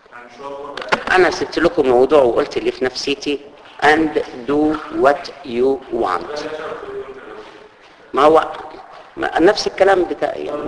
انا سبت لكم الموضوع وقلت اللي في نفسيتي and do what you want ما هو ما نفس الكلام بتاعي يعني.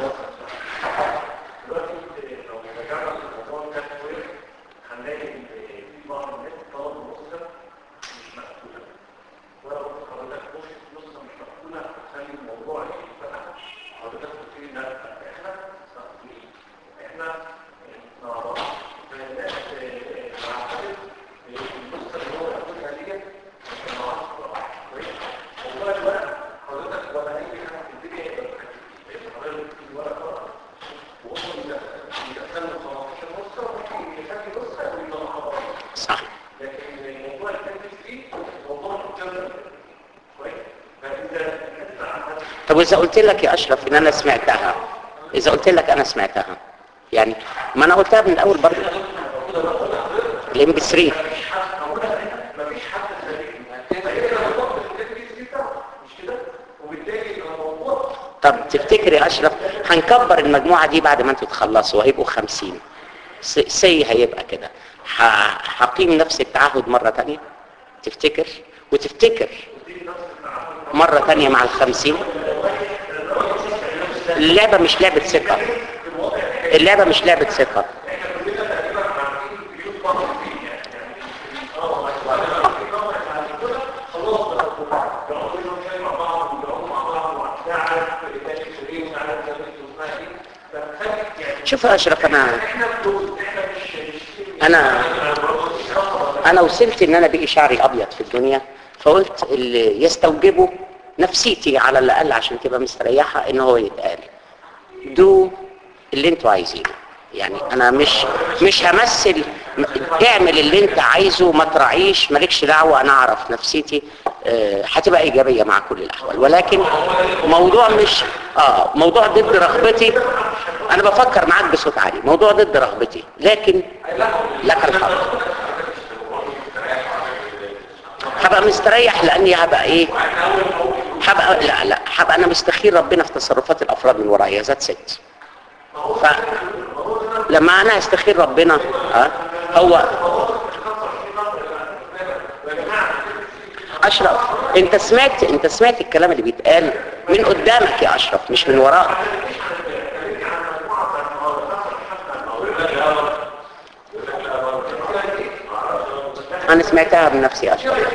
صح طب واذا قلت لك يا اشرف ان انا سمعتها اذا قلت لك انا سمعتها يعني ما انا قلتها من الاول برضه الام بي 3 طب تفتكر يا اشرف هنكبر المجموعه دي بعد ما انتوا تخلصوا هيبقوا 50 سي هيبقى كده ه- هقيم نفس التعهد مرة تانية تفتكر وتفتكر مرة تانية مع الخمسين اللعبة مش لعبة ثقة اللعبة مش لعبة ثقة شوف يا اشرف انا انا انا وصلت ان انا بقي شعري ابيض في الدنيا فقلت اللي يستوجبه نفسيتي على الاقل عشان تبقى مستريحه ان هو يتقال دو اللي انتوا عايزينه يعني انا مش مش همثل اعمل اللي انت عايزه ما تراعيش مالكش دعوه انا اعرف نفسيتي آه، هتبقى ايجابيه مع كل الاحوال ولكن موضوع مش اه موضوع ضد رغبتي انا بفكر معاك بصوت عالي موضوع ضد رغبتي لكن لك الحق هبقى مستريح لاني هبقى ايه هبقى لا لا هبقى انا مستخير ربنا في تصرفات الافراد من ورايا ذات ست ف لما انا استخير ربنا ها هو اشرف انت سمعت انت سمعت الكلام اللي بيتقال من قدامك يا اشرف مش من وراك انا سمعتها بنفسي يا اشرف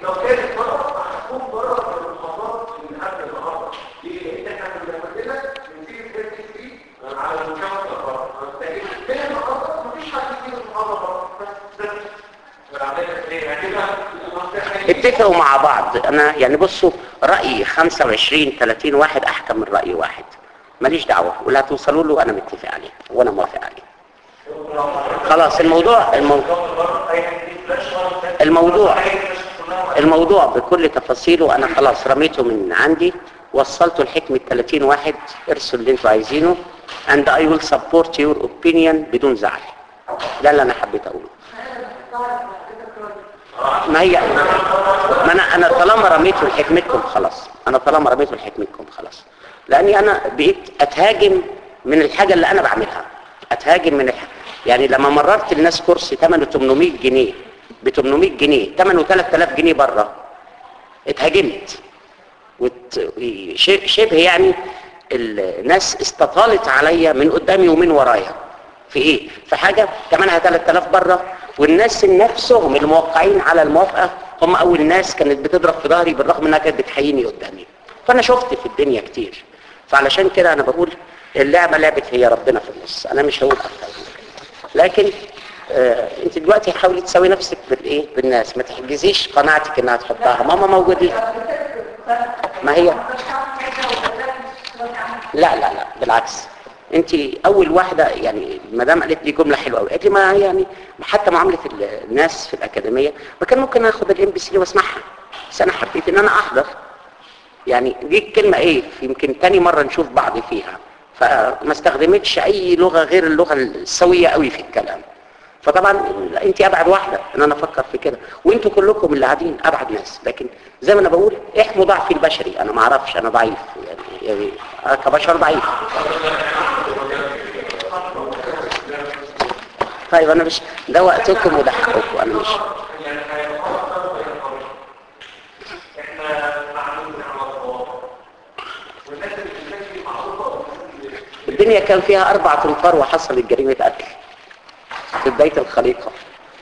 اتفقوا مع بعض انا يعني بصوا رايي 25 30 واحد احكم من راي واحد ماليش دعوه ولا توصلوا له انا متفق عليه وانا موافق عليه خلاص الموضوع الموضوع الموضوع الموضوع بكل تفاصيله انا خلاص رميته من عندي وصلته لحكمة 30 واحد ارسلوا اللي انتوا عايزينه and I will support your opinion بدون زعل ده اللي انا حبيت اقوله ما هي ما انا انا طالما رميته لحكمتكم خلاص انا طالما رميته لحكمتكم خلاص لاني انا بقيت اتهاجم من الحاجه اللي انا بعملها اتهاجم من الحاجة. يعني لما مررت الناس كرسي ثمنه 800 جنيه ب 800 جنيه ثمنه 3000 جنيه بره اتهاجمت وت... ش- شبه يعني الناس استطالت عليا من قدامي ومن ورايا في ايه في حاجه ثمنها 3000 بره والناس نفسهم الموقعين على الموافقه هم اول ناس كانت بتضرب في ظهري بالرغم انها كانت بتحييني قدامي فانا شفت في الدنيا كتير فعلشان كده انا بقول اللعبه لعبه هي ربنا في النص انا مش هقول اكتر من كده لكن آه انت دلوقتي حاولي تساوي نفسك بالايه بالناس ما تحجزيش قناعتك انها تحطها ماما موجودين ما هي لا لا لا بالعكس انت اول واحده يعني المدام قالت لي جمله حلوه قوي قالت لي ما يعني حتى معامله الناس في الاكاديميه ما كان ممكن اخد الام بي سي واسمعها بس انا حبيت ان انا احضر يعني دي الكلمه ايه يمكن تاني مره نشوف بعض فيها فما استخدمتش اي لغه غير اللغه السويه قوي في الكلام فطبعا انت ابعد واحده ان انا افكر في كده وانتوا كلكم اللي قاعدين ابعد ناس لكن زي ما انا بقول احموا ضعفي البشري انا ما اعرفش انا ضعيف يعني, يعني أنا كبشر ضعيف طيب انا مش ده وقتكم وده حقكم انا مش الدنيا كان فيها اربع تنفار وحصلت جريمة قتل في بداية الخليقة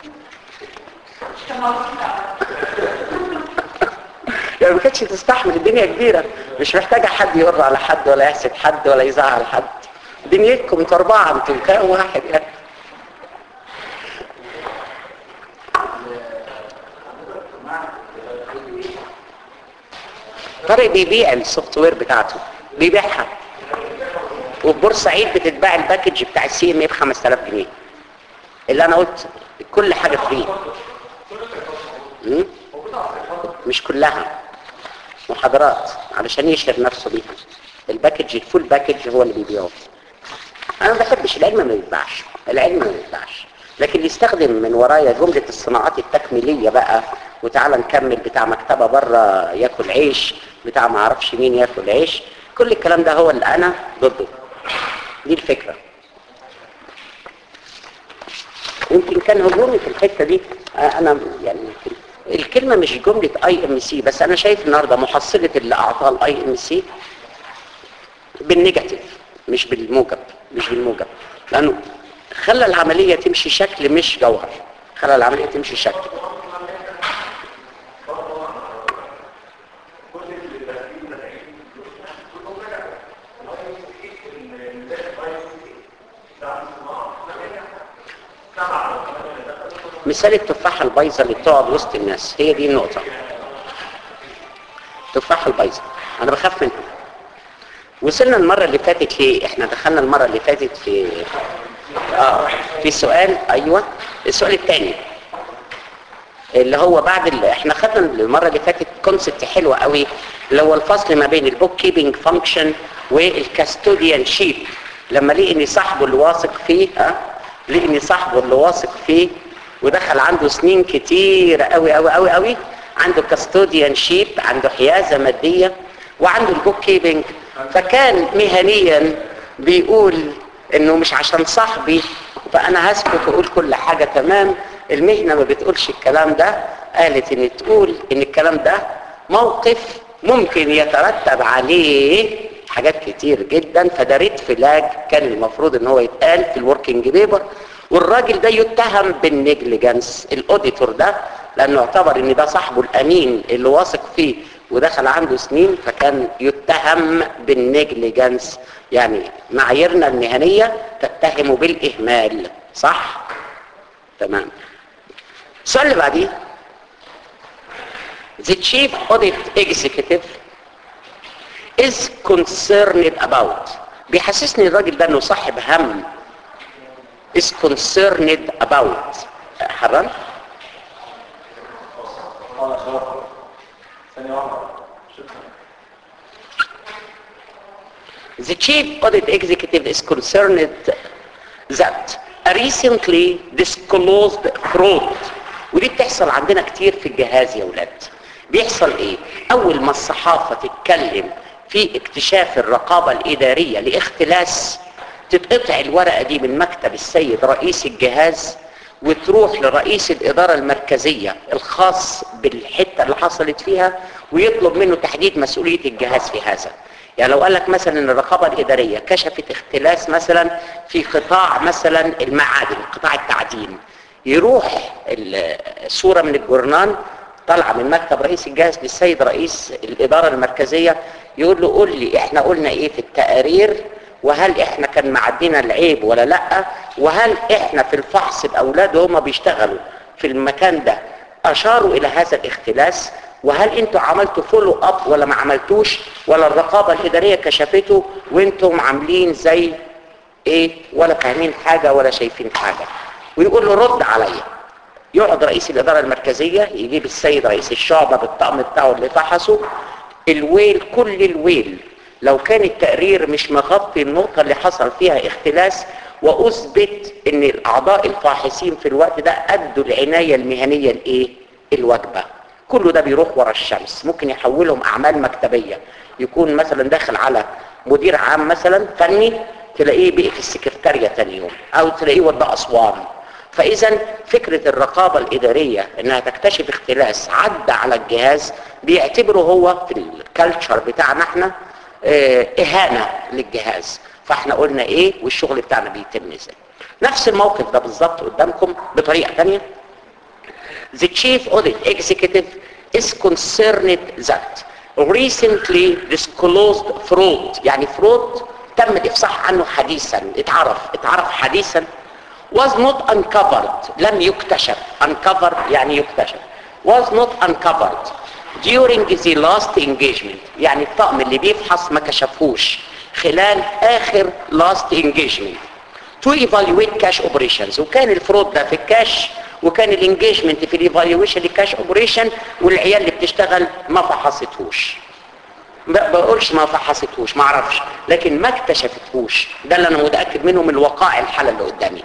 يعني ما كانتش تستحمل الدنيا كبيرة مش محتاجة حد يقر على حد ولا يحسد حد ولا يزعل حد دنيتكم انتوا اربعة انتوا كام واحد يعني طارق بيبيع السوفت وير بتاعته بيبيعها وفي بورسعيد بتتباع الباكج بتاع السي ام ب 5000 جنيه اللي انا قلت كل حاجه فري م? مش كلها محاضرات علشان يشهر نفسه بيها الباكج الفول باكج هو اللي بيبيعه انا ما بحبش العلم ما بيتباعش العلم ما بيتباعش لكن يستخدم من ورايا جملة الصناعات التكميلية بقى وتعالى نكمل بتاع مكتبة بره ياكل عيش بتاع ما اعرفش مين ياكل عيش كل الكلام ده هو اللي انا ضده دي الفكرة يمكن كان هجومي في الحتة دي انا يعني يمكن الكلمة مش جملة اي ام سي بس انا شايف النهاردة محصلة اللي اعطاه الاي ام سي بالنيجاتيف مش بالموجب مش بالموجب لانه خلى العملية تمشي شكل مش جوهر خلى العملية تمشي شكل مثال التفاحة البايظة اللي بتقعد وسط الناس هي دي النقطة التفاحة البايظة انا بخاف منها وصلنا المرة اللي فاتت ليه احنا دخلنا المرة اللي فاتت في اه في سؤال ايوه السؤال الثاني اللي هو بعد ال... احنا خدنا المرة اللي فاتت كونسبت حلوة قوي اللي هو الفصل ما بين البوك كيبنج فانكشن والكاستوديان شيب لما لقي ان صاحبه اللي واثق فيه ها لقي ان صاحبه اللي واثق فيه ودخل عنده سنين كتير قوي قوي قوي قوي عنده كاستوديان شيب عنده حيازة مادية وعنده البوك كيبنج فكان مهنيا بيقول انه مش عشان صاحبي فانا هسكت واقول كل حاجة تمام المهنة ما بتقولش الكلام ده قالت ان تقول ان الكلام ده موقف ممكن يترتب عليه حاجات كتير جدا فده ريد فلاج كان المفروض ان هو يتقال في الوركينج بيبر والراجل ده يتهم بالنيجليجنس الاوديتور ده لانه اعتبر ان ده صاحبه الامين اللي واثق فيه ودخل عنده سنين فكان يتهم بالنيجليجنس يعني معاييرنا المهنية تتهمه بالإهمال صح؟ تمام السؤال اللي بعديه The chief audit executive is concerned about بيحسسني الراجل ده انه صاحب هم is concerned about حرام The chief audit executive is concerned that a recently disclosed fraud ودي بتحصل عندنا كتير في الجهاز يا ولاد بيحصل ايه اول ما الصحافة تتكلم في اكتشاف الرقابة الادارية لاختلاس تتقطع الورقة دي من مكتب السيد رئيس الجهاز وتروح لرئيس الإدارة المركزية الخاص بالحتة اللي حصلت فيها ويطلب منه تحديد مسؤولية الجهاز في هذا يعني لو قال لك مثلا ان الرقابة الإدارية كشفت اختلاس مثلا في قطاع مثلا المعادن قطاع التعدين يروح الصورة من الجورنال طالعة من مكتب رئيس الجهاز للسيد رئيس الإدارة المركزية يقول له قول لي احنا قلنا ايه في التقارير وهل احنا كان معدينا العيب ولا لا وهل احنا في الفحص الاولاد وهم بيشتغلوا في المكان ده اشاروا الى هذا الاختلاس وهل انتوا عملتوا فولو اب ولا ما عملتوش ولا الرقابة الادارية كشفته وانتم عاملين زي ايه ولا فاهمين حاجة ولا شايفين حاجة ويقول له رد عليا يقعد رئيس الادارة المركزية يجيب السيد رئيس الشعبة بالطقم بتاعه اللي فحصه الويل كل الويل لو كان التقرير مش مغطي النقطة اللي حصل فيها اختلاس واثبت ان الاعضاء الفاحصين في الوقت ده ادوا العناية المهنية الايه الواجبة كله ده بيروح ورا الشمس ممكن يحولهم اعمال مكتبية يكون مثلا داخل على مدير عام مثلا فني تلاقيه بقي في السكرتارية تاني يوم او تلاقيه ودى اسوان فاذا فكرة الرقابة الادارية انها تكتشف اختلاس عدى على الجهاز بيعتبره هو في الكالتشر بتاعنا احنا اه اهانة للجهاز فاحنا قلنا ايه والشغل بتاعنا بيتم ازاي نفس الموقف ده بالظبط قدامكم بطريقة تانية The chief audit executive is concerned that recently disclosed fraud يعني fraud تم الافصاح عنه حديثا اتعرف اتعرف حديثا was not uncovered لم يكتشف uncovered يعني يكتشف was not uncovered during the last engagement يعني الطقم اللي بيفحص ما كشفوش خلال اخر last engagement to evaluate cash operations وكان الفرود ده في الكاش وكان الانجيجمنت في الايفالويشن للكاش اوبريشن والعيال اللي بتشتغل ما فحصتهوش ما بقولش ما فحصتهوش ما اعرفش لكن ما اكتشفتهوش ده اللي انا متاكد منه من الوقائع الحاله اللي قدامي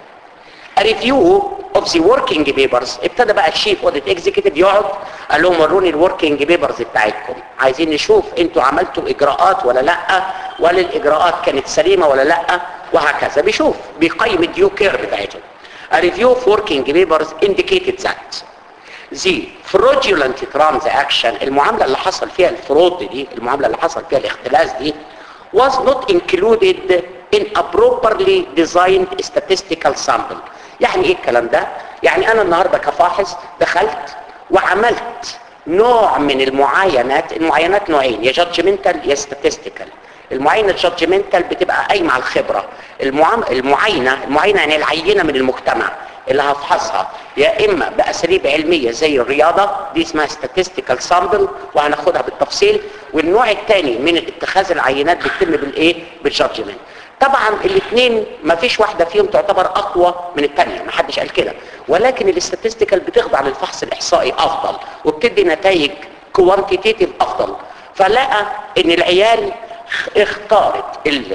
ريفيو اوف ذا وركينج بيبرز ابتدى بقى الشيف اوديت اكزيكتيف يقعد قال لهم وروني الوركينج بيبرز بتاعتكم عايزين نشوف انتوا عملتوا اجراءات ولا لا ولا الاجراءات كانت سليمه ولا لا وهكذا بيشوف بيقيم الديو كير بتاعتهم A review of working papers indicated that the fraudulent transaction المعاملة اللي حصل فيها الفرود دي المعاملة اللي حصل فيها الاختلاس دي was not included in a properly designed statistical sample يعني ايه الكلام ده يعني انا النهاردة كفاحص دخلت وعملت نوع من المعاينات المعاينات نوعين يا judgmental يا statistical المعاينة الجادجمنتال بتبقى قايمة على الخبرة المعام... المعاينة المعاينة يعني العينة من المجتمع اللي هفحصها يا اما باساليب علميه زي الرياضه دي اسمها statistical sample وهناخدها بالتفصيل والنوع الثاني من اتخاذ العينات بيتم بالايه بالجادجمنت طبعا الاثنين ما فيش واحده فيهم تعتبر اقوى من الثانيه ما حدش قال كده ولكن الاستاتستيكال بتخضع للفحص الاحصائي افضل وبتدي نتائج كوانتيتيف افضل فلقى ان العيال اختارت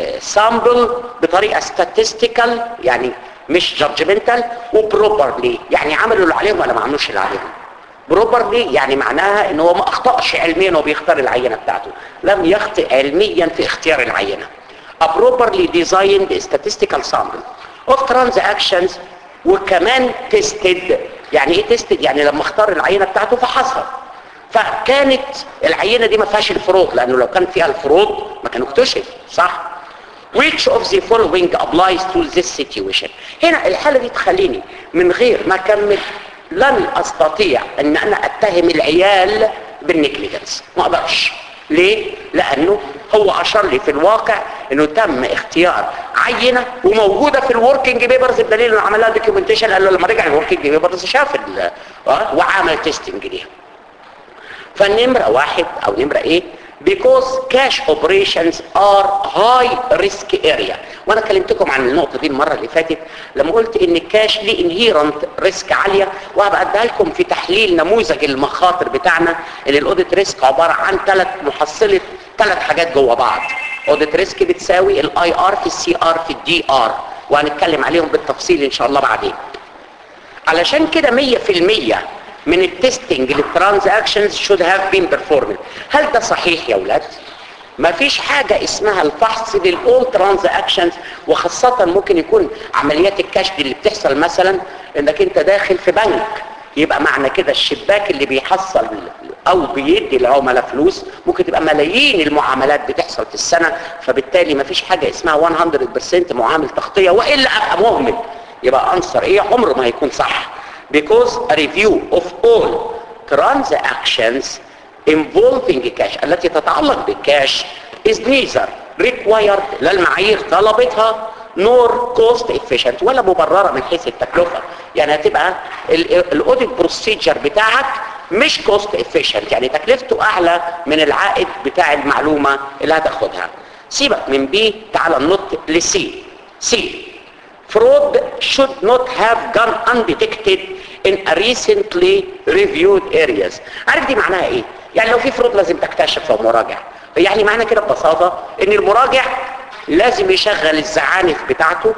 السامبل بطريقة statistical يعني مش judgmental وبروبرلي يعني عملوا اللي عليهم ولا ما عملوش اللي عليهم بروبرلي يعني معناها ان هو ما اخطأش علميا وهو بيختار العينة بتاعته لم يخطئ علميا في اختيار العينة a properly designed statistical sample of transactions وكمان tested يعني ايه tested يعني لما اختار العينة بتاعته فحصها فكانت العينة دي ما فيهاش الفروض لانه لو كان فيها الفروض ما كانوا اكتشف صح which of the following applies to this situation هنا الحالة دي تخليني من غير ما اكمل لن استطيع ان انا اتهم العيال بالنيجليجنس ما اقدرش ليه لانه هو اشار لي في الواقع انه تم اختيار عينه وموجوده في الوركينج بيبرز بدليل انه عمل لها دوكيومنتيشن قال له لما رجع الوركينج بيبرز شاف اه وعمل تيستنج ليها فالنمرة واحد او نمرة ايه because cash operations are high risk area وانا كلمتكم عن النقطة دي المرة اللي فاتت لما قلت ان الكاش ليه inherent ريسك عالية وهبقى اديها لكم في تحليل نموذج المخاطر بتاعنا ان الاوديت ريسك عبارة عن ثلاث محصلة ثلاث حاجات جوه بعض اوديت ريسك بتساوي الاي ار في السي ار في الدي ار وهنتكلم عليهم بالتفصيل ان شاء الله بعدين علشان كده 100% من التستنج للترانزاكشنز should have been performed هل ده صحيح يا ولاد ما فيش حاجة اسمها الفحص للأول ترانزاكشنز وخاصة ممكن يكون عمليات الكاش دي اللي بتحصل مثلا انك انت داخل في بنك يبقى معنى كده الشباك اللي بيحصل او بيدي العملاء فلوس ممكن تبقى ملايين المعاملات بتحصل في السنة فبالتالي ما فيش حاجة اسمها 100% معامل تغطية وإلا أبقى مهمل يبقى أنصر إيه عمره ما هيكون صح because a review of all transactions involving cash التي تتعلق بالكاش is neither required لا المعايير طلبتها nor cost efficient ولا مبررة من حيث التكلفة يعني هتبقى الاوديت بروسيجر بتاعك مش cost efficient يعني تكلفته اعلى من العائد بتاع المعلومة اللي هتاخدها سيبك من بي تعال ننط لسي سي fraud should not have gone undetected in a recently reviewed areas عارف دي معناها ايه يعني لو في فرود لازم تكتشف لو مراجع يعني معنى كده ببساطة ان المراجع لازم يشغل الزعانف بتاعته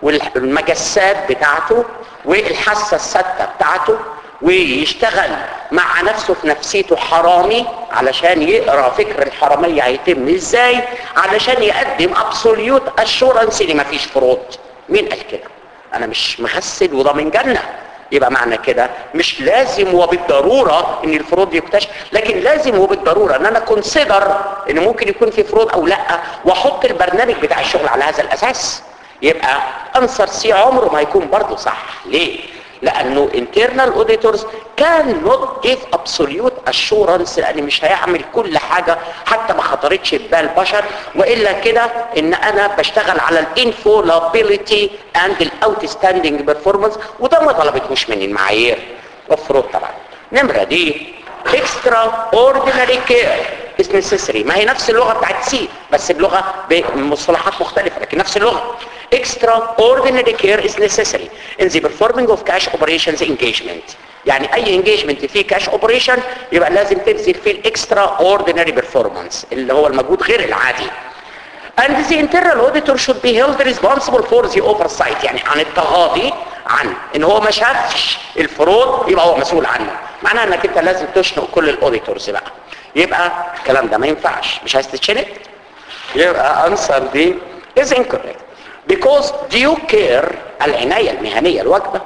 والمجسات بتاعته والحاسة الستة بتاعته ويشتغل مع نفسه في نفسيته حرامي علشان يقرا فكر الحرامية هيتم ازاي علشان يقدم ابسوليوت اشورنس ان مفيش فروض مين قال كده انا مش مغسل وضامن جنه يبقى معنى كده مش لازم وبالضروره ان الفروض يكتشف لكن لازم وبالضروره ان انا كونسيدر ان ممكن يكون في فروض او لا واحط البرنامج بتاع الشغل على هذا الاساس يبقى انسر سي عمره ما هيكون برضه صح ليه لانه internal auditors cannot give absolute assurance لان مش هيعمل كل حاجة حتى ما خطرتش ببال بشر والا كده ان انا بشتغل على الانفولابيليتي اند الاوتستاندينج بيرفورمانس وده ما طلبتهوش من المعايير مفروض طبعا نمرة دي extra ordinary care is necessary ما هي نفس اللغة بتاعت سي بس بلغة بمصطلحات مختلفة لكن نفس اللغة extraordinary care is necessary in the performing of cash operations engagement يعني اي engagement فيه cash operation يبقى لازم تبذل فيه الاكسترا ordinary performance اللي هو المجهود غير العادي and the internal auditor should be held responsible for the oversight يعني عن التغاضي عن ان هو ما شافش الفروض يبقى هو مسؤول عنه معناها انك انت لازم تشنق كل الاوديتورز بقى يبقى الكلام ده ما ينفعش مش عايز تتشنق يبقى انسر دي is incorrect because due care العناية المهنية الواجبة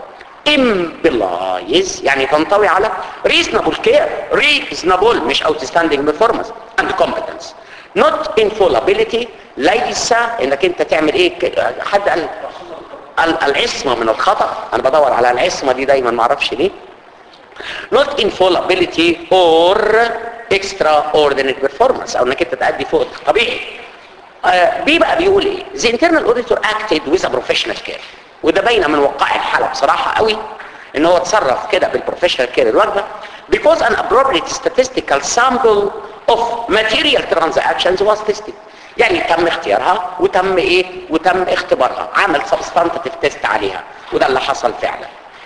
implies يعني تنطوي على reasonable care reasonable مش outstanding performance and competence not infallibility ليس انك انت تعمل ايه حد قال العصمة من الخطأ انا بدور على العصمة دي دايما ما اعرفش ليه not infallibility or extraordinary performance او انك انت تأدي فوق الطبيعي آه بي بقى بيقول ايه the internal auditor acted with a professional care وده باينه من وقائع الحالة بصراحة قوي ان هو اتصرف كده بالبروفيشنال كير الواجبة because an appropriate statistical sample of material transactions was tested يعني تم اختيارها وتم ايه وتم اختبارها عمل سبستانتيف تيست عليها وده اللي حصل فعلا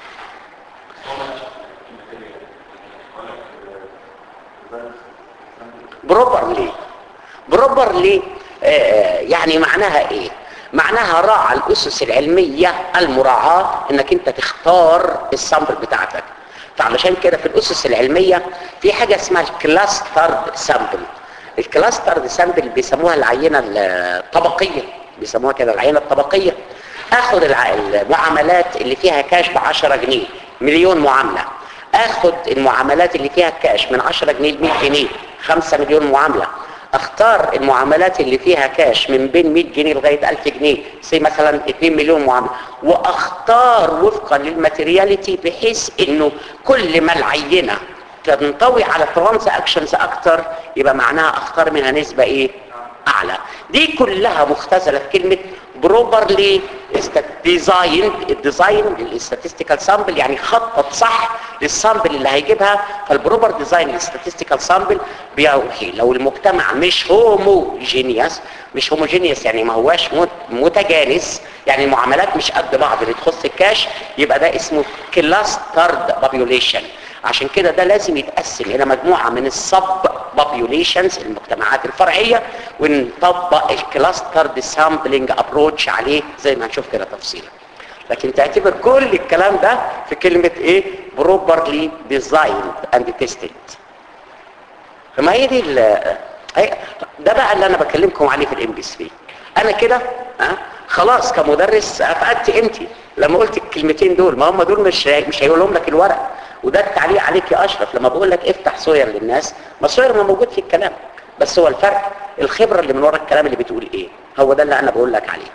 بروبرلي بروبرلي آه يعني معناها ايه معناها راعى الاسس العلمية المراعاة انك انت تختار السامبل بتاعتك فعلشان كده في الاسس العلمية في حاجة اسمها الكلاسترد سامبل الكلاسترد سامبل بيسموها العينة الطبقية بيسموها كده العينة الطبقية اخد المعاملات اللي فيها كاش ب 10 جنيه مليون معاملة اخد المعاملات اللي فيها كاش من 10 جنيه ل 100 جنيه 5 مليون معاملة اختار المعاملات اللي فيها كاش من بين 100 جنيه لغاية 1000 جنيه زي مثلا 2 مليون معاملة واختار وفقا للماتيرياليتي بحيث انه كل ما العينة تنطوي على ترانس اكشنز اكتر يبقى معناها اختار منها نسبة ايه اعلى دي كلها مختزلة في كلمة بروبرلي ديزاين الديزاين للستاتستيكال سامبل يعني خطط صح للسامبل اللي هيجيبها فالبروبر ديزاين للستاتستيكال سامبل بيوحي لو المجتمع مش هوموجينيوس مش هوموجينيوس يعني ما هواش متجانس يعني المعاملات مش قد بعض اللي تخص الكاش يبقى ده اسمه كلاسترد بابيوليشن عشان كده ده لازم يتقسم الى مجموعة من السب populations المجتمعات الفرعية ونطبق الكلاسترد سامبلنج ابروتش عليه زي ما هنشوف كده تفصيلا لكن تعتبر كل الكلام ده في كلمة ايه properly designed and tested فما هي دي ده بقى اللي انا بكلمكم عليه في الام بي 3 انا كده ها خلاص كمدرس افقدت قيمتي لما قلت الكلمتين دول ما هم دول مش مش هيقولهم لك الورق وده التعليق عليك يا اشرف لما بقول لك افتح سوير للناس ما سوير ما موجود في الكلام بس هو الفرق الخبرة اللي من ورا الكلام اللي بتقول ايه هو ده اللي انا بقول لك عليه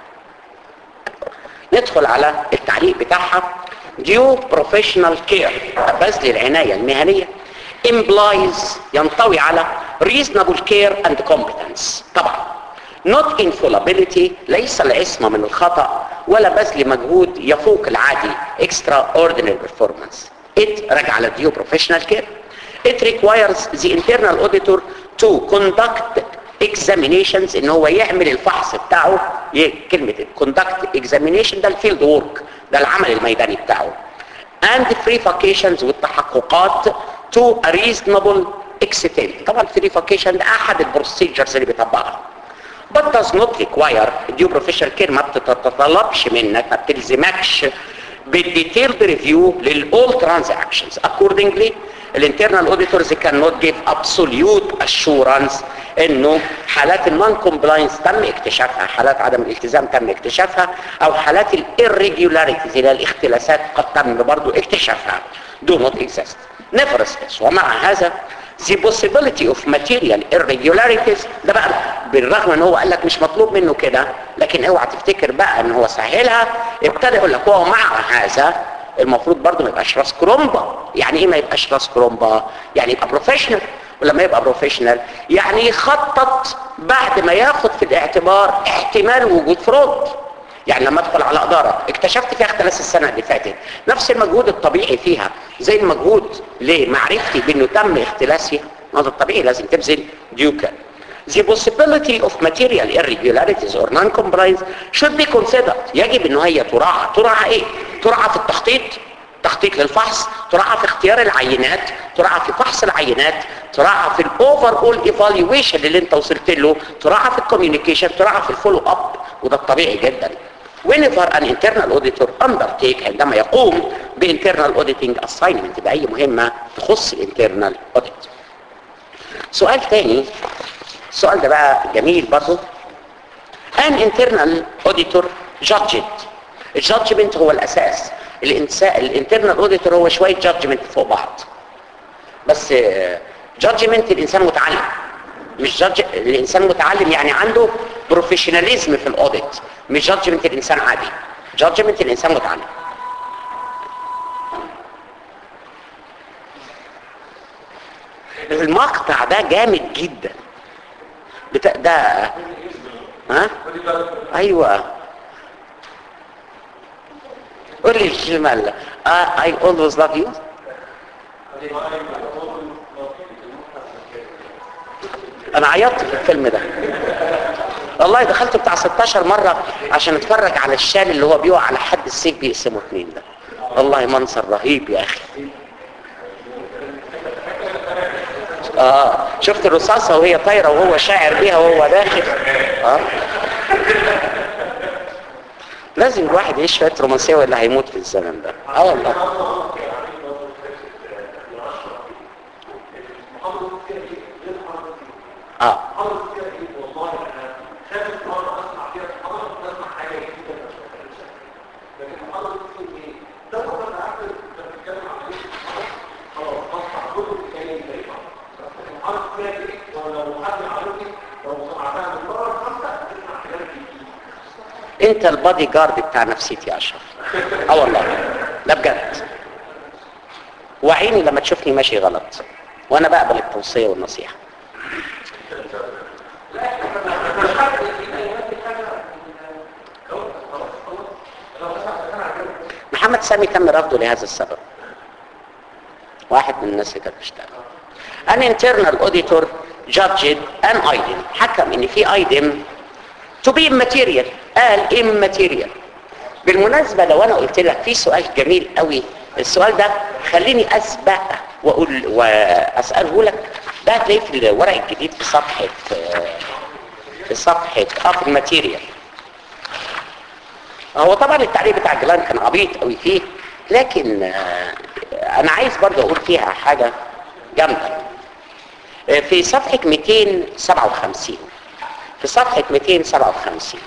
ندخل على التعليق بتاعها due professional care بذل العناية المهنية implies ينطوي على reasonable care and competence طبعا not infallibility ليس العصمة من الخطأ ولا بذل مجهود يفوق العادي extraordinary performance it راجع على due professional care it requires the internal auditor to conduct examinations ان هو يعمل الفحص بتاعه كلمة conduct examination ده الفيلد وورك ده العمل الميداني بتاعه and verifications والتحققات to a reasonable extent طبعا verification ده احد البروسيجرز اللي بيطبقها but does not require due professional care ما بتتطلبش منك ما بتلزمكش بالديتيلد ريفيو للall transactions accordingly الانترنال auditors cannot give absolute assurance انه حالات النون كومبلاينس تم اكتشافها حالات عدم الالتزام تم اكتشافها او حالات الirregularities اللي هي الاختلاسات قد تم برضو اكتشافها do not exist nevertheless ومع هذا the possibility of material irregularities ده بقى بالرغم ان هو قال لك مش مطلوب منه كده لكن اوعى تفتكر بقى ان هو سهلها ابتدى يقول لك ومع هذا المفروض برضه ما يبقاش راس كرومبا يعني ايه ما يبقاش راس كرومبا يعني يبقى بروفيشنال ولما يبقى بروفيشنال يعني يخطط بعد ما ياخد في الاعتبار احتمال وجود فرود يعني لما ادخل على اداره اكتشفت فيها اختلاس السنه اللي فاتت نفس المجهود الطبيعي فيها زي المجهود لمعرفتي بانه تم اختلاس فيها هذا الطبيعي لازم تبذل ديوكا The possibility of material irregularities or non-compliance should be considered. يجب ان هي تراعى. تراعى ايه؟ تراعى في التخطيط تخطيط للفحص تراعى في اختيار العينات تراعى في فحص العينات تراعى في الاوفر اول ايفالويشن اللي انت وصلت له تراعى في الكوميونيكيشن تراعى في الفولو اب وده الطبيعي جدا whenever an internal auditor undertake عندما يقوم بinternal auditing assignment بأي مهمة تخص الانترنال audit سؤال تاني السؤال ده بقى جميل برضه an internal auditor judged الجادجمنت هو الاساس الانترنال اوديتور هو شويه جادجمنت فوق بعض بس جادجمنت الانسان متعلم مش جادج الانسان متعلم يعني عنده بروفيشناليزم في الاوديت مش جادجمنت الانسان عادي جادجمنت الانسان متعلم المقطع ده جامد جدا بتا... ده ها ايوه قول لي الكلمه اللي uh, I always love you انا عيطت في الفيلم ده والله دخلت بتاع 16 مرة عشان اتفرج على الشال اللي هو بيقع على حد السيف بيقسمه اتنين ده والله منظر رهيب يا اخي اه شفت الرصاصة وهي طايرة وهو شاعر بيها وهو داخل اه لازم الواحد يعيش شوية رومانسية ولا هيموت في الزمن ده اه والله اه انت البادي جارد بتاع نفسيتي يا اشرف اه والله لا بجد وعيني لما تشوفني ماشي غلط وانا بقبل التوصيه والنصيحه محمد سامي تم رفضه لهذا السبب واحد من الناس اللي كانت بتشتغل an internal auditor judged an item حكم ان في item to be immaterial قال immaterial بالمناسبة لو انا قلت لك في سؤال جميل قوي السؤال ده خليني اسبق واقول واساله لك ده هتلاقيه في الورق الجديد في صفحة في صفحة اه في الماتيريال هو طبعا التعليق بتاع جلان كان عبيط قوي فيه لكن آه انا عايز برضه اقول فيها حاجة جامدة آه في صفحة 257 في صفحة 257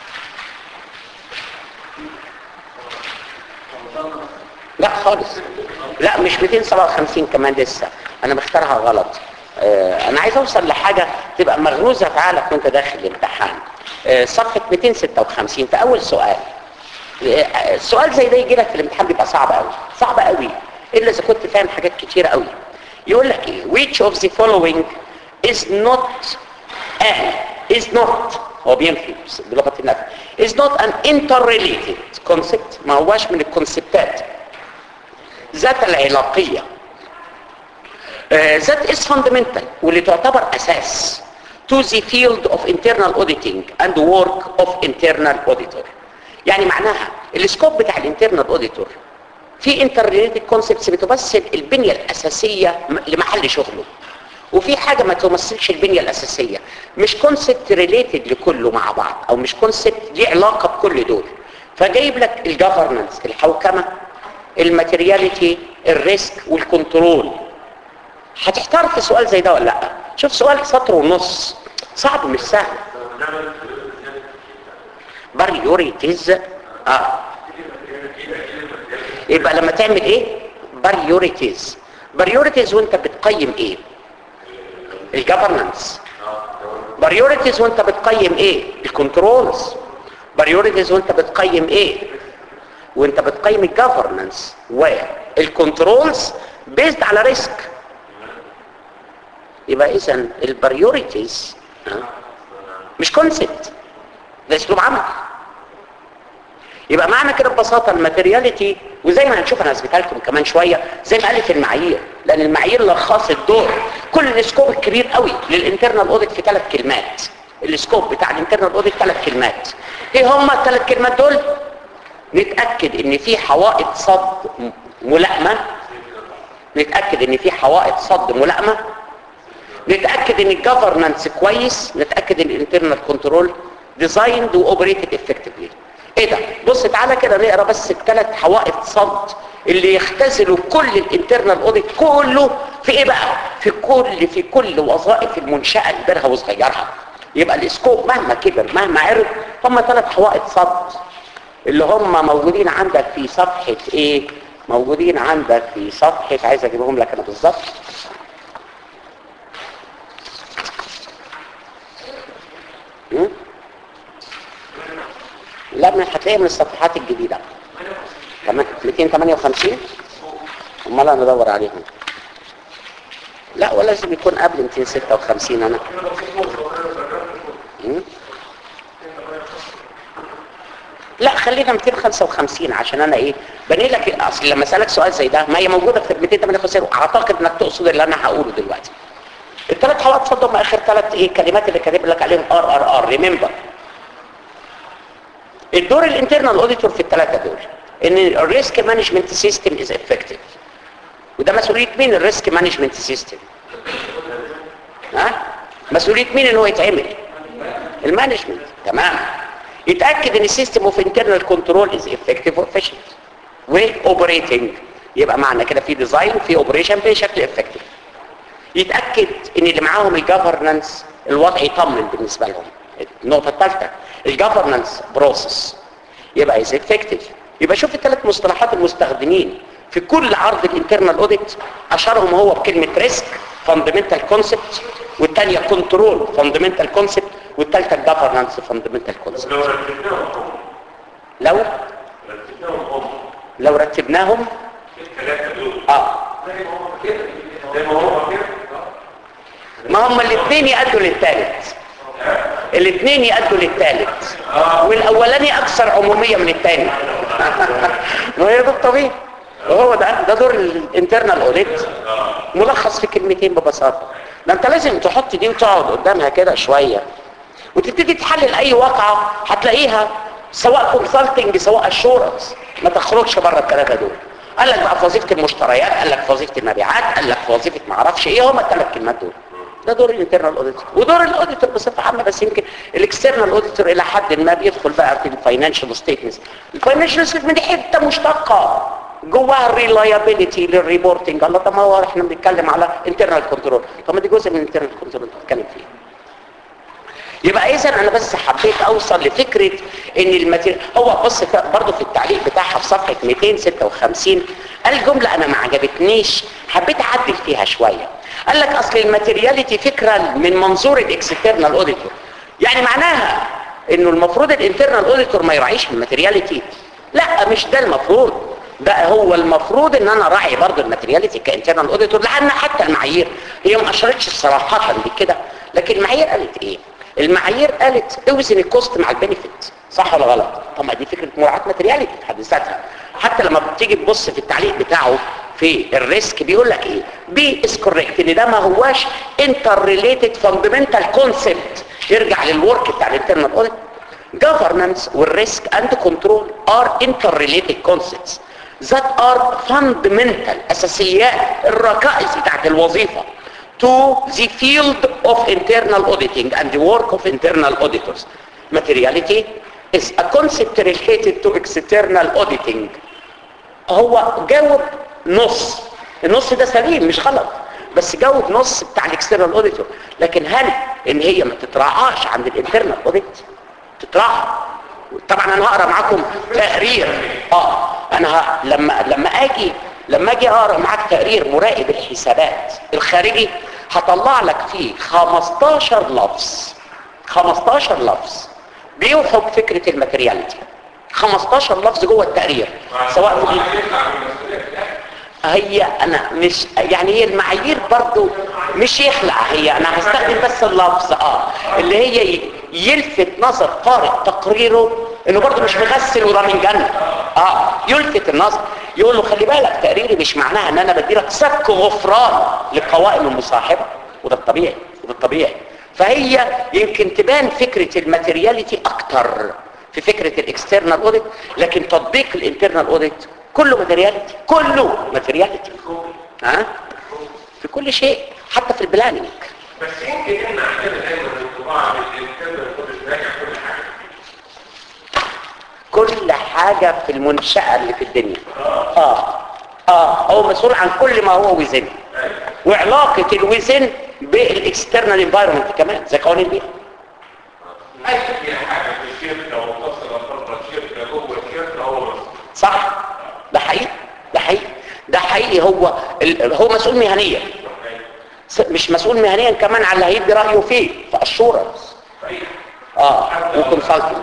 لا خالص لا مش 257 كمان لسه انا مختارها غلط آه انا عايز اوصل لحاجة تبقى مغروزة في عقلك وانت داخل الامتحان آه صفحة 256 في اول سؤال آه السؤال زي ده يجي لك في الامتحان بيبقى صعب قوي صعب قوي الا اذا كنت فاهم حاجات كتيرة قوي يقول لك ايه which of the following is not an is not هو بينفي بلغة النفي is not an interrelated concept ما هواش من الكونسبتات ذات العلاقية ذات uh, is fundamental واللي تعتبر أساس to the field of internal auditing and work of internal auditor يعني معناها السكوب بتاع الانترنال auditor في interrelated concepts بتمثل البنية الأساسية لمحل شغله وفي حاجة ما تمثلش البنية الأساسية مش كونسبت ريليتد لكله مع بعض أو مش كونسبت ليه علاقة بكل دول فجايب لك الجفرنس الحوكمة الماتيرياليتي الريسك والكنترول هتحتار في سؤال زي ده ولا لا شوف سؤال سطر ونص صعب مش سهل بريوريتيز اه يبقى لما تعمل ايه بريوريتيز بريوريتيز وانت بتقيم ايه الجفرنانس بريوريتيز وانت بتقيم ايه الكنترولز بريوريتيز وانت بتقيم ايه وانت بتقيم الجفرنانس والكنترولز بيزد على ريسك يبقى اذا البريوريتيز مش كونسبت ده اسلوب عمل يبقى معنى كده ببساطه الماتيرياليتي وزي ما هنشوف انا هثبتها لكم كمان شويه زي ما قالت المعايير لان المعايير لخصت دور كل السكوب الكبير قوي للانترنال اوديت في ثلاث كلمات السكوب بتاع الانترنال اوديت ثلاث كلمات ايه هم الثلاث كلمات دول نتاكد ان في حوائط صد ملائمه نتاكد ان في حوائط صد ملائمه نتاكد ان الجفرنانس كويس نتاكد ان الانترنال كنترول ديزايند واوبريتد افكتفلي ايه ده بص تعالى كده نقرا بس الثلاث حوائط صد اللي يختزلوا كل الانترنال اوديت كله في ايه بقى في كل في كل وظائف المنشاه كبيرها وصغيرها يبقى الاسكوب مهما كبر مهما عرض هم ثلاث حوائط صد اللي هم موجودين عندك في صفحه ايه موجودين عندك في صفحه عايز اجيبهم لك انا بالظبط م? لا من هتلاقيها من الصفحات الجديدة تمام 258 امال انا ادور عليهم لا ولا لازم يكون قبل 256 انا م? لا خلينا 255 عشان انا ايه بني لك اصل لما اسالك سؤال زي ده ما هي موجوده في 258 اعتقد انك تقصد اللي انا هقوله دلوقتي الثلاث حوالات صدوا هم اخر ثلاث ايه كلمات اللي كاتب لك عليهم ار ار ار ريمبر الدور الانترنال اوديتور في الثلاثه دول ان الريسك مانجمنت سيستم از افكتيف وده مسؤوليه مين الريسك مانجمنت سيستم ها مسؤوليه مين ان هو يتعمل المانجمنت تمام يتاكد ان السيستم اوف انترنال كنترول از افكتيف وافيشنت واوبريتنج يبقى معنى كده في ديزاين في اوبريشن بشكل افكتيف يتاكد ان اللي معاهم الجفرنانس الوضع يطمن بالنسبه لهم النقطه الثالثه الجفرنانس بروسيس يبقى از افكتيف يبقى شوف الثلاث مصطلحات المستخدمين في كل عرض الانترنال اوديت اشهرهم هو بكلمه ريسك فاندمنتال كونسبت والثانيه كنترول فاندمنتال كونسبت والثالثه الجفرنانس فاندمنتال كونسبت لو رتبناهم هم لو رتبناهم هم لو رتبناهم الثلاثة دول اه زي ما هو كده زي ما هو كده ما هم الاثنين يأدوا للثالث الاثنين يأدوا للثالث والاولاني اكثر عمومية من الثاني ما هي ده الطبيعي وهو ده ده دور الانترنال اوديت ملخص في كلمتين ببساطة ده انت لازم تحط دي وتقعد قدامها كده شوية وتبتدي تحلل اي واقعة هتلاقيها سواء كونسلتنج سواء اشورنس ما تخرجش بره الثلاثة دول قال لك بقى في وظيفة المشتريات قال لك في وظيفة المبيعات قال لك في وظيفة ما اعرفش ايه هم الثلاث كلمات دول ده دور الانترنال اوديتور ودور الاوديتور بصفه عامه بس يمكن الاكسترنال اوديتور الى حد ما بيدخل بقى في الفاينانشال ستيتمنتس الفاينانشال ستيتمنت دي حته مشتقه جواها الريلايابيلتي للريبورتنج الله طب ما هو احنا بنتكلم على انترنال كنترول طب ما دي جزء من الانترنال كنترول بنتكلم فيه يبقى اذا انا بس حبيت اوصل لفكره ان الماتيريال هو بص برضه في التعليق بتاعها في صفحه 256 قال جمله انا ما عجبتنيش حبيت اعدل فيها شويه قال لك اصل الماتيرياليتي فكره من منظور الاكسترنال اوديتور يعني معناها انه المفروض الانترنال اوديتور ما يراعيش الماتيرياليتي لا مش ده المفروض ده هو المفروض ان انا راعي برضه الماتيرياليتي كانترنال اوديتور لان حتى المعايير هي ما اشرتش صراحه بكده لكن المعايير قالت ايه المعايير قالت اوزن الكوست مع البنفيت صح ولا غلط طب ما دي فكره مراعاه ماتيرياليتي في حد ذاتها حتى لما بتيجي تبص في التعليق بتاعه في الريسك بيقول لك ايه بي از كوريكت ان ده ما هواش انتر ريليتد فاندمنتال كونسبت يرجع للورك بتاع الانترنال اوديت governance والريسك and control are interrelated concepts that are fundamental اساسيات الركائز بتاعت الوظيفه to the field of internal auditing and the work of internal auditors. Materiality is a concept related to external auditing. هو جاوب نص النص ده سليم مش غلط بس جاوب نص بتاع الاكسترنال اوديتور لكن هل ان هي ما تتراعاش عند الانترنال اوديت تتراعى طبعا انا هقرا معاكم تقرير اه انا ه... لما لما اجي لما اجي اقرا معاك تقرير مراقب الحسابات الخارجي هطلع لك فيه 15 لفظ 15 لفظ بيوحوا بفكره الماتيرياليتي 15 لفظ جوه التقرير سواء في هي انا مش يعني هي المعايير برضو مش يخلع هي انا هستخدم بس اللفظ اه اللي هي ي- يلفت نظر قارئ تقريره انه برضو مش مغسل وده من جنة اه يلفت النظر يقول له خلي بالك تقريري مش معناها ان انا بدي لك سك غفران للقوائم المصاحبة وده الطبيعي وده الطبيعي فهي يمكن تبان فكرة الماتيرياليتي اكتر في فكرة الاكسترنال اوديت لكن تطبيق الانترنال اوديت كله ماتيرياليتي كله ماتيرياليتي ها في كل شيء حتى في البلاننج بس يمكن احنا عندنا دايما انطباع بالكلمه الكل راجع كل حاجه كل حاجة في المنشأة اللي في الدنيا اه اه هو مسؤول عن كل ما هو وزن وعلاقة الوزن بالاكسترنال انفايرمنت كمان زي قوانين البيئة اي فيها حاجه في الشركه ومتصله بره الشركه جوه الشركه هو مسؤول. صح ده حقيقي ده حقيقي ده حقيقي هو ال- هو مسؤول مهنيا س- مش مسؤول مهنيا كمان على اللي هيدي رأيه فيه في اشورنس صحيح اه وكونسلتنج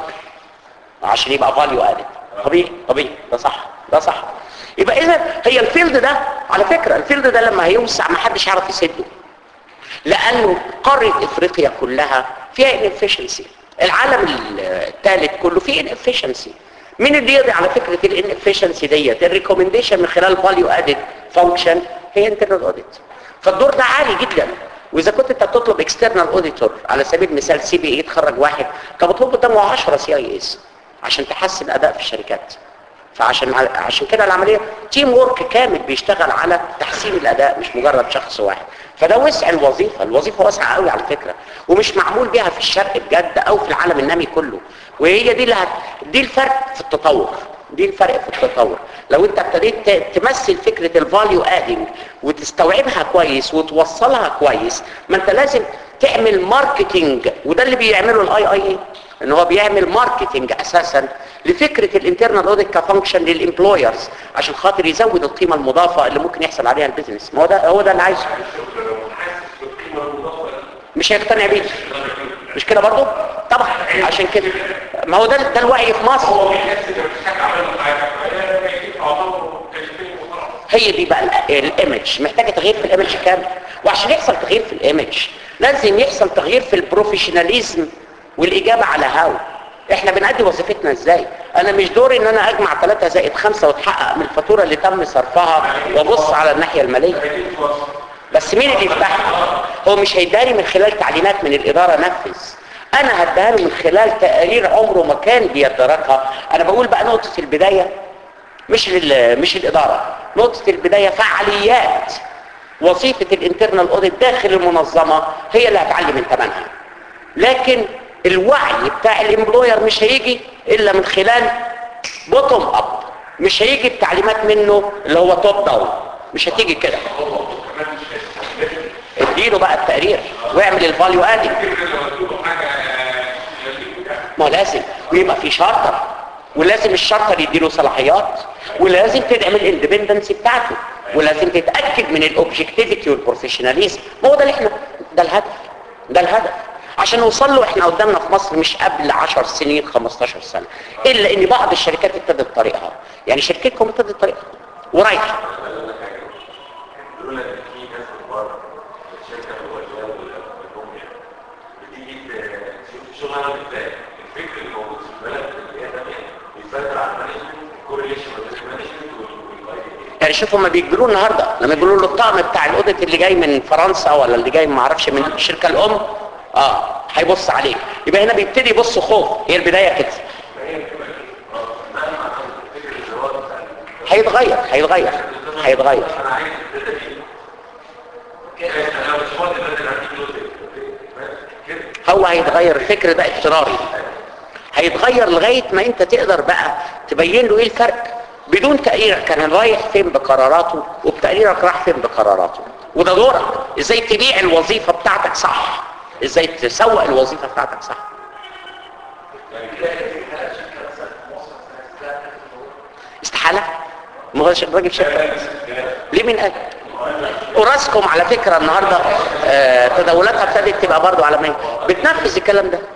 عشان يبقى فاليو ادد طبيعي طبيعي ده صح ده صح يبقى اذا هي الفيلد ده على فكره الفيلد ده لما هيوسع ما حدش يعرف يسده لانه قاره افريقيا كلها فيها inefficiency العالم الثالث كله فيه inefficiency مين اللي يقضي على فكره الانفشنسي ديت الريكومنديشن من خلال فاليو ادد فانكشن هي انترنال اوديت فالدور ده عالي جدا واذا كنت انت بتطلب اكسترنال اوديتور على سبيل المثال سي بي اي يتخرج واحد طب اطلب قدامه 10 سي اي اس عشان تحسن الاداء في الشركات فعشان عشان كده العمليه تيم وورك كامل بيشتغل على تحسين الاداء مش مجرد شخص واحد فده وسع الوظيفه الوظيفه واسعه قوي على فكره ومش معمول بيها في الشرق بجد او في العالم النامي كله وهي دي اللي هت... دي الفرق في التطور دي الفرق في التطور لو انت ابتديت ت- تمثل فكره الفاليو ادنج وتستوعبها كويس وتوصلها كويس ما انت لازم تعمل ماركتينج وده اللي بيعمله الاي اي اي ان هو بيعمل ماركتينج اساسا لفكره الانترنال اوديت كفانكشن للامبلويرز عشان خاطر يزود القيمه المضافه اللي ممكن يحصل عليها البيزنس ما هو ده هو ده اللي عايزه الشغل لو حاسس بالقيمه المضافه دي مش هيقتنع بيه مش كده برضه طبعا عشان كده ما هو ده ده الوعي في مصر هو بيحس ان مفيش حاجه عملها حاجه فده بيجيب اعضاء كلمتين وخلاص هي دي بقى ال- الايمج محتاجه تغيير في الايمج كامل وعشان يحصل تغيير في الايمج لازم يحصل تغيير في البروفيشناليزم والاجابه على هاو احنا بنأدي وظيفتنا ازاي انا مش دوري ان انا اجمع 3 زائد 5 واتحقق من الفاتوره اللي تم صرفها وابص على الناحيه الماليه دي توصل بس مين اللي يفتحها هو مش هيداري من خلال تعليمات من الاداره نفذ انا هديها له من خلال تقارير عمره ما كان بيدركها انا بقول بقى نقطه البدايه مش لل... مش الاداره نقطه البدايه فعاليات وظيفه الانترنال اوديت داخل المنظمه هي اللي هتعلي من ثمنها لكن الوعي بتاع الامبلوير مش هيجي الا من خلال بوتوم اب مش هيجي بتعليمات منه اللي هو توب داون مش هتيجي كده اديله بقى التقرير واعمل الفاليو ادنج ما هو لازم ويبقى في شارتر ولازم الشارتر يديله صلاحيات ولازم تدعم الاندبندنسي بتاعته ولازم تتاكد من الاوبجكتيفيتي والبروفيشناليزم ما هو ده اللي احنا ده الهدف ده الهدف عشان نوصل له احنا قدامنا في مصر مش قبل 10 سنين 15 سنه الا ان بعض الشركات ابتدت طريقها يعني شركتكم ابتدت طريقها ورايحه يقول لك في ناس من بره الشركه اللي هو الجو والهم يعني بتيجي تشوف شغلها ازاي الفكر اللي موجود في البلد اللي هي ده بيسيطر على المانجمنت الكورليشن ما بين المانجمنت والاي يعني شوف هم بيجبروه النهارده لما يقولوا له الطقم بتاع الاوديت اللي جاي من فرنسا ولا اللي جاي ما اعرفش من الشركه الام اه هيبص عليه يبقى هنا بيبتدي يبص خوف هي البدايه كده هيتغير هيتغير هيتغير انا عايز الداتا دي كده انا مش فاضي بدل هديك كده هو هيتغير الفكر ده اضطراري هيتغير لغايه ما انت تقدر بقى تبين له ايه الفرق بدون تقرير كان رايح فين بقراراته وبتقريرك راح فين بقراراته وده دورك ازاي تبيع الوظيفة بتاعتك صح ازاي تسوق الوظيفة بتاعتك صح استحالة ما هو الراجل شركة ليه من قال وراسكم على فكرة النهاردة آه، تداولاتها ابتدت تبقى برضو عالمية بتنفذ الكلام ده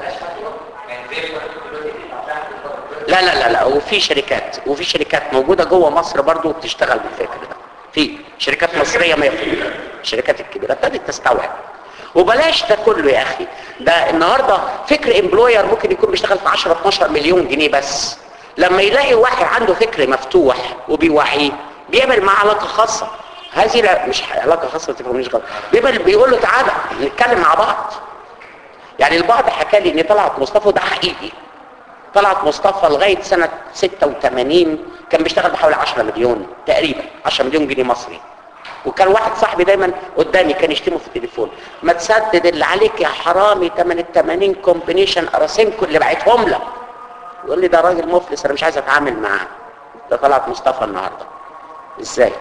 لا لا لا لا وفي شركات وفي شركات موجودة جوه مصر برضو بتشتغل بالفكر ده في شركات مصرية 100% الشركات الكبيرة ابتدت تستوعب وبلاش ده كله يا اخي ده النهارده فكر امبلوير ممكن يكون بيشتغل في 10 12 مليون جنيه بس لما يلاقي واحد عنده فكر مفتوح وبيوعيه بيعمل معاه علاقه خاصه هذه لا مش علاقه خاصه تفهمنيش غلط بيبقى بيقول له تعالى نتكلم مع بعض يعني البعض حكى لي ان طلعت مصطفى وده حقيقي طلعت مصطفى لغايه سنه 86 كان بيشتغل بحوالي 10 مليون تقريبا 10 مليون جنيه مصري وكان واحد صاحبي دايما قدامي كان يشتمه في التليفون ما تسدد اللي عليك يا حرامي تمن ال 80 كومبينيشن اراسينكو اللي بعتهم لك يقول لي ده راجل مفلس انا مش عايز اتعامل معاه ده طلعت مصطفى النهارده ازاي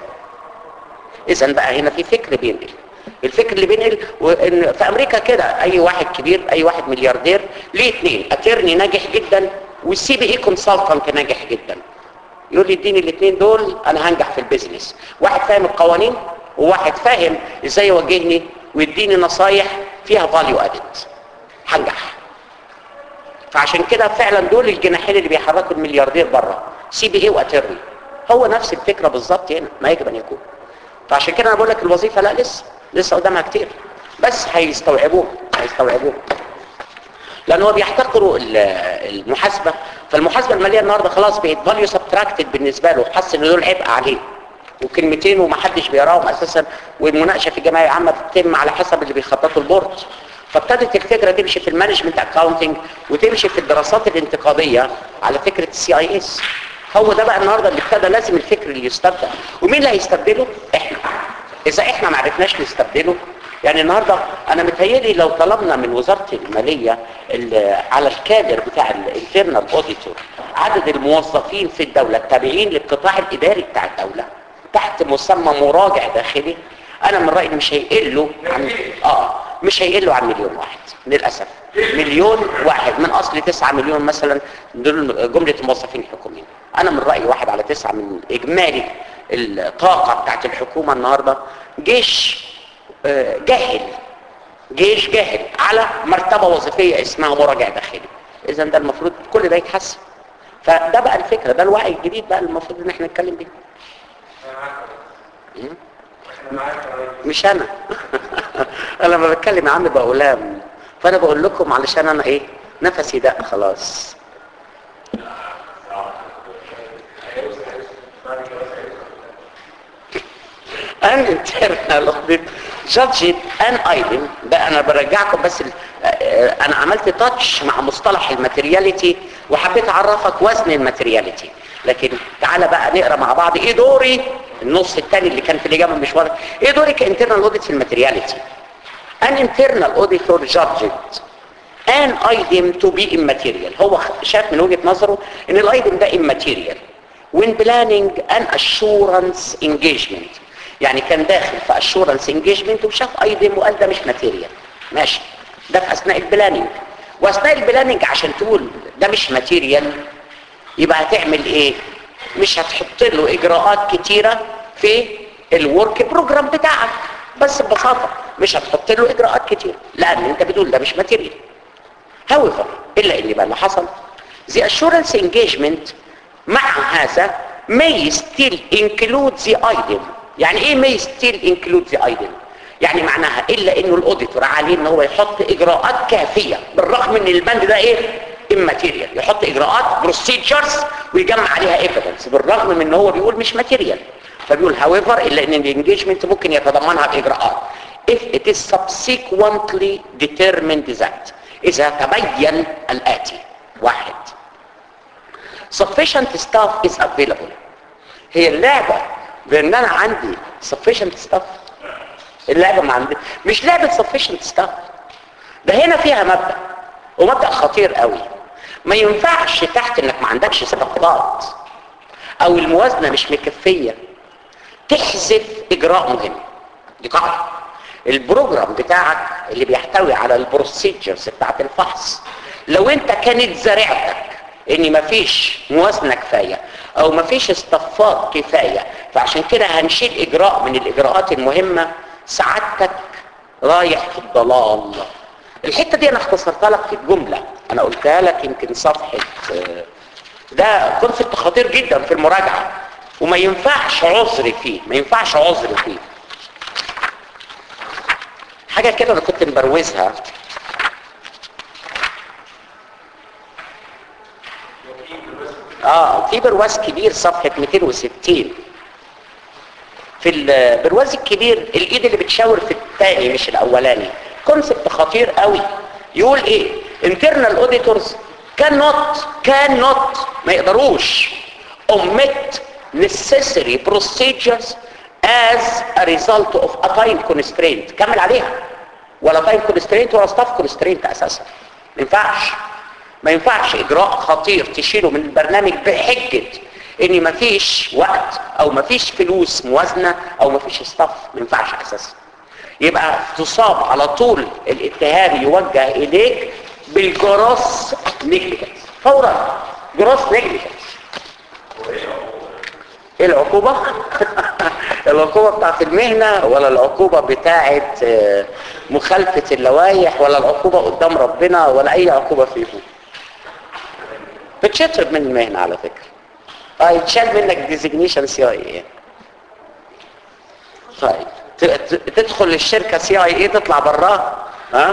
اذا بقى هنا في فكر بينقل الفكر اللي بينقل وان في امريكا كده اي واحد كبير اي واحد ملياردير ليه اثنين اترني ناجح جدا والسي بي اي كونسلتنت ناجح جدا يقول لي اديني الاثنين دول انا هنجح في البيزنس واحد فاهم القوانين وواحد فاهم ازاي يوجهني ويديني نصايح فيها فاليو ادد هنجح فعشان كده فعلا دول الجناحين اللي بيحركوا الملياردير بره سي بي اي واترني هو نفس الفكره بالظبط هنا ما يجب ان يكون فعشان كده انا بقول لك الوظيفه لا لسه لسه قدامها كتير بس هيستوعبوها هيستوعبوها لان هو بيحتقروا ال- المحاسبه فالمحاسبه الماليه النهارده خلاص بقت فاليو سبتراكتد بالنسبه له حس ان دول عبء عليه وكلمتين ومحدش بيقراهم اساسا والمناقشه في الجمعيه العامه بتتم على حسب اللي بيخططوا البورد فابتدت الفكره تمشي في المانجمنت اكاونتنج وتمشي في الدراسات الانتقاديه على فكره السي اي اس هو ده بقى النهارده اللي ابتدى لازم الفكر اللي يستبدل ومين اللي هيستبدله احنا اذا احنا ما عرفناش نستبدله يعني النهارده انا متهيألي لو طلبنا من وزاره الماليه ال- على الكادر بتاع الانترنال اوديتور عدد الموظفين في الدوله التابعين للقطاع الاداري بتاع الدوله تحت مسمى مراجع داخلي انا من رايي مش هيقلوا عن اه مش هيقلوا عن مليون واحد للاسف مليون واحد من اصل 9 مليون مثلا دول جمله موظفين حكوميين انا من رايي واحد على تسعة من اجمالي الطاقه بتاعت الحكومه النهارده جيش آه، جاهل جيش جاهل على مرتبه وظيفيه اسمها مراجع داخلي اذا ده المفروض كل ده يتحسن فده بقى الفكره ده الوعي الجديد بقى المفروض ان احنا نتكلم بيه مم. مش انا انا لما بتكلم يا عم بقولام فانا بقول لكم علشان انا ايه نفسي ده خلاص an internal audit judged an item ده انا برجعكم بس ال- آه، انا عملت تاتش مع مصطلح الماتيرياليتي وحبيت اعرفك وزن الماتيرياليتي لكن تعالى بقى نقرا مع بعض ايه دوري النص الثاني اللي كان في الاجابه مش واضح ايه دوري كانترنال اوديت في الماتيرياليتي an internal auditor judged an item to be immaterial هو شاف من وجهة نظره ان الايتم ده immaterial when planning an assurance engagement يعني كان داخل في assurance engagement وشاف ايتم وقال ده مش ماتيريال ماشي ده في اثناء البلاننج واثناء البلاننج عشان تقول ده مش ماتيريال يبقى هتعمل ايه مش هتحط له اجراءات كتيرة في الورك بروجرام بتاعك بس ببساطة مش هتحط له اجراءات كتير لان انت بتقول ده مش ماتيريال however الا اللي بقى اللي حصل the assurance engagement مع هذا may still include the item يعني ايه may still include the item يعني معناها الا انه الاوديتور عليه ان هو يحط اجراءات كافيه بالرغم ان البند ده ايه immaterial يحط اجراءات procedures ويجمع عليها evidence بالرغم من ان هو بيقول مش material فبيقول however الا ان الانجيجمنت ممكن يتضمنها باجراءات if it is subsequently determined that اذا تبين الاتي واحد sufficient staff is available هي اللعبة بان انا عندي sufficient staff اللعبة ما عندي مش لعبة sufficient staff ده هنا فيها مبدأ ومبدأ خطير قوي ما ينفعش تحت انك ما عندكش استقطاعات او الموازنة مش مكفية تحذف اجراء مهم دي قاعده البروجرام بتاعك اللي بيحتوي على البروسيجرز بتاعت الفحص لو انت كانت زريعتك ان مفيش موازنه كفايه او مفيش اصطفات كفايه فعشان كده هنشيل اجراء من الاجراءات المهمه سعادتك رايح في الضلال الحته دي انا اختصرتها لك في الجمله انا قلتها لك يمكن صفحه آه، ده كونسبت خطير جدا في المراجعه وما ينفعش عذر فيه ما ينفعش عذر فيه حاجه كده انا كنت مبروزها اه في برواز كبير صفحه 260 في البرواز الكبير الايد اللي بتشاور في الثاني مش الاولاني كونسبت خطير قوي يقول ايه internal auditors cannot cannot ما يقدروش omit necessary procedures as a result of a time constraint كمل عليها ولا time constraint ولا staff constraint اساسا ما ينفعش ما ينفعش اجراء خطير تشيله من البرنامج بحجة ان مفيش وقت او مفيش فلوس موازنة او مفيش ستاف ما ينفعش اساسا يبقى تصاب على طول الاتهام يوجه اليك بالجروس نيجليجنس فورا جروس نيجليجنس ايه العقوبة العقوبة بتاعت المهنة ولا العقوبة بتاعت آه، مخالفة اللوائح ولا العقوبة قدام ربنا ولا اي عقوبة فيهم بتشطب من المهنة على فكرة اه يتشال منك ديزيجنيشن سي اي اي طيب ت- ت- تدخل الشركة سي اي اي تطلع براها ها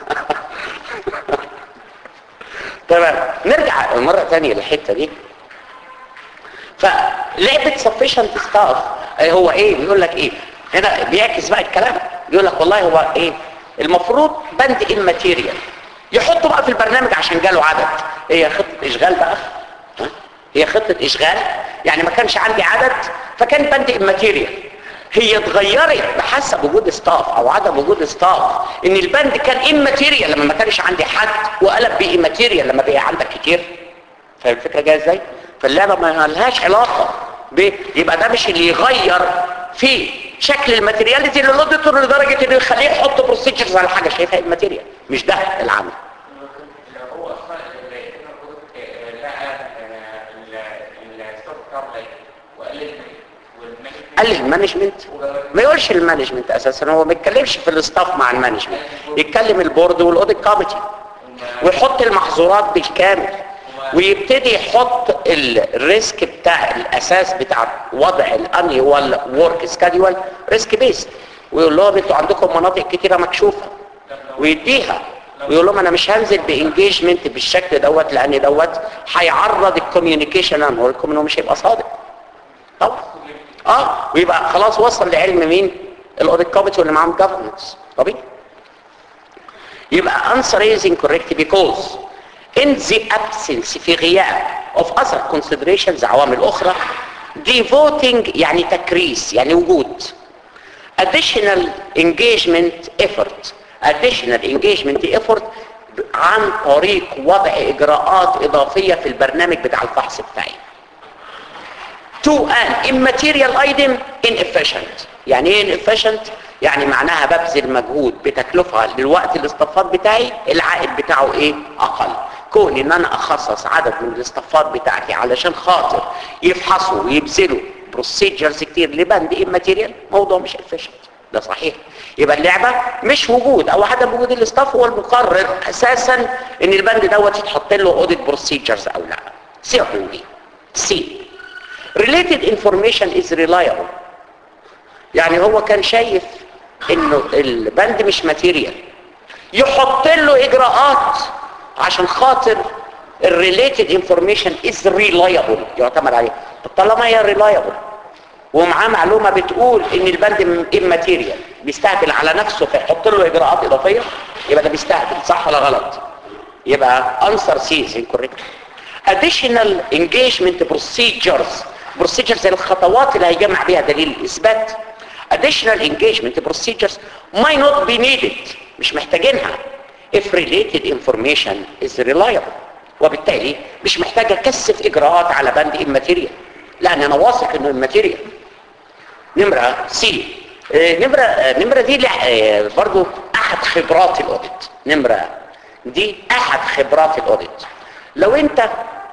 تمام نرجع مرة تانية للحتة دي فلعبة sufficient staff آه، هو ايه بيقول لك ايه هنا بيعكس بقى الكلام بيقول لك والله هو ايه المفروض بند الماتيريال يحطه بقى في البرنامج عشان جاله عدد هي خطة اشغال بقى ها؟ هي خطة اشغال يعني ما كانش عندي عدد فكان بند الماتيريال هي اتغيرت بحسب وجود ستاف او عدم وجود ستاف ان البند كان اماتيريال لما ما كانش عندي حد وقلب باماتيريال لما بقى عندك كتير فاهم الفكره جايه ازاي فاللعبه ما لهاش علاقه ب يبقى ده مش اللي يغير في شكل الماتيرياليتي للاوديتور لدرجه انه يخليه يحط بروسيجرز على حاجه شايفها الماتيريال مش ده العمل لو هو اصلا اللي المفروض لقى الستوك كارلايت وقلل والمانجمنت قال لي المانجمنت ما يقولش المانجمنت اساسا هو ما يتكلمش في الاستاف مع المانجمنت يتكلم البورد والاوديت كوميتي ويحط المحظورات بالكامل ويبتدي يحط الريسك بتاع الاساس بتاع وضع الانيوال ورك سكادول ريسك بيست ويقول لهم انتوا عندكم مناطق كتيره مكشوفه ويديها ويقول لهم انا مش هنزل بانجيجمنت بالشكل دوت لان دوت هيعرض الكوميونيكيشن انا لكم انه مش هيبقى صادق طبعا اه ويبقى خلاص وصل لعلم مين الاوديت كوميتي واللي معاهم جفرنس طبيعي يبقى answer is incorrect because in the absence في غياب of other considerations عوامل أخرى devoting يعني تكريس يعني وجود additional engagement effort additional engagement effort عن طريق وضع إجراءات إضافية في البرنامج بتاع الفحص بتاعي to an immaterial item inefficient يعني ايه inefficient يعني معناها ببذل مجهود بتكلفة للوقت الاصطفات بتاعي العائد بتاعه ايه اقل كون ان انا اخصص عدد من الاصطفات بتاعتي علشان خاطر يفحصوا ويبذلوا بروسيجرز كتير لبند immaterial موضوع مش efficient ده صحيح يبقى اللعبة مش وجود او عدم وجود الاستاف هو المقرر اساسا ان البند دوت يتحط له اوديت بروسيجرز او لا سي عمومي سي related information is reliable يعني هو كان شايف انه البند مش ماتيريال يحط له اجراءات عشان خاطر الريليتد انفورميشن از ريلايبل يعتمد عليه طب طالما هي ريلايبل ومعاه معلومه بتقول ان البند اماتيريال بيستهبل على نفسه فيحط له اجراءات اضافيه يبقى ده بيستهبل صح ولا غلط يبقى answer C is incorrect additional engagement procedures procedures الخطوات اللي هيجمع بيها دليل الاثبات additional engagement procedures might not be needed مش محتاجينها if related information is reliable وبالتالي مش محتاج اكثف اجراءات على بند immaterial لان انا واثق انه immaterial نمرة C آه، نمرة آه، نمرة دي لا- آه، برضو احد خبرات الاوديت نمرة دي احد خبرات الاوديت لو انت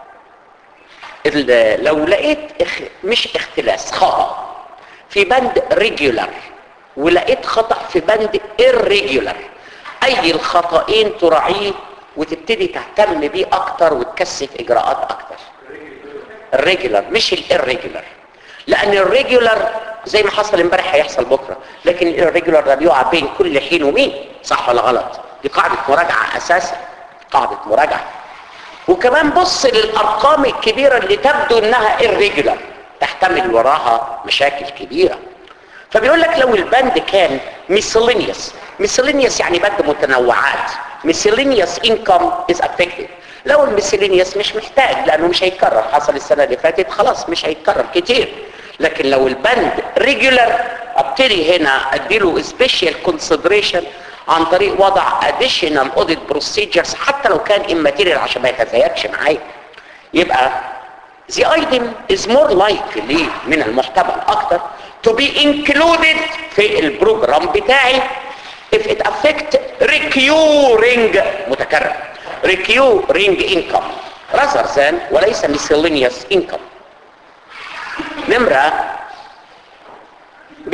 ال- لو لقيت اخ- مش اختلاس خطأ في بند ريجولار ولقيت خطأ في بند irregular اي الخطأين تراعيه وتبتدي تهتم بيه اكتر وتكثف اجراءات اكتر الريجولار مش الirregular لان الريجولار زي ما حصل امبارح هيحصل بكره لكن الريجولار ده بيقع بين كل حين ومين صح ولا غلط دي قاعده مراجعه اساسا قاعده مراجعه وكمان بص للارقام الكبيره اللي تبدو انها irregular تحتمل وراها مشاكل كبيره فبيقول لك لو البند كان miscellaneous miscellaneous يعني بند متنوعات miscellaneous income is affected لو الميسيلينيوس مش محتاج لانه مش هيتكرر حصل السنه اللي فاتت خلاص مش هيتكرر كتير لكن لو البند ريجولار ابتدي هنا اديله سبيشال كونسيدريشن عن طريق وضع additional audit procedures حتى لو كان immaterial عشان ما يتزايدش معايا يبقى the item is more likely من المحتمل اكتر to be included في البروجرام بتاعي if it affect recurring متكرر recurring income rather than وليس miscellaneous income نمرة B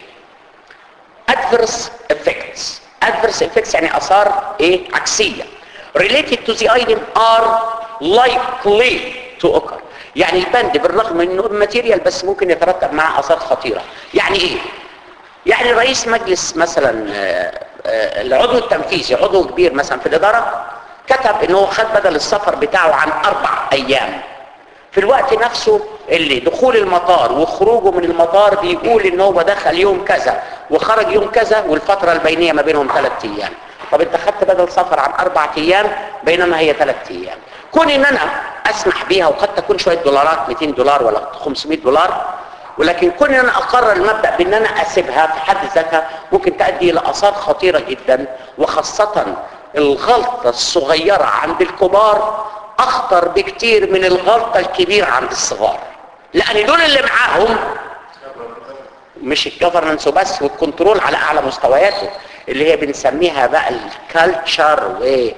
adverse effects adverse effects يعني اثار ايه عكسية related to the item are likely to occur يعني البند بالرغم من انه ماتيريال بس ممكن يترتب معه اثار خطيرة يعني ايه يعني رئيس مجلس مثلا آه، آه، العضو التنفيذي عضو كبير مثلا في الاداره كتب ان هو خد بدل السفر بتاعه عن اربع ايام في الوقت نفسه اللي دخول المطار وخروجه من المطار بيقول ان هو دخل يوم كذا وخرج يوم كذا والفتره البينيه ما بينهم ثلاث ايام طب انت خدت بدل سفر عن اربع ايام بينما هي ثلاث ايام كون ان انا اسمح بيها وقد تكون شويه دولارات 200 دولار ولا 500 دولار ولكن كون ان انا اقرر المبدا بان انا اسيبها في حد ذاتها ممكن تؤدي الى اثار خطيره جدا وخاصه الغلطه الصغيره عند الكبار اخطر بكتير من الغلطه الكبيره عند الصغار لان دول اللي معاهم مش الجفرنس وبس والكنترول على اعلى مستوياته اللي هي بنسميها بقى الكالتشر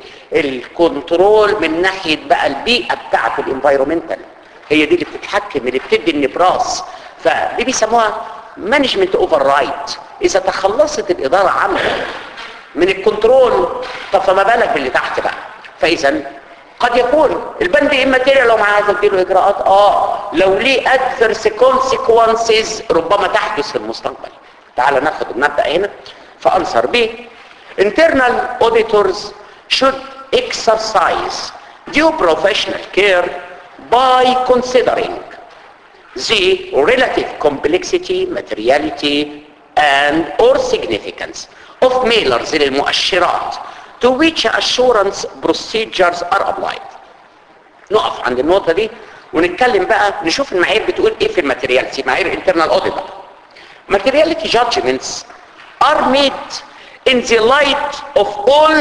والكنترول من ناحيه بقى البيئه بتاعه الانفايرومنتال هي دي اللي بتتحكم اللي بتدي النبراس فدي بيسموها مانجمنت اوفر رايت اذا تخلصت الاداره عنه من الكنترول طب فما بالك باللي تحت بقى فاذا قد يكون البند immaterial لو معاه تديله اجراءات اه لو ليه adverse consequences ربما تحدث في المستقبل تعال ناخد المبدا هنا فانصر به internal auditors should exercise due professional care by considering the relative complexity, materiality, and or significance of mailers للمؤشرات to which assurance procedures are applied. نقف عند النقطة دي ونتكلم بقى نشوف المعايير بتقول ايه في الماتيرياليتي معايير internal audit بقى. Materiality judgments are made in the light of all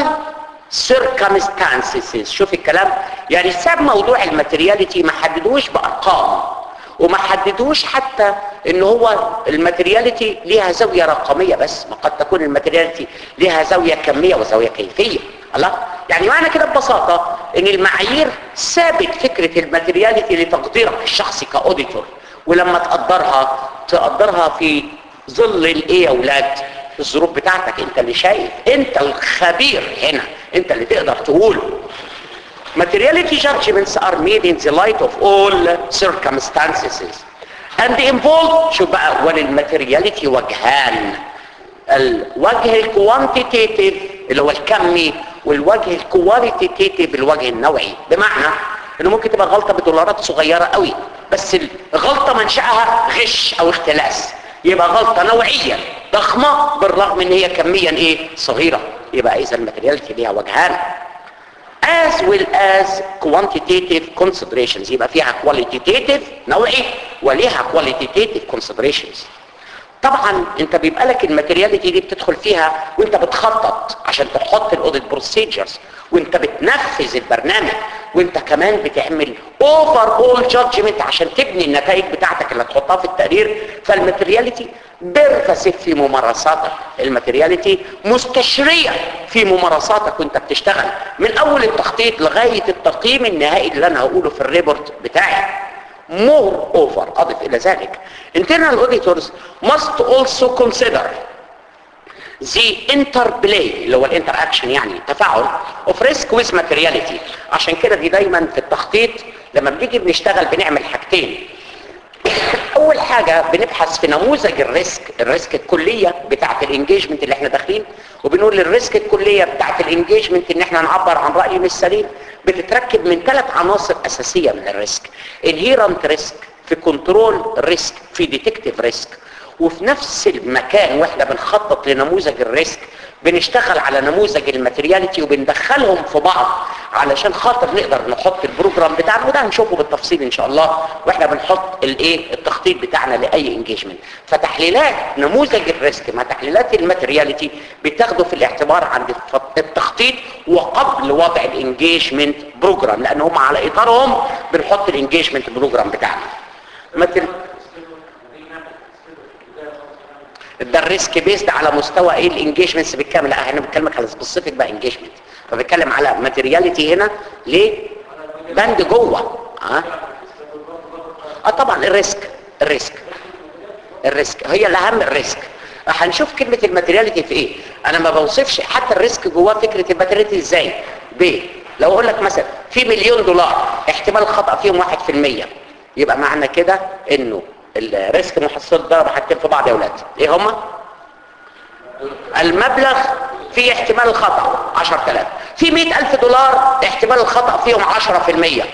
circumstances شوف الكلام يعني ساب موضوع الماتيرياليتي ما حددوش بارقام وما حددوش حتى ان هو الماتيرياليتي ليها زاويه رقميه بس ما قد تكون الماتيرياليتي ليها زاويه كميه وزاويه كيفيه الله يعني معنى كده ببساطه ان المعايير ثابت فكره الماتيرياليتي لتقديرك الشخصي كاوديتور ولما تقدرها تقدرها في ظل الايه يا اولاد الظروف بتاعتك انت اللي شايف انت الخبير هنا انت اللي تقدر تقول materiality judgments are made in the light of all circumstances and involve شو بقى وللماتيرياليتي وجهان الوجه الكوانتيتيف اللي هو الكمي والوجه الكواليتيتيف الوجه النوعي بمعنى انه ممكن تبقى غلطه بدولارات صغيره قوي بس الغلطه منشاها غش او اختلاس يبقى غلطه نوعيا ضخمه بالرغم ان هي كميا ايه صغيره يبقى اذا الماتيرياليتي ليها وجهان as well as quantitative considerations يبقى فيها qualitative نوعي وليها qualitative considerations طبعا انت بيبقى لك الماتيرياليتي دي بتدخل فيها وانت بتخطط عشان تحط الاوديت بروسيجرز وانت بتنفذ البرنامج وانت كمان بتعمل اوفر اول جادجمنت عشان تبني النتائج بتاعتك اللي هتحطها في التقرير فالماتيرياليتي بيرفاسيف في ممارساتك الماتيرياليتي مستشرية في ممارساتك وانت بتشتغل من اول التخطيط لغاية التقييم النهائي اللي انا هقوله في الريبورت بتاعي more over اضف الى ذلك internal auditors must also consider the interplay اللي هو الانتر اكشن يعني تفاعل of risk with materiality عشان كده دي دايما في التخطيط لما بنيجي بنشتغل بنعمل حاجتين اول حاجة بنبحث في نموذج الريسك الريسك الكلية بتاعة الانجيجمنت اللي احنا داخلين وبنقول الريسك الكلية بتاعة الانجيجمنت ان احنا نعبر عن رأي مش سليم بتتركب من ثلاث عناصر اساسية من الريسك inherent ريسك في كنترول ريسك في ديتكتيف ريسك وفي نفس المكان واحنا بنخطط لنموذج الريسك بنشتغل على نموذج الماتيرياليتي وبندخلهم في بعض علشان خاطر نقدر نحط البروجرام بتاعنا وده هنشوفه بالتفصيل ان شاء الله واحنا بنحط الايه التخطيط بتاعنا لاي انجيجمنت فتحليلات نموذج الريسك مع تحليلات الماتيرياليتي بتاخده في الاعتبار عند التخطيط وقبل وضع الانجيجمنت بروجرام لان هم على اطارهم بنحط الانجيجمنت بروجرام بتاعنا مثل ده الريسك بيزد على مستوى ايه الانجيجمنتس بالكامل لا احنا بنتكلم على سبيسيفيك بقى انجيجمنت فبتكلم على ماتيرياليتي هنا ليه بند جوه اه اه طبعا الريسك الريسك الريسك هي الاهم الريسك هنشوف كلمة الماتيرياليتي في ايه انا ما بوصفش حتى الريسك جواه فكرة الماتيرياليتي ازاي ب لو اقول لك مثلا في مليون دولار احتمال الخطأ فيهم واحد في المية يبقى معنى كده انه الريسك محصل ضرب حاجتين في بعض يا اولاد ايه هما المبلغ في احتمال الخطأ 10000 في 100000 دولار احتمال الخطأ فيهم 10%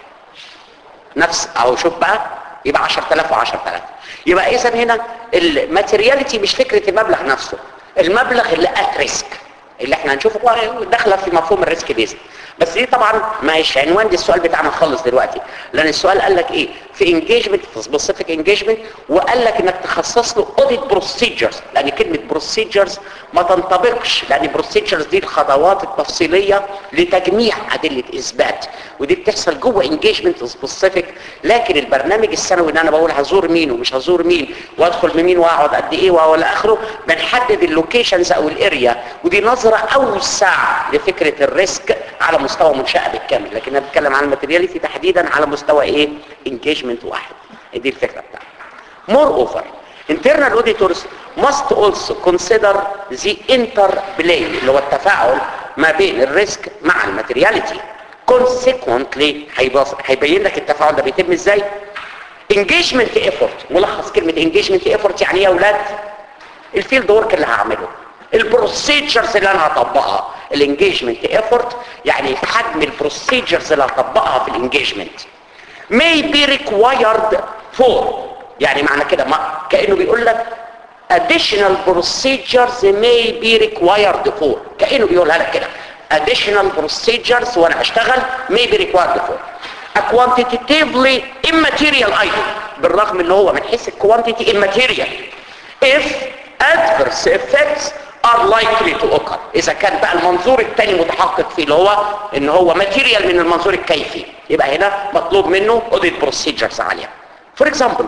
نفس اهو شوف بقى يبقى 10000 و10000 يبقى اذا هنا الماتيرياليتي مش فكرة المبلغ نفسه المبلغ اللي ات ريسك اللي احنا هنشوفه داخله في مفهوم الريسك بيزد بس دي طبعا مش عنوان دي السؤال بتاعنا خالص دلوقتي لان السؤال قال لك ايه في انجيجمنت في سبيسيفيك انجيجمنت وقال لك انك تخصص له اوديت بروسيجرز لان كلمه بروسيجرز ما تنطبقش لان بروسيجرز دي الخطوات التفصيليه لتجميع ادله اثبات ودي بتحصل جوه انجيجمنت سبيسيفيك لكن البرنامج السنوي ان انا بقول هزور مين ومش هزور مين وادخل بمين واقعد قد ايه والى اخره بنحدد اللوكيشنز او الاريا ودي نظره اوسع لفكره الريسك على مستوى منشأة بالكامل لكن انا بتكلم عن الماتيرياليتي تحديدا على مستوى ايه انجيجمنت واحد دي الفكرة بتاعتها more over internal auditors must also consider the interplay اللي هو التفاعل ما بين الريسك مع الماتيرياليتي consequently هيبين لك التفاعل ده بيتم ازاي engagement effort ملخص كلمة engagement effort يعني ايه يا اولاد الفيلد ورك اللي هعمله البروسيجرز اللي انا هطبقها الانجيجمنت ايفورت يعني حجم البروسيجرز اللي هطبقها في الانجيجمنت may be required for يعني معنى كده ما كانه بيقول لك additional procedures may be required for كانه بيقولها لك كده additional procedures وانا هشتغل may be required for a quantitatively immaterial item بالرغم ان هو من حيث الكوانتيتي immaterial if adverse effects are likely to occur اذا كان بقى المنظور الثاني متحقق فيه اللي هو ان هو ماتيريال من المنظور الكيفي يبقى هنا مطلوب منه audit procedures عاليه for example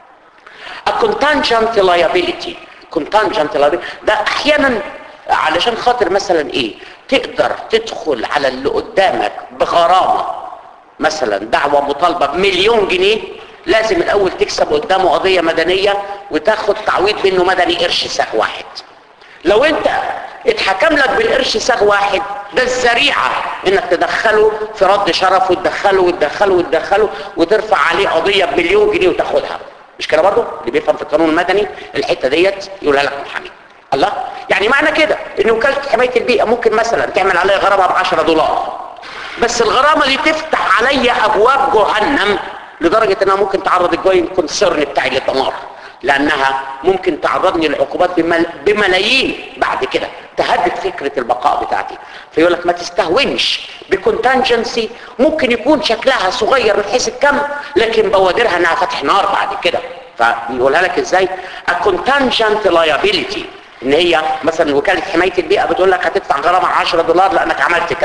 a contingent liability contingent liability ده احيانا علشان خاطر مثلا ايه تقدر تدخل على اللي قدامك بغرامه مثلا دعوه مطالبه بمليون جنيه لازم الاول تكسب قدامه قضيه مدنيه وتاخد تعويض منه مدني قرش ساق واحد لو انت اتحكم لك بالقرش ساغ واحد ده الذريعة انك تدخله في رد شرف وتدخله وتدخله وتدخله وترفع عليه قضية بمليون جنيه وتاخدها مش كده برضه اللي بيفهم في القانون المدني الحتة ديت يقولها لك محامي الله يعني معنى كده ان وكالة حماية البيئة ممكن مثلا تعمل عليها غرامة ب 10 دولار بس الغرامة دي تفتح عليا ابواب جهنم لدرجة انها ممكن تعرض الجوين كونسيرن بتاعي للدمار لانها ممكن تعرضني لعقوبات بمل... بملايين بعد كده تهدد فكرة البقاء بتاعتي فيقول لك ما تستهونش بكونتنجنسي ممكن يكون شكلها صغير من حيث الكم لكن بوادرها انها فتح نار بعد كده فبيقولها لك ازاي a contingent liability ان هي مثلا وكالة حماية البيئة بتقول لك هتدفع غرامة 10 دولار لانك عملت كذا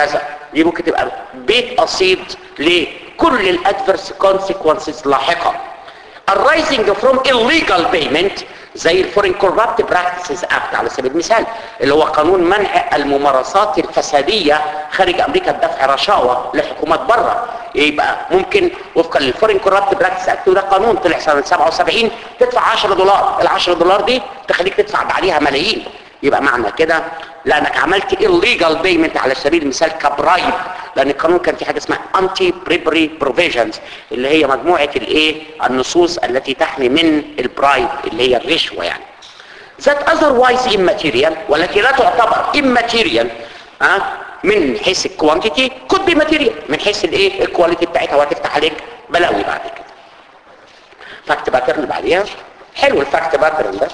دي ممكن تبقى بيت قصيد لكل الادفرس كونسيكونسز لاحقا arising from illegal payment زي الفورين كوربت براكتسز اكت على سبيل المثال اللي هو قانون منع الممارسات الفساديه خارج امريكا بدفع رشاوى لحكومات بره يبقى ممكن وفقا للفورين كوربت براكتس اكت وده قانون طلع سنه 77 تدفع 10 دولار ال 10 دولار دي تخليك تدفع بعديها ملايين يبقى معنى كده لانك عملت illegal payment على سبيل المثال كبرايب لان القانون كان في حاجه اسمها anti bribery provisions اللي هي مجموعه الايه النصوص التي تحمي من البرايب اللي هي الرشوه يعني that otherwise immaterial والتي لا تعتبر immaterial ها من حيث الكوانتيتي could be material من حيث الايه الكواليتي بتاعتها وهتفتح عليك بلاوي بعد كده فاكت باترن بعديها حلو الفاكت باترن ده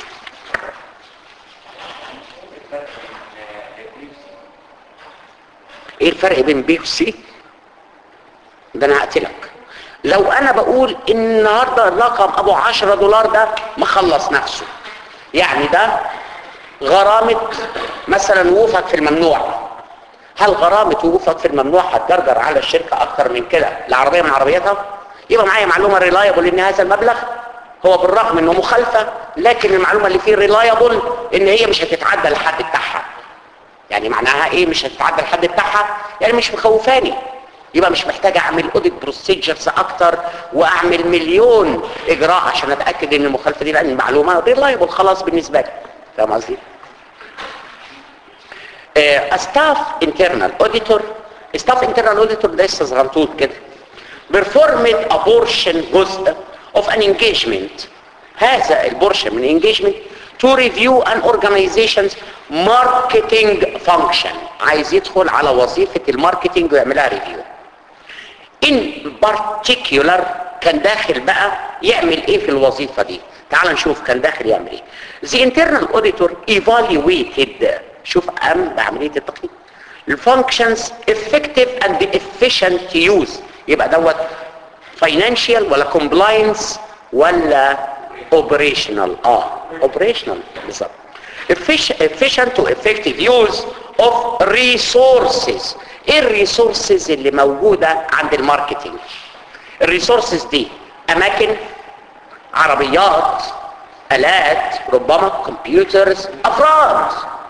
ايه الفرق بين بي وسي ده انا هقتلك لو انا بقول ان النهارده الرقم ابو 10 دولار ده مخلص نفسه يعني ده غرامة مثلا وقوفك في الممنوع هل غرامة وقوفك في الممنوع هتجرجر على الشركة اكتر من كده العربية من عربيتها يبقى معايا معلومة ريلايبل ان هذا المبلغ هو بالرغم انه مخالفة لكن المعلومة اللي فيه ريلايبل ان هي مش هتتعدى الحد بتاعها يعني معناها ايه مش هتتعدى الحد بتاعها يعني مش مخوفاني يبقى مش محتاج اعمل اوديت بروسيجرز اكتر واعمل مليون اجراء عشان اتاكد ان المخالفه دي لان المعلومه ريلايبل خلاص بالنسبه لي فاهم قصدي ستاف انترنال اوديتور ستاف انترنال اوديتور ده لسه صغنطوط كده performed a portion جزء of an engagement هذا البورشن من engagement to review an organization's marketing function عايز يدخل على وظيفة الماركتينج ويعملها ريفيو in particular كان داخل بقى يعمل ايه في الوظيفة دي تعال نشوف كان داخل يعمل ايه the internal auditor evaluated شوف قام بعملية التقييم الفانكشنز effective and efficient use يبقى دوت financial ولا compliance ولا operational اه operational بالظبط efficient to effective use of resources ايه الريسورسز اللي موجودة عند الماركتينج الريسورسز دي اماكن عربيات الات ربما كمبيوترز افراد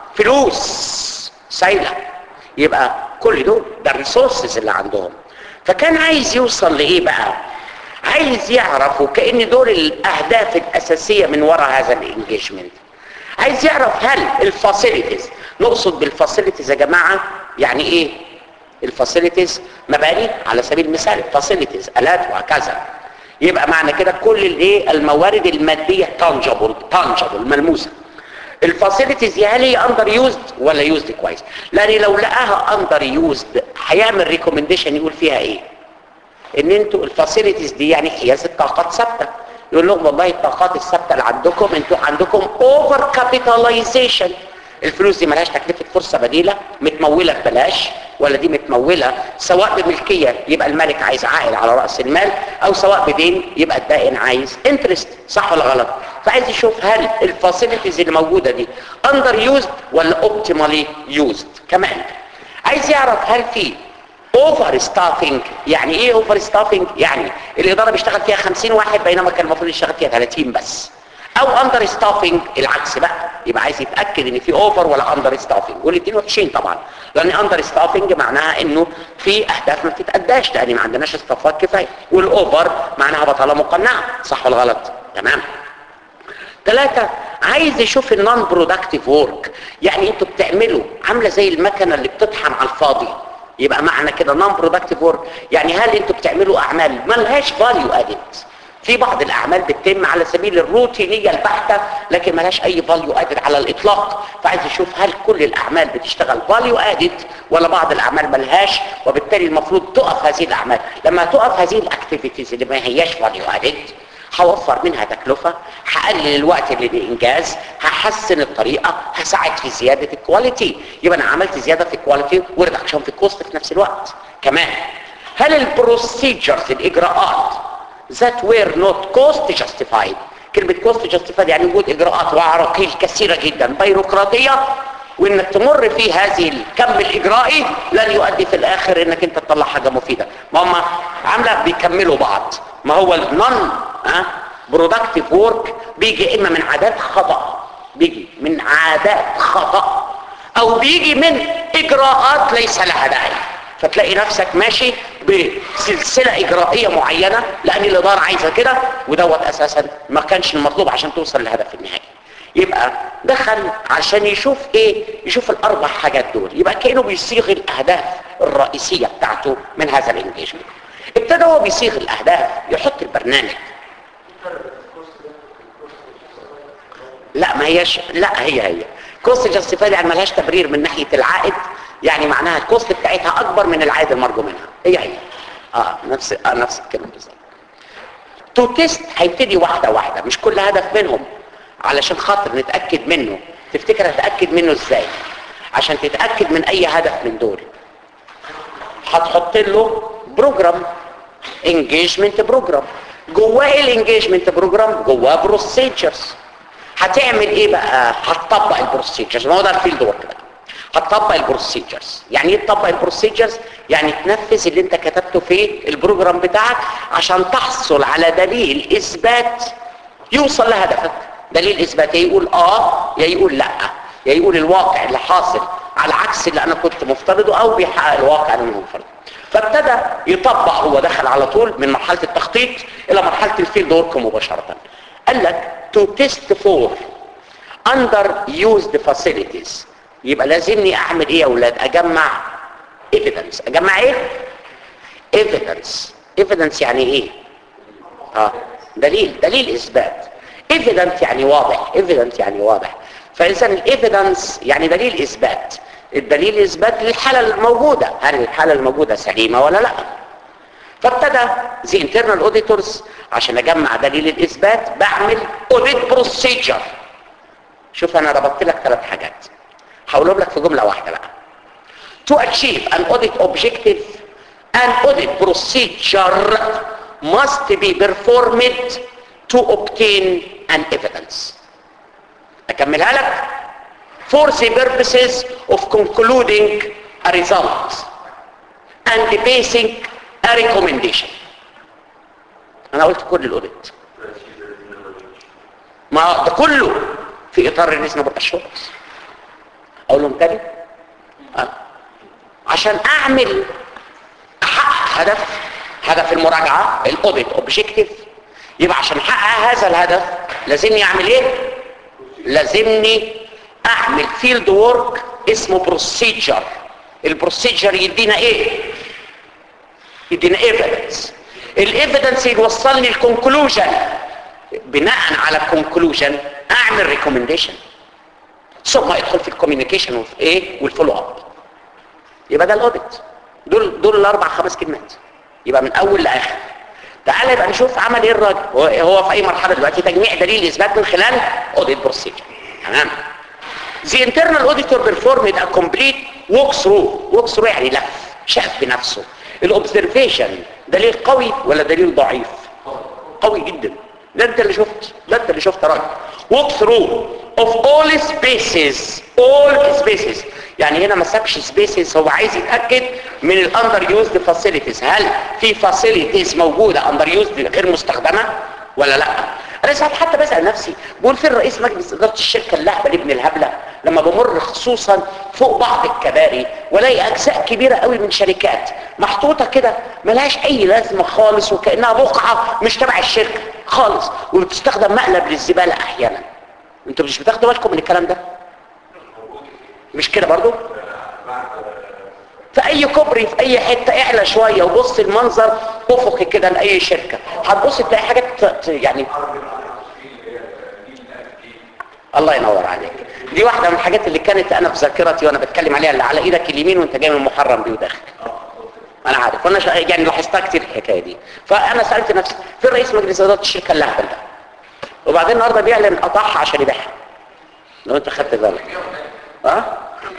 فلوس سايلة يبقى كل دول ده الريسورسز اللي عندهم فكان عايز يوصل لايه بقى عايز يعرف وكأن دول الاهداف الاساسية من وراء هذا الانجيجمنت عايز يعرف هل الفاسيلتيز نقصد بالفاسيلتيز يا جماعة يعني ايه الفاسيلتيز مباني على سبيل المثال الفاسيلتيز الات وهكذا يبقى معنى كده كل الايه الموارد المادية تانجبل تانجبل ملموسة الفاسيلتيز هل هي اندر يوزد ولا يوزد كويس لان لو لقاها اندر يوزد هيعمل ريكومنديشن يقول فيها ايه ان انتوا الفاسيلتيز دي يعني حيازة طاقات ثابته يقول لهم والله الطاقات الثابته اللي عندكم انتوا عندكم اوفر كابيتاليزيشن الفلوس دي ملهاش تكلفه فرصه بديله متموله ببلاش ولا دي متموله سواء بملكيه يبقى المالك عايز عائد على راس المال او سواء بدين يبقى الدائن عايز انترست صح ولا غلط فعايز يشوف هل الفاسيلتيز اللي موجوده دي اندر يوزد ولا اوبتيمالي يوزد كمان عايز يعرف هل في اوفر ستافنج يعني ايه اوفر ستافنج يعني الاداره بيشتغل فيها 50 واحد بينما كان المفروض يشتغل فيها 30 بس او اندر ستافنج العكس بقى يبقى عايز يتاكد ان في اوفر ولا اندر ستافنج والاثنين وحشين طبعا لان اندر ستافنج معناها انه في اهداف ما بتتاداش لان ما عندناش استافات كفايه والاوفر معناها بطاله مقنعه صح ولا غلط تمام ثلاثة عايز يشوف النون برودكتيف وورك يعني انتوا بتعملوا عامله زي المكنه اللي بتطحن على الفاضي يبقى معنى كده نون برودكتيف وورك يعني هل انتوا بتعملوا اعمال ملهاش فاليو ادد في بعض الاعمال بتتم على سبيل الروتينيه البحته لكن ملهاش اي فاليو ادد على الاطلاق فعايز يشوف هل كل الاعمال بتشتغل فاليو ادد ولا بعض الاعمال ملهاش وبالتالي المفروض تقف هذه الاعمال لما تقف هذه الاكتيفيتيز اللي ما هياش فاليو ادد هوفر منها تكلفة هقلل الوقت للإنجاز هحسن الطريقة هساعد في زيادة الكواليتي يبقى أنا عملت زيادة في الكواليتي وريدكشن في الكوست في نفس الوقت كمان هل البروسيجرز الإجراءات that were not cost justified كلمة cost justified يعني وجود إجراءات وعراقيل كثيرة جدا بيروقراطية وانك تمر في هذه الكم الاجرائي لن يؤدي في الاخر انك انت تطلع حاجه مفيده ما هم عامله بيكملوا بعض ما هو النون ها برودكتيف وورك بيجي اما من عادات خطا بيجي من عادات خطا او بيجي من اجراءات ليس لها داعي فتلاقي نفسك ماشي بسلسلة اجرائية معينة لان الادارة عايزة كده ودوت اساسا ما كانش المطلوب عشان توصل للهدف النهائي يبقى دخل عشان يشوف ايه يشوف الاربع حاجات دول يبقى كأنه بيصيغ الاهداف الرئيسية بتاعته من هذا الانجيجمنت ابتدى هو بيصيغ الاهداف يحط البرنامج لا ما هيش لا هي هي كوست جاستيفايد يعني ملهاش تبرير من ناحية العائد يعني معناها الكوست بتاعتها اكبر من العائد المرجو منها هي هي اه نفس آه نفس الكلمة بالظبط تو تيست هيبتدي واحدة واحدة مش كل هدف منهم علشان خاطر نتأكد منه تفتكر هتأكد منه ازاي عشان تتأكد من اي هدف من دول هتحط له بروجرام انجيجمنت بروجرام جواه ايه الانجيجمنت بروجرام جواه بروسيجرز هتعمل ايه بقى هتطبق البروسيجرز ما هو ده الفيلد ورك بقى هتطبق البروسيجرز يعني ايه تطبق البروسيجرز يعني تنفذ اللي انت كتبته في البروجرام بتاعك عشان تحصل على دليل اثبات يوصل لهدفك دليل اثبات يا يقول اه يا يقول لا يا يقول الواقع اللي حاصل على عكس اللي انا كنت مفترضه او بيحقق الواقع اللي انا مفترضه فابتدى يطبق هو دخل على طول من مرحله التخطيط الى مرحله الفيلد ورك مباشره قال لك to test for under used facilities يبقى لازمني اعمل ايه يا اولاد اجمع evidence اجمع ايه evidence evidence يعني ايه اه دليل دليل اثبات evident يعني واضح evident يعني واضح فاذا الايفيدنس يعني دليل اثبات الدليل اثبات للحاله الموجوده هل الحاله الموجوده سليمه ولا لا فابتدى زي internal auditors عشان اجمع دليل الاثبات بعمل audit procedure شوف انا ربطت لك ثلاث حاجات هقولهم لك في جمله واحده بقى to achieve an audit objective an audit procedure must be performed to obtain an evidence اكملها لك for the purposes of concluding a result and basing a recommendation انا قلت كل الاوديت ما ده كله في اطار الريزنبل اشورنس اقول لهم تاني آه. عشان اعمل احقق هدف هدف المراجعه الاوديت اوبجيكتيف يبقى عشان احقق هذا الهدف لازمني اعمل ايه لازمني اعمل فيلد وورك اسمه بروسيجر البروسيجر يدينا ايه يدينا ايفيدنس الايفيدنس يوصلني الكونكلوجن بناء على الكونكلوجن اعمل ريكومنديشن ثم ادخل في الكوميونيكيشن وفي ايه والفولو اب يبقى ده الاوديت دول دول الاربع خمس كلمات يبقى من اول لاخر تعال يبقى نشوف عمل ايه الراجل هو هو في اي مرحله دلوقتي تجميع دليل اثبات من خلال اوديت بروسيجر تمام The internal auditor performed a complete walk through walk through يعني لف شاف بنفسه الاوبزرفيشن دليل قوي ولا دليل ضعيف قوي جدا ده انت اللي شفت ده انت اللي شفت راجل walk through of all spaces all spaces يعني هنا ما سابش سبيسز هو عايز يتاكد من الاندر يوزد فاسيلتيز هل في فاسيلتيز موجوده اندر يوزد غير مستخدمه ولا لا انا ساعات حتى بسال نفسي بقول فين رئيس مجلس اداره الشركه اللهبل ابن الهبله لما بمر خصوصا فوق بعض الكباري والاقي اجزاء كبيره قوي من شركات محطوطه كده ملهاش اي لازمه خالص وكانها بقعه مش تبع الشركه خالص وبتستخدم مقلب للزباله احيانا انتوا مش بتاخدوا بالكم من الكلام ده مش كده برضو في اي كوبري في اي حته اعلى شويه وبص المنظر افقي كده لاي شركه هتبص تلاقي حاجات ت- يعني الله ينور عليك دي واحده من الحاجات اللي كانت انا في ذاكرتي وانا بتكلم عليها اللي على ايدك اليمين وانت جاي من محرم بيه وداخل انا عارف وانا شا- يعني لاحظتها كتير الحكايه دي فانا سالت نفسي فين رئيس مجلس اداره الشركه اللهبل ده وبعدين النهارده بيعلن قطعها عشان يبيعها لو انت خدت بالك ها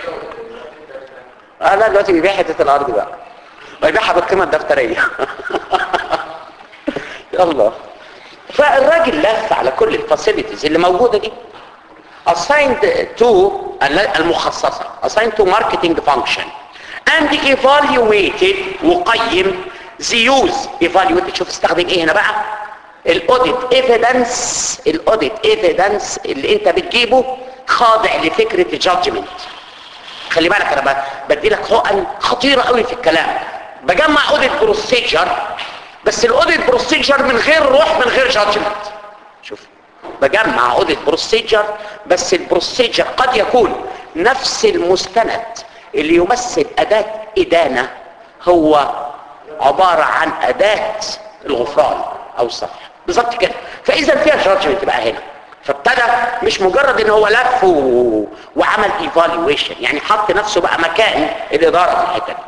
اه لا دلوقتي بيبيع حته الارض بقى ويبيعها بالقيمه الدفتريه يلا فالراجل لف على كل الفاسيلتيز اللي موجوده دي assigned to المخصصة assigned to marketing function and evaluated وقيم the use evaluated شوف استخدم ايه هنا بقى الاوديت ايفيدنس الاوديت ايفيدنس اللي انت بتجيبه خاضع لفكرة الجادجمنت خلي بالك انا ب- بدي لك حقن خطيرة قوي في الكلام بجمع اوديت بروسيجر بس الاوديت بروسيجر من غير روح من غير جادجمنت شوف بجمع اوديت بروسيجر بس البروسيجر قد يكون نفس المستند اللي يمثل اداة ادانة هو عبارة عن اداة الغفران او الصفح بالظبط كده فاذا فيها جادجمنت بقى هنا فابتدى مش مجرد ان هو لف و... وعمل ايفالويشن يعني حط نفسه بقى مكان الاداره في الحته دي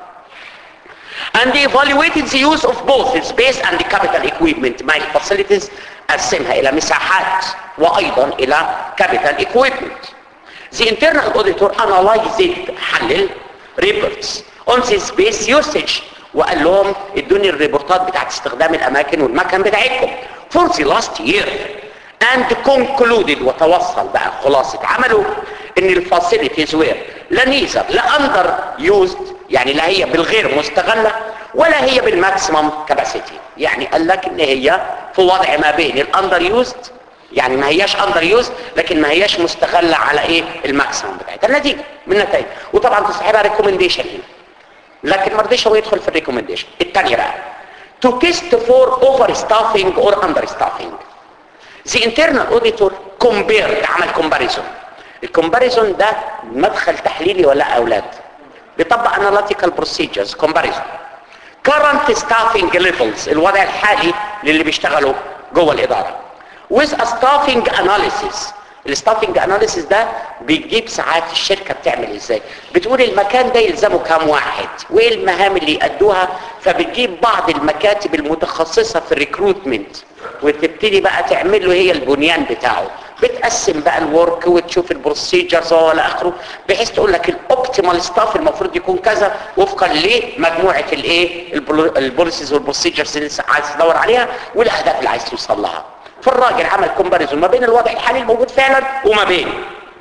and evaluated the use of both space and capital equipment my facilities قسمها الى مساحات وايضا الى capital equipment the internal auditor analyzed حلل reports on the space usage وقال لهم ادوني الريبورتات بتاعت استخدام الاماكن والمكان بتاعتكم for the last year and concluded وتوصل بقى خلاصة عمله ان الفاسيلتيز وير لا نيزر لا اندر يوزد يعني لا هي بالغير مستغلة ولا هي بالماكسيمم كاباسيتي يعني قال لك ان هي في وضع ما بين الاندر يوزد يعني ما هياش اندر يوز لكن ما هياش مستغلة على ايه الماكسيمم بتاعتها النتيجة من النتائج وطبعا تصاحبها ريكومنديشن هنا لكن ما رضيش هو يدخل في الريكومنديشن الثانية بقى to test for overstaffing or understaffing the internal auditor compared عمل comparison الكومباريزون ده مدخل تحليلي ولا اولاد بيطبق analytical procedures comparison current staffing levels الوضع الحالي للي بيشتغلوا جوه الاداره with a staffing analysis الستافنج اناليسيس ده بيجيب ساعات الشركه بتعمل ازاي بتقول المكان ده يلزمه كام واحد وايه المهام اللي يأدوها فبتجيب بعض المكاتب المتخصصه في الريكروتمنت وتبتدي بقى تعمل له هي البنيان بتاعه بتقسم بقى الورك وتشوف البروسيجرز ولا اخره بحيث تقول لك الاوبتيمال ستاف المفروض يكون كذا وفقا لمجموعه الايه البوليسيز والبروسيجرز اللي عايز تدور عليها والاهداف اللي عايز توصل لها فالراجل عمل كومباريزون ما بين الوضع الحالي الموجود فعلا وما بين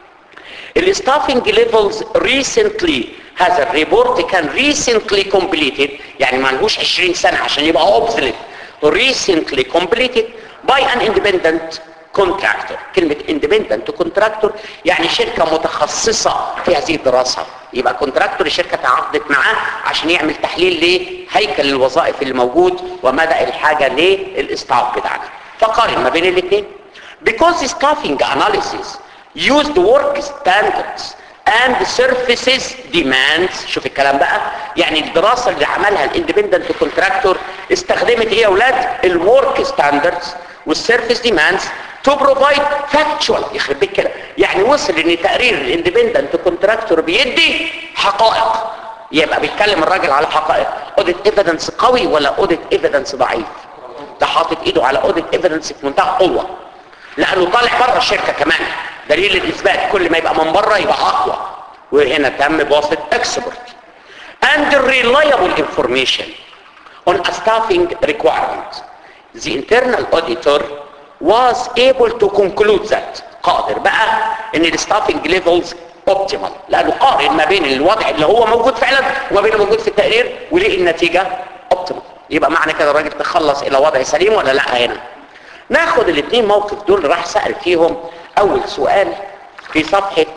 الستافنج ليفلز ريسنتلي هذا الريبورت كان ريسنتلي كومبليتد يعني ما لهوش 20 سنه عشان يبقى اوبسليت ريسنتلي كومبليتد باي ان اندبندنت كونتراكتور كلمة اندبندنت كونتراكتور يعني شركة متخصصة في هذه الدراسة يبقى كونتراكتور الشركة تعاقدت معاه عشان يعمل تحليل لهيكل الوظائف اللي موجود ومدى الحاجة للاستاف بتاعنا فقارن ما بين الاثنين because staffing analysis used work standards and services demands شوف الكلام بقى يعني الدراسة اللي عملها الاندبندنت كونتراكتور استخدمت ايه يا اولاد الورك ستاندردز والسيرفيس ديماندز تو بروفايد فاكتشوال يخرب بيك كده يعني وصل ان تقرير الاندبندنت كونتراكتور بيدي حقائق يبقى بيتكلم الراجل على حقائق اوديت ايفيدنس قوي ولا اوديت ايفيدنس ضعيف ده حاطط ايده على اوديت ايفيدنس في منتهى القوه لانه طالع بره الشركه كمان دليل الاثبات كل ما يبقى من بره يبقى اقوى وهنا تم بواسطه اكسبرت and reliable information on a staffing requirement the internal auditor was able to conclude that قادر بقى ان الستافنج ليفلز اوبتيمال لانه قارن ما بين الوضع اللي هو موجود فعلا وما بين الموجود في التقرير وليه النتيجه اوبتيمال يبقى معنى كده الراجل تخلص الى وضع سليم ولا لا هنا ناخد الاثنين موقف دول راح سأل فيهم اول سؤال في صفحة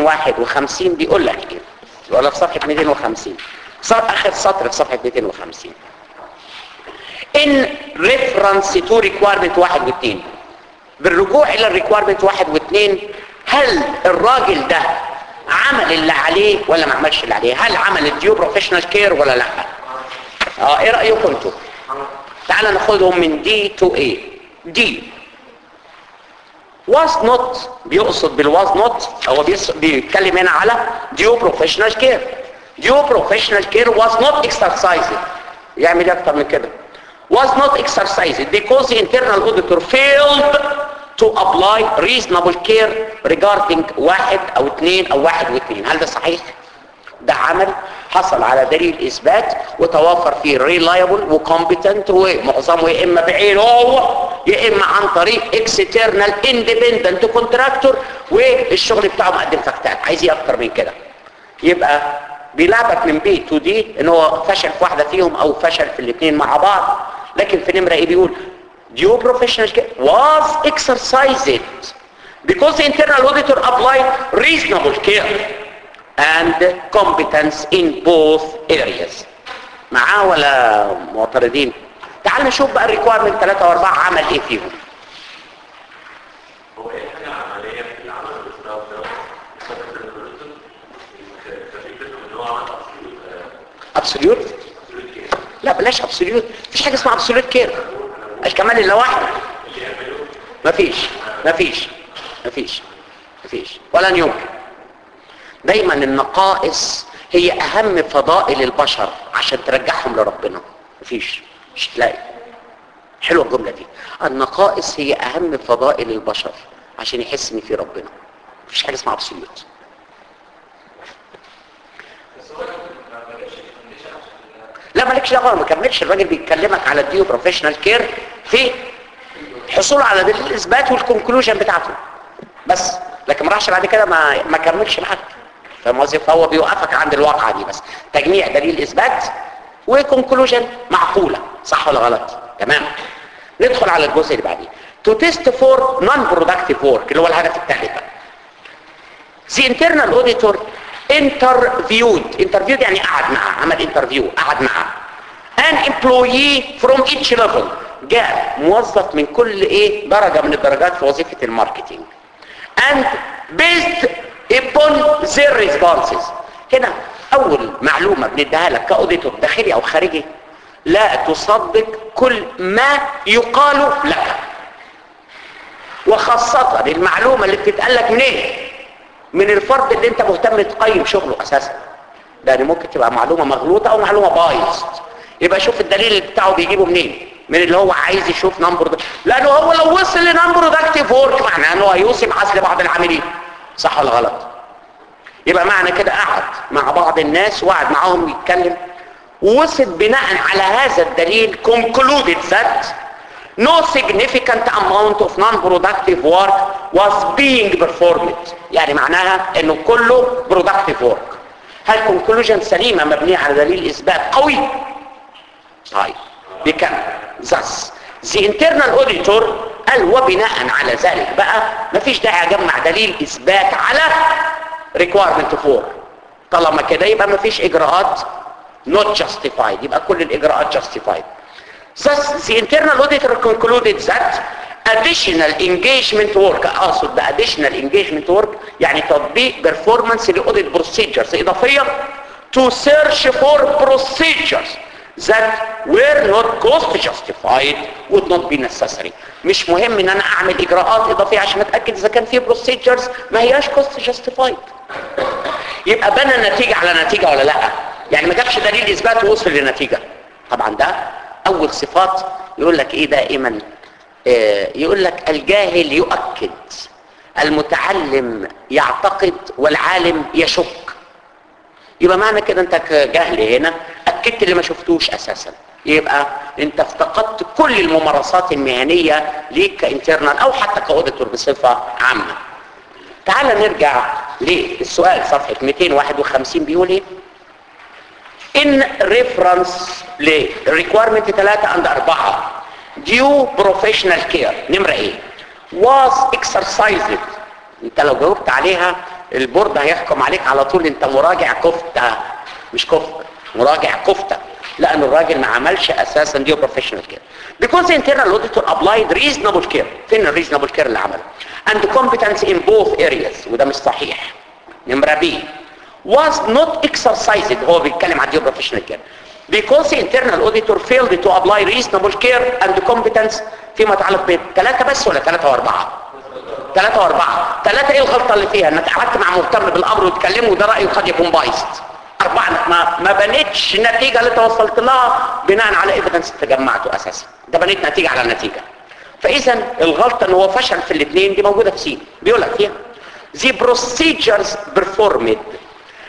251 بيقول لك ايه ولا في صفحة 250 صار اخر سطر في صفحة 250 in reference to requirement واحد واثنين بالرجوع الى الريكويرمنت واحد واثنين هل الراجل ده عمل اللي عليه ولا ما عملش اللي عليه هل عمل الديو بروفيشنال كير ولا لا اه ايه رايكم انتوا تعال ناخدهم من دي تو اي دي was not بيقصد بالواز نوت هو بيس- بيتكلم هنا على due professional care due professional care was not exercised يعمل ايه اكتر من كده was not exercised because the internal auditor failed to apply reasonable care regarding واحد او اثنين او واحد واثنين هل ده صحيح ده عمل حصل على دليل اثبات وتوافر فيه ريلايبل وكومبتنت ومعظمه يا اما بعينه هو يا اما عن طريق اكسترنال اندبندنت كونتراكتور والشغل بتاعه مقدم فاكتات عايز ايه اكتر من كده يبقى بيلعبك من بي تو دي ان هو فشل في واحده فيهم او فشل في الاثنين مع بعض لكن في نمره ايه بيقول due professional care was exercised because the internal auditor applied reasonable care and competence in both areas معاه ولا معترضين تعال نشوف بقى الريكويرمنت 3 و4 عمل ايه فيهم هو ايه حاجه عمليه في العمل الاصلاح ده فكره البروتين فكره ان هو عمل ابسوليوت لا بلاش ابسوليوت مفيش حاجه اسمها ابسوليوت كير الكمال الا واحد مفيش مفيش مفيش مفيش ولن يمكن دايما النقائص هي اهم فضائل البشر عشان ترجعهم لربنا مفيش مش تلاقي حلوه الجمله دي النقائص هي اهم فضائل البشر عشان يحس ان في ربنا مفيش حاجه اسمها ابسوليوت لا مالكش دعوه ما كملش الراجل بيكلمك على الديو بروفيشنال كير في حصول على دليل الاثبات والكونكلوجن بتاعته بس لكن ما راحش بعد كده ما ما كملش معاك فاهم قصدي فهو بيوقفك عند الواقعه دي بس تجميع دليل اثبات وكونكلوجن معقوله صح ولا غلط تمام ندخل على الجزء اللي بعديه to test for non-productive work اللي هو الهدف الثالث بقى The internal auditor interviewed interviewed يعني قعد معاه عمل انترفيو قعد معاه an employee from each level جاء موظف من كل ايه درجة من الدرجات في وظيفة الماركتينج and based upon their responses هنا اول معلومة بنديها لك كاوديتور داخلي او خارجي لا تصدق كل ما يقال لك وخاصة المعلومة اللي بتتقال لك منين من الفرد اللي انت مهتم تقيم شغله اساسا لان ممكن تبقى معلومة مغلوطة او معلومة بايظ يبقى شوف الدليل بتاعه بيجيبه منين من اللي هو عايز يشوف نمبر لانه هو لو وصل لنمبر داكتيف ورك معناه انه هيوصي حسل بعض العاملين صح ولا غلط يبقى معنى كده قعد مع بعض الناس وقعد معاهم يتكلم ووصل بناء على هذا الدليل concluded that no significant amount of non-productive work was being performed يعني معناها انه كله productive work هل conclusion سليمة مبنية على دليل اثبات قوي طيب بكم thus the internal auditor قال وبناء على ذلك بقى مفيش داعي اجمع دليل اثبات على requirement 4 طالما كده يبقى مفيش اجراءات not justified يبقى كل الاجراءات justified Thus, the internal auditor concluded that additional engagement work اقصد ده additional engagement work يعني تطبيق performance لأوديت procedures إضافية to search for procedures that were not cost justified would not be necessary مش مهم ان انا اعمل اجراءات اضافية عشان اتأكد اذا كان في procedures ما هياش cost justified يبقى بنى نتيجة على نتيجة ولا لا يعني ما جابش دليل اثبات ووصل لنتيجة طبعا ده اول صفات يقول لك ايه دائما آه يقول لك الجاهل يؤكد المتعلم يعتقد والعالم يشك يبقى معنى كده انت كجهل هنا اكدت اللي ما شفتوش اساسا يبقى انت افتقدت كل الممارسات المهنية ليك كانترنال او حتى كاوديتور بصفة عامة تعال نرجع للسؤال صفحة 251 بيقول ايه in reference ل requirement 3 and 4 due professional care نمرة ايه was exercised انت لو جاوبت عليها البورد هيحكم عليك على طول انت مراجع كفتة مش كفتة مراجع كفتة لان الراجل ما عملش اساسا due professional care because the internal auditor applied reasonable care فين ال reasonable care اللي عمله and competence in both areas وده مش صحيح نمرة بي was not exercised هو بيتكلم عن due professional care because the internal auditor failed to apply reasonable care and competence فيما يتعلق بثلاثة بس ولا ثلاثة واربعة ثلاثة واربعة ثلاثة ايه الغلطة اللي فيها انك قعدت مع مهتم بالامر وتكلمه وده رأيه قد يكون بايظ اربعة ما, ما بنتش النتيجة اللي توصلت لها بناء على ايفيدنس تجمعته اساسا ده بنيت نتيجة على نتيجة فاذا الغلطة ان هو فشل في الاثنين دي موجودة في سين بيقول لك فيها the procedures performed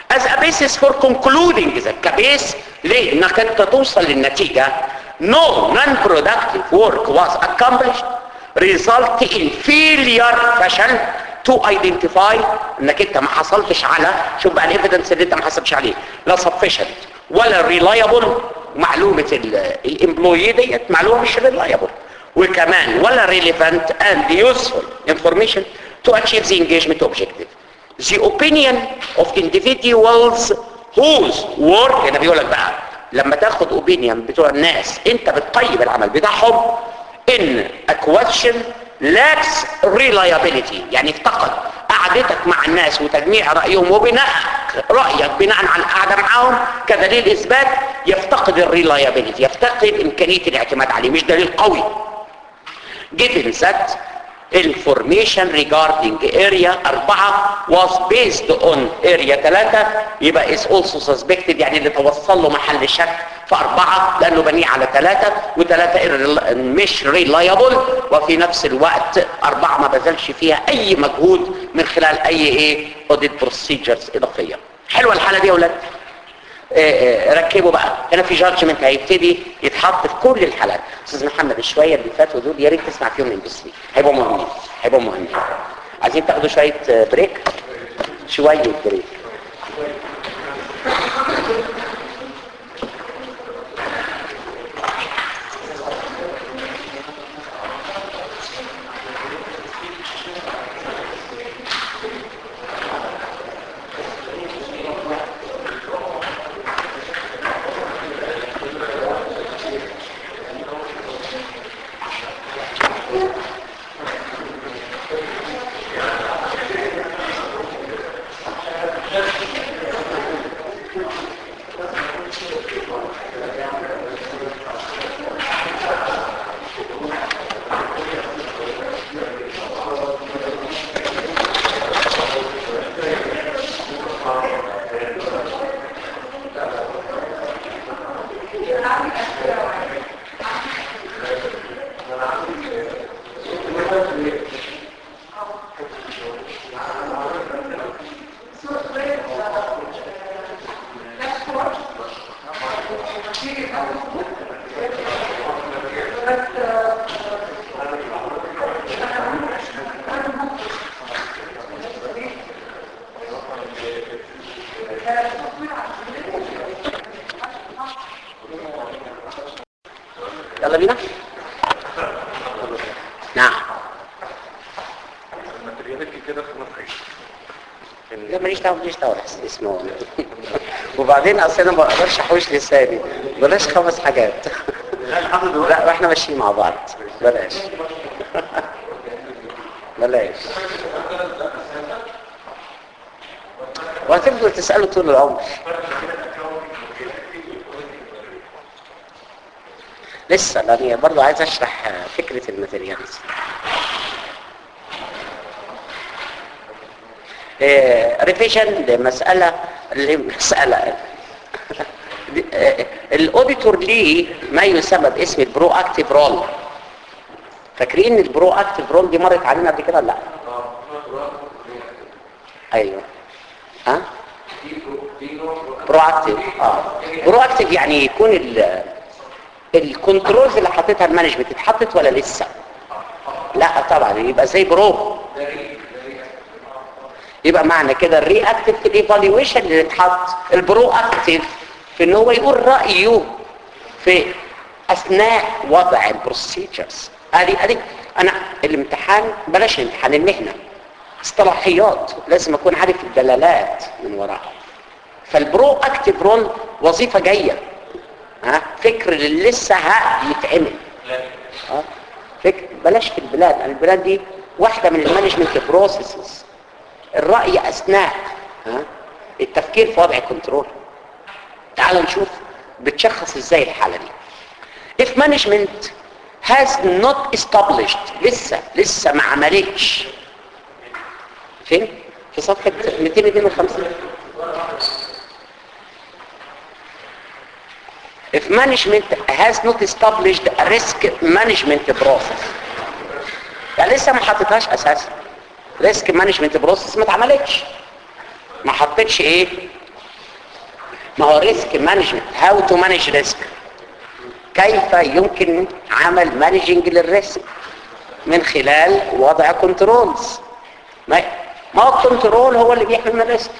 as a basis for concluding that كبيس ليه انك انت توصل للنتيجة no non-productive work was accomplished result in failure فشل to identify انك انت ما حصلتش على شوف بقى الايفيدنس اللي انت ما حصلتش عليه لا sufficient ولا reliable معلومة الامبلوي ديت معلومة مش reliable وكمان ولا relevant and useful information to achieve the engagement objective the opinion of individuals whose work هنا بيقول لك بقى لما تاخد opinion بتوع الناس انت بتقيم العمل بتاعهم in a question lacks reliability يعني افتقد قعدتك مع الناس وتجميع رأيهم وبناء رأيك بناء على القعدة معاهم كدليل إثبات يفتقد الريلايابيليتي يفتقد إمكانية الاعتماد عليه مش دليل قوي given that information regarding area 4 was based on area 3 يبقى is also suspected يعني اللي توصل له محل شك في 4 لانه بنيه على 3 و3 مش reliable وفي نفس الوقت 4 ما بذلش فيها اي مجهود من خلال اي ايه audit procedures اضافيه حلوه الحاله دي يا اولاد آه، آه، ركبوا بقى هنا في جادجمنت هيبتدي يتحط في كل الحالات استاذ محمد الشويه اللي فاتوا دول يا ريت تسمع فيهم ام بي 3 هيبقوا مهمين هيبقوا مهمين عايزين تاخدوا شويه آه، بريك شويه بريك يلا بينا نعم الماترياليتي كده خمس حاجات لا ماليش دعوه ماليش دعوه بس اسمه وبعدين اصل انا ما اقدرش احوش لساني بلاش خمس حاجات لا لحد دلوقتي لا واحنا ماشيين مع بعض بلاش بلاش وهتفضل تسأله طول العمر لسه لاني برضو عايز اشرح فكرة الماتيريالز ريفيجن لمسألة لمسألة الاوديتور ليه ما يسمى باسم البرو اكتيف رول فاكرين البرو اكتيف رول دي مرت علينا قبل كده ولا لا ايوه ها برو اكتيف اه برو اكتيف يعني يكون ال الكنترولز اللي حطيتها المانجمنت اتحطت ولا لسه لا طبعا يبقى زي برو يبقى معنى كده الري اكتيف في الايفالويشن اللي اتحط البرو اكتيف في ان هو يقول رايه في اثناء وضع البروسيجرز ادي ادي انا الامتحان بلاش الامتحان المهنه اصطلاحيات لازم اكون عارف الدلالات من وراها فالبرو اكتيف رول وظيفه جايه ها فكر اللي لسه هيتعمل ها فكر بلاش في البلاد البلاد دي واحده من المانجمنت بروسيسز الرأي أثناء ها التفكير في وضع كنترول تعالوا نشوف بتشخص ازاي الحالة دي if management has not established لسه لسه ما عملتش فين؟ في صفحة 252 if management has not established a risk management process يعني لسه ما حطيتهاش اساسا ريسك مانجمنت بروسيس ما اتعملتش ما حطيتش ايه ما هو ريسك مانجمنت هاو تو مانج ريسك كيف يمكن عمل مانجنج للريسك من خلال وضع كنترولز ما ما هو الكنترول هو اللي بيحمي من الريسك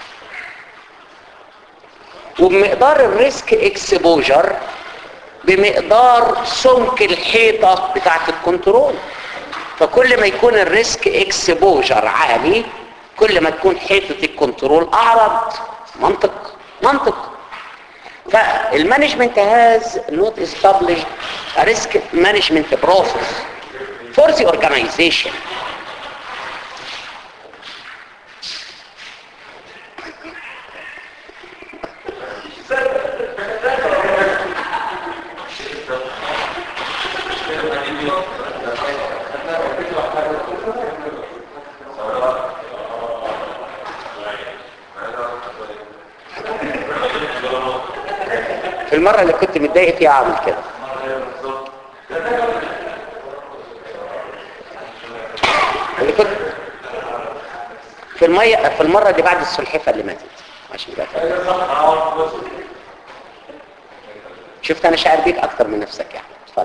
وبمقدار الريسك اكسبوجر بمقدار سمك الحيطة بتاعت الكنترول فكل ما يكون الريسك اكسبوجر عالي كل ما تكون حيطة الكنترول اعرض منطق منطق فالمانجمنت هاز not established a risk management process for the organization في المرة اللي كنت متضايق فيها اعمل كده اللي كنت في المية في المرة دي بعد السلحفة اللي ماتت عشان كده شفت انا شاعر بيك اكتر من نفسك يعني اتفضل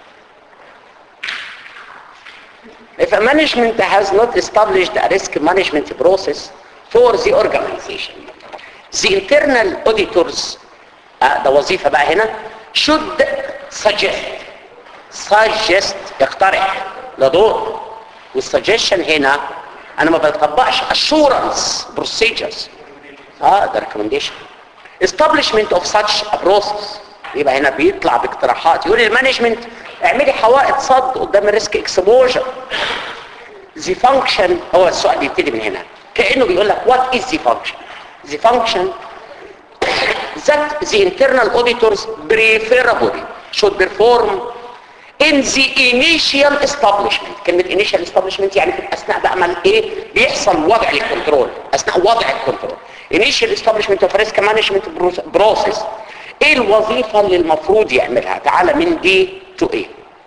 If a management has not established a risk management process for the organization, the internal auditors آه، ده وظيفة بقى هنا should suggest suggest يقترح ده دور والسجشن هنا انا ما بطبقش assurance procedures اه ده recommendation establishment of such a process يبقى هنا بيطلع باقتراحات يقول المانجمنت اعملي حوائط صد قدام الريسك اكسبوجر the function هو السؤال بيبتدي من هنا كانه بيقول لك what is the function the function that the internal auditors preferably should perform in the initial establishment كلمة initial establishment يعني في أثناء بقى ما ايه بيحصل وضع الكنترول أثناء وضع الكنترول initial establishment of risk management process ايه الوظيفة اللي المفروض يعملها تعالى من دي to ايه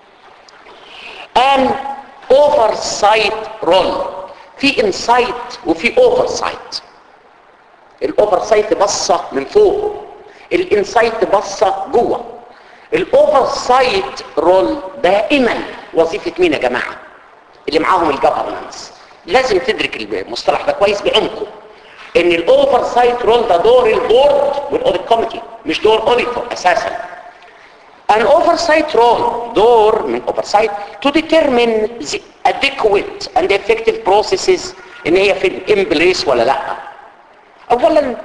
an oversight role في insight وفي oversight الاوفر سايت بصة من فوق الانسايت بصة جوه الاوفر سايت رول دائما وظيفة مين يا جماعة اللي معاهم الجفرنانس لازم تدرك المصطلح ده كويس بعمقه ان الاوفر سايت رول ده دور البورد والاوديت كوميتي مش دور اوديتور اساسا an oversight role دور من oversight to determine the adequate and effective processes ان هي في الامبليس ولا لا اولا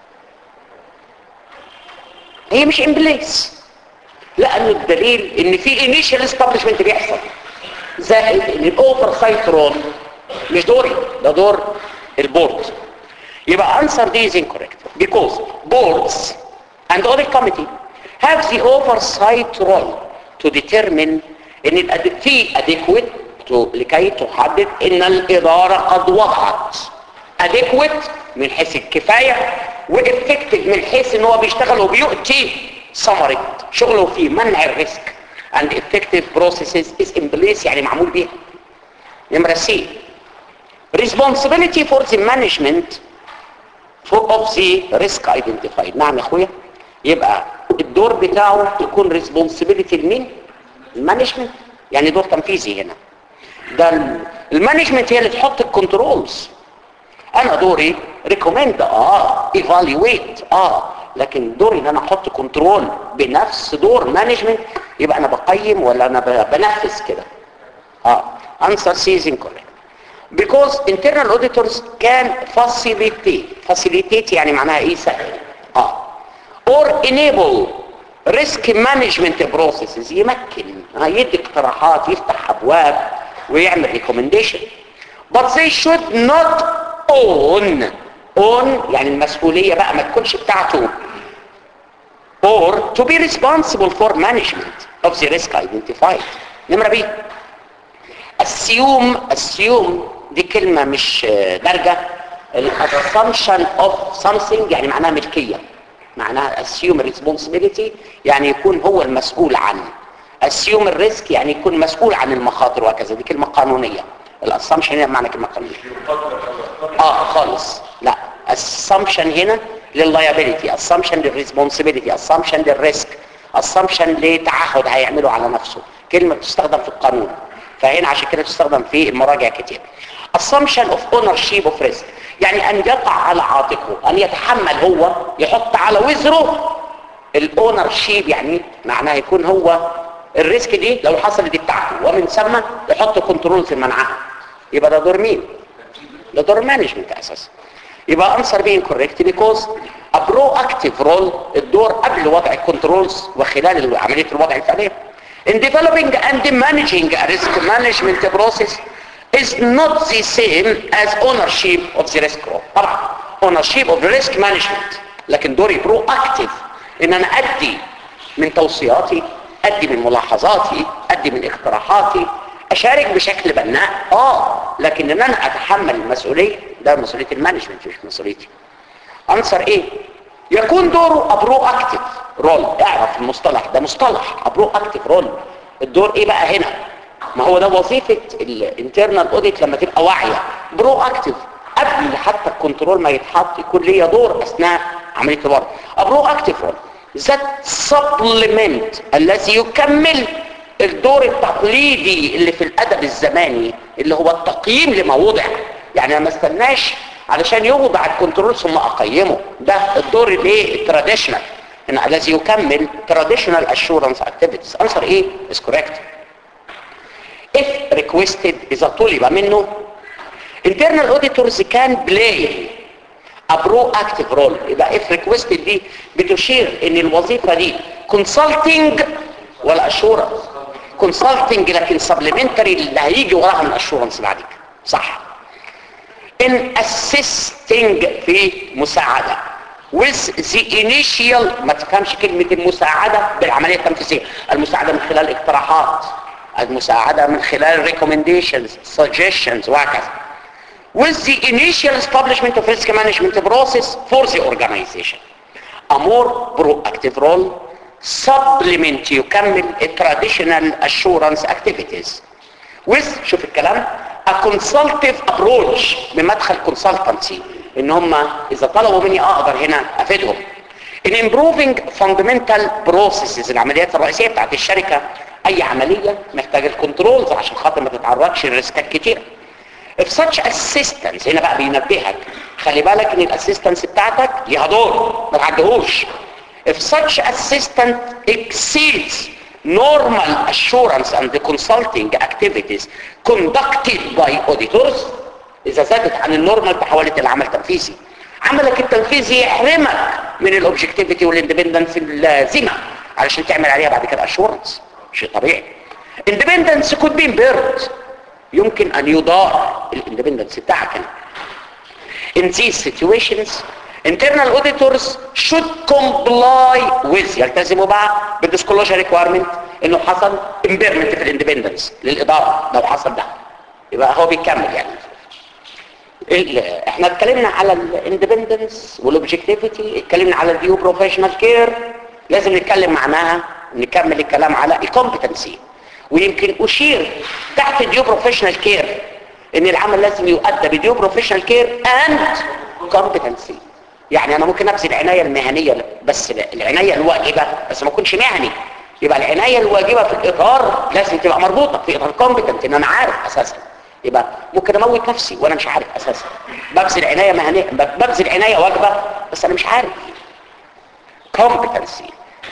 هي مش امبليس لانه الدليل ان في انيشال استابلشمنت بيحصل زائد ان الاوفر سايت رول مش دوري ده دور البورد يبقى answer D is incorrect because boards and audit committee have the oversight role to determine ان الأد- في adequate to- لكي تحدد ان الاداره قد وضعت adequate من حيث الكفاية وeffective من حيث ان هو بيشتغل وبيؤتي ثمرة شغله في منع الريسك and effective processes is in place يعني معمول بيها نمرة سي responsibility for the management for of the risk identified نعم يا اخويا يبقى الدور بتاعه يكون responsibility لمين المانجمنت يعني دور تنفيذي هنا ده ال- المانجمنت هي اللي تحط الكنترولز انا دوري ريكومند اه ايفالويت اه لكن دوري ان انا احط كنترول بنفس دور مانجمنت يبقى انا بقيم ولا انا ب- بنفذ كده اه answer C is incorrect because internal auditors can facilitate facilitate يعني معناها ايه سهل اه or enable risk management processes يمكن آه، يدي اقتراحات يفتح ابواب ويعمل recommendation but they should not own own يعني المسؤولية بقى ما تكونش بتاعته or to be responsible for management of the risk identified نمرة بي assume assume دي كلمة مش آه، دارجة ال assumption of something يعني معناها ملكية معناها assume responsibility يعني يكون هو المسؤول عنه assume الريسك يعني يكون مسؤول عن المخاطر وهكذا دي كلمة قانونية الاسامبشن هنا معنى كلمة قانونية اه خالص لا assumption هنا لللايبيليتي assumption للريسبونسبيلتي assumption للريسك assumption لتعهد هيعمله على نفسه كلمة بتستخدم في القانون فهنا عشان كده بتستخدم في المراجع كتير assumption of ownership of risk يعني ان يقع على عاتقه ان يتحمل هو يحط على وزره الاونر شيب يعني معناه يكون هو الريسك دي لو حصلت دي بتاعته ومن ثم يحط كنترول في منعها يبقى ده دور مين ده دور مانجمنت اساسا يبقى انسر بين كوريكت بيكوز برو اكتيف رول الدور قبل وضع الكنترولز وخلال عمليه الوضع الفعليه in developing and managing a risk management process is not the same as ownership of the risk role. طبعا ownership of the risk management لكن دوري برو اكتيف ان انا ادي من توصياتي ادي من ملاحظاتي ادي من اقتراحاتي اشارك بشكل بناء اه لكن ان انا اتحمل المسؤوليه ده مسؤوليه المانجمنت مش مسؤوليتي انصر ايه يكون دوره ابرو اكتف رول اعرف المصطلح ده مصطلح ابرو اكتف رول الدور ايه بقى هنا ما هو ده وظيفه الانترنال اوديت لما تبقى واعيه برو اكتف قبل حتى الكنترول ما يتحط يكون ليا دور اثناء عمليه الوضع ابرو اكتف رول ذات سبلمنت الذي يكمل الدور التقليدي اللي في الادب الزماني اللي هو التقييم لما وضع يعني انا ما استناش علشان يوضع الكنترول ثم اقيمه ده الدور الايه التراديشنال ان الذي يكمل traditional assurance activities answer ايه is correct if requested اذا طلب منه internal auditors can play a proactive role يبقى if requested دي بتشير ان الوظيفه دي consulting ولا assurance consulting لكن supplementary اللي هيجي وراها من assurance بعد كده صح in assisting في مساعدة with the initial ما تفهمش كلمة المساعدة بالعملية التنفيذية المساعدة من خلال اقتراحات المساعدة من خلال recommendations suggestions وهكذا with the initial establishment of risk management process for the organization a more proactive role supplement يكمل traditional assurance activities with شوف الكلام a consultative approach بمدخل consultancy ان هم اذا طلبوا مني اقدر هنا افيدهم in improving fundamental processes العمليات الرئيسيه بتاعت الشركه اي عمليه محتاجه الكنترولز عشان خاطر ما تتعرضش لريسكات كتيره if such assistance هنا بقى بينبهك خلي بالك ان الاسيستنس بتاعتك ليها دور ما تعدهوش if such assistant exceeds normal assurance and the consulting activities conducted by auditors اذا زادت عن النورمال تحولت الى عمل تنفيذي عملك التنفيذي يحرمك من الاوبجكتيفيتي والاندبندنس اللازمه علشان تعمل عليها بعد كده اشورنس شيء طبيعي اندبندنس could be impaired يمكن ان يضار الاندبندنس بتاعك هنا in these situations internal auditors should comply with يلتزموا بقى بالدisclosure requirement انه حصل impairment في الاندبندنس للاداره لو حصل ده يبقى هو بيكمل يعني احنا اتكلمنا على الاندبندنس والاوبجكتيفيتي اتكلمنا على الديو بروفيشنال كير لازم نتكلم معناها نكمل الكلام على الكومبتنسي ويمكن اشير تحت الديو بروفيشنال كير ان العمل لازم يؤدى بديو بروفيشنال كير اند كومبتنسي يعني انا ممكن ابذل العنايه المهنيه بس العنايه الواجبه بس ما اكونش مهني يبقى العنايه الواجبه في الاطار لازم تبقى مربوطه في اطار كومبتنت ان انا عارف اساسا يبقى ممكن اموت نفسي وانا مش عارف اساسا ببذل عنايه مهنيه ببذل عنايه واجبه بس انا مش عارف competency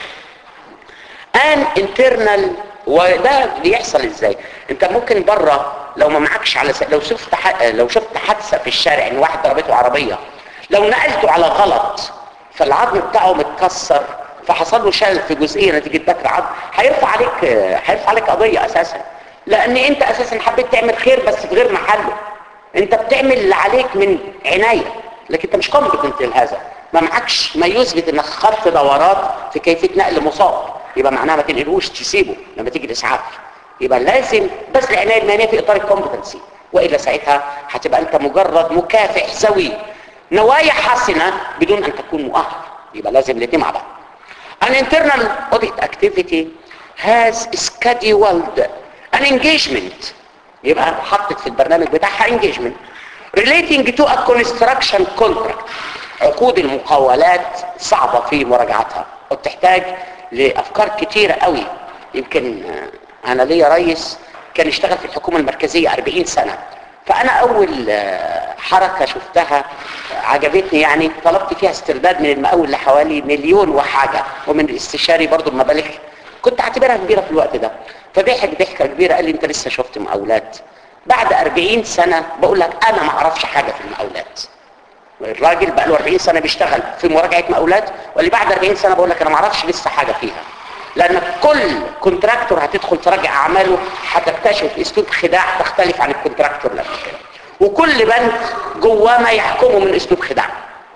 an internal وده بيحصل ازاي انت ممكن بره لو ما معكش على س... لو شفت ح... لو شفت حادثه في الشارع ان واحد ضربته عربيه لو نقلته على غلط فالعظم بتاعه متكسر فحصل له شلل في جزئيه نتيجه بكر عظم هيرفع عليك هيرفع عليك قضيه اساسا لان انت اساسا حبيت تعمل خير بس في غير محله انت بتعمل اللي عليك من عنايه لكن انت مش كومبتنت لهذا ما معكش ما يثبت انك خدت دورات في كيفيه نقل مصاب يبقى معناها ما تنقلهوش تسيبه لما تيجي الاسعاف يبقى لازم بس العنايه المهنيه في اطار الكومبتنسي والا ساعتها هتبقى انت مجرد مكافح سوي نوايا حسنه بدون ان تكون مؤهل يبقى لازم الاثنين مع بعض an internal audit activity has scheduled an engagement يبقى حطت في البرنامج بتاعها engagement relating to a construction contract عقود المقاولات صعبة في مراجعتها وبتحتاج لأفكار كتيرة قوي يمكن آه، أنا ليا رئيس كان اشتغل في الحكومة المركزية 40 سنة فأنا أول آه، حركة شفتها عجبتني يعني طلبت فيها استرداد من المقاول لحوالي مليون وحاجة ومن الاستشاري برضو المبالغ كنت اعتبرها كبيرة في الوقت ده فضحك ضحكة كبيرة قال لي انت لسه شفت مقاولات بعد 40 سنة بقول لك انا ما اعرفش حاجة في المقاولات الراجل بقى له 40 سنة بيشتغل في مراجعة مقاولات واللي بعد 40 سنة بقول لك انا ما اعرفش لسه حاجة فيها لان كل كونتراكتور هتدخل تراجع اعماله هتكتشف اسلوب خداع تختلف عن الكونتراكتور اللي قبل كده وكل بنك جواه ما يحكمه من اسلوب خداع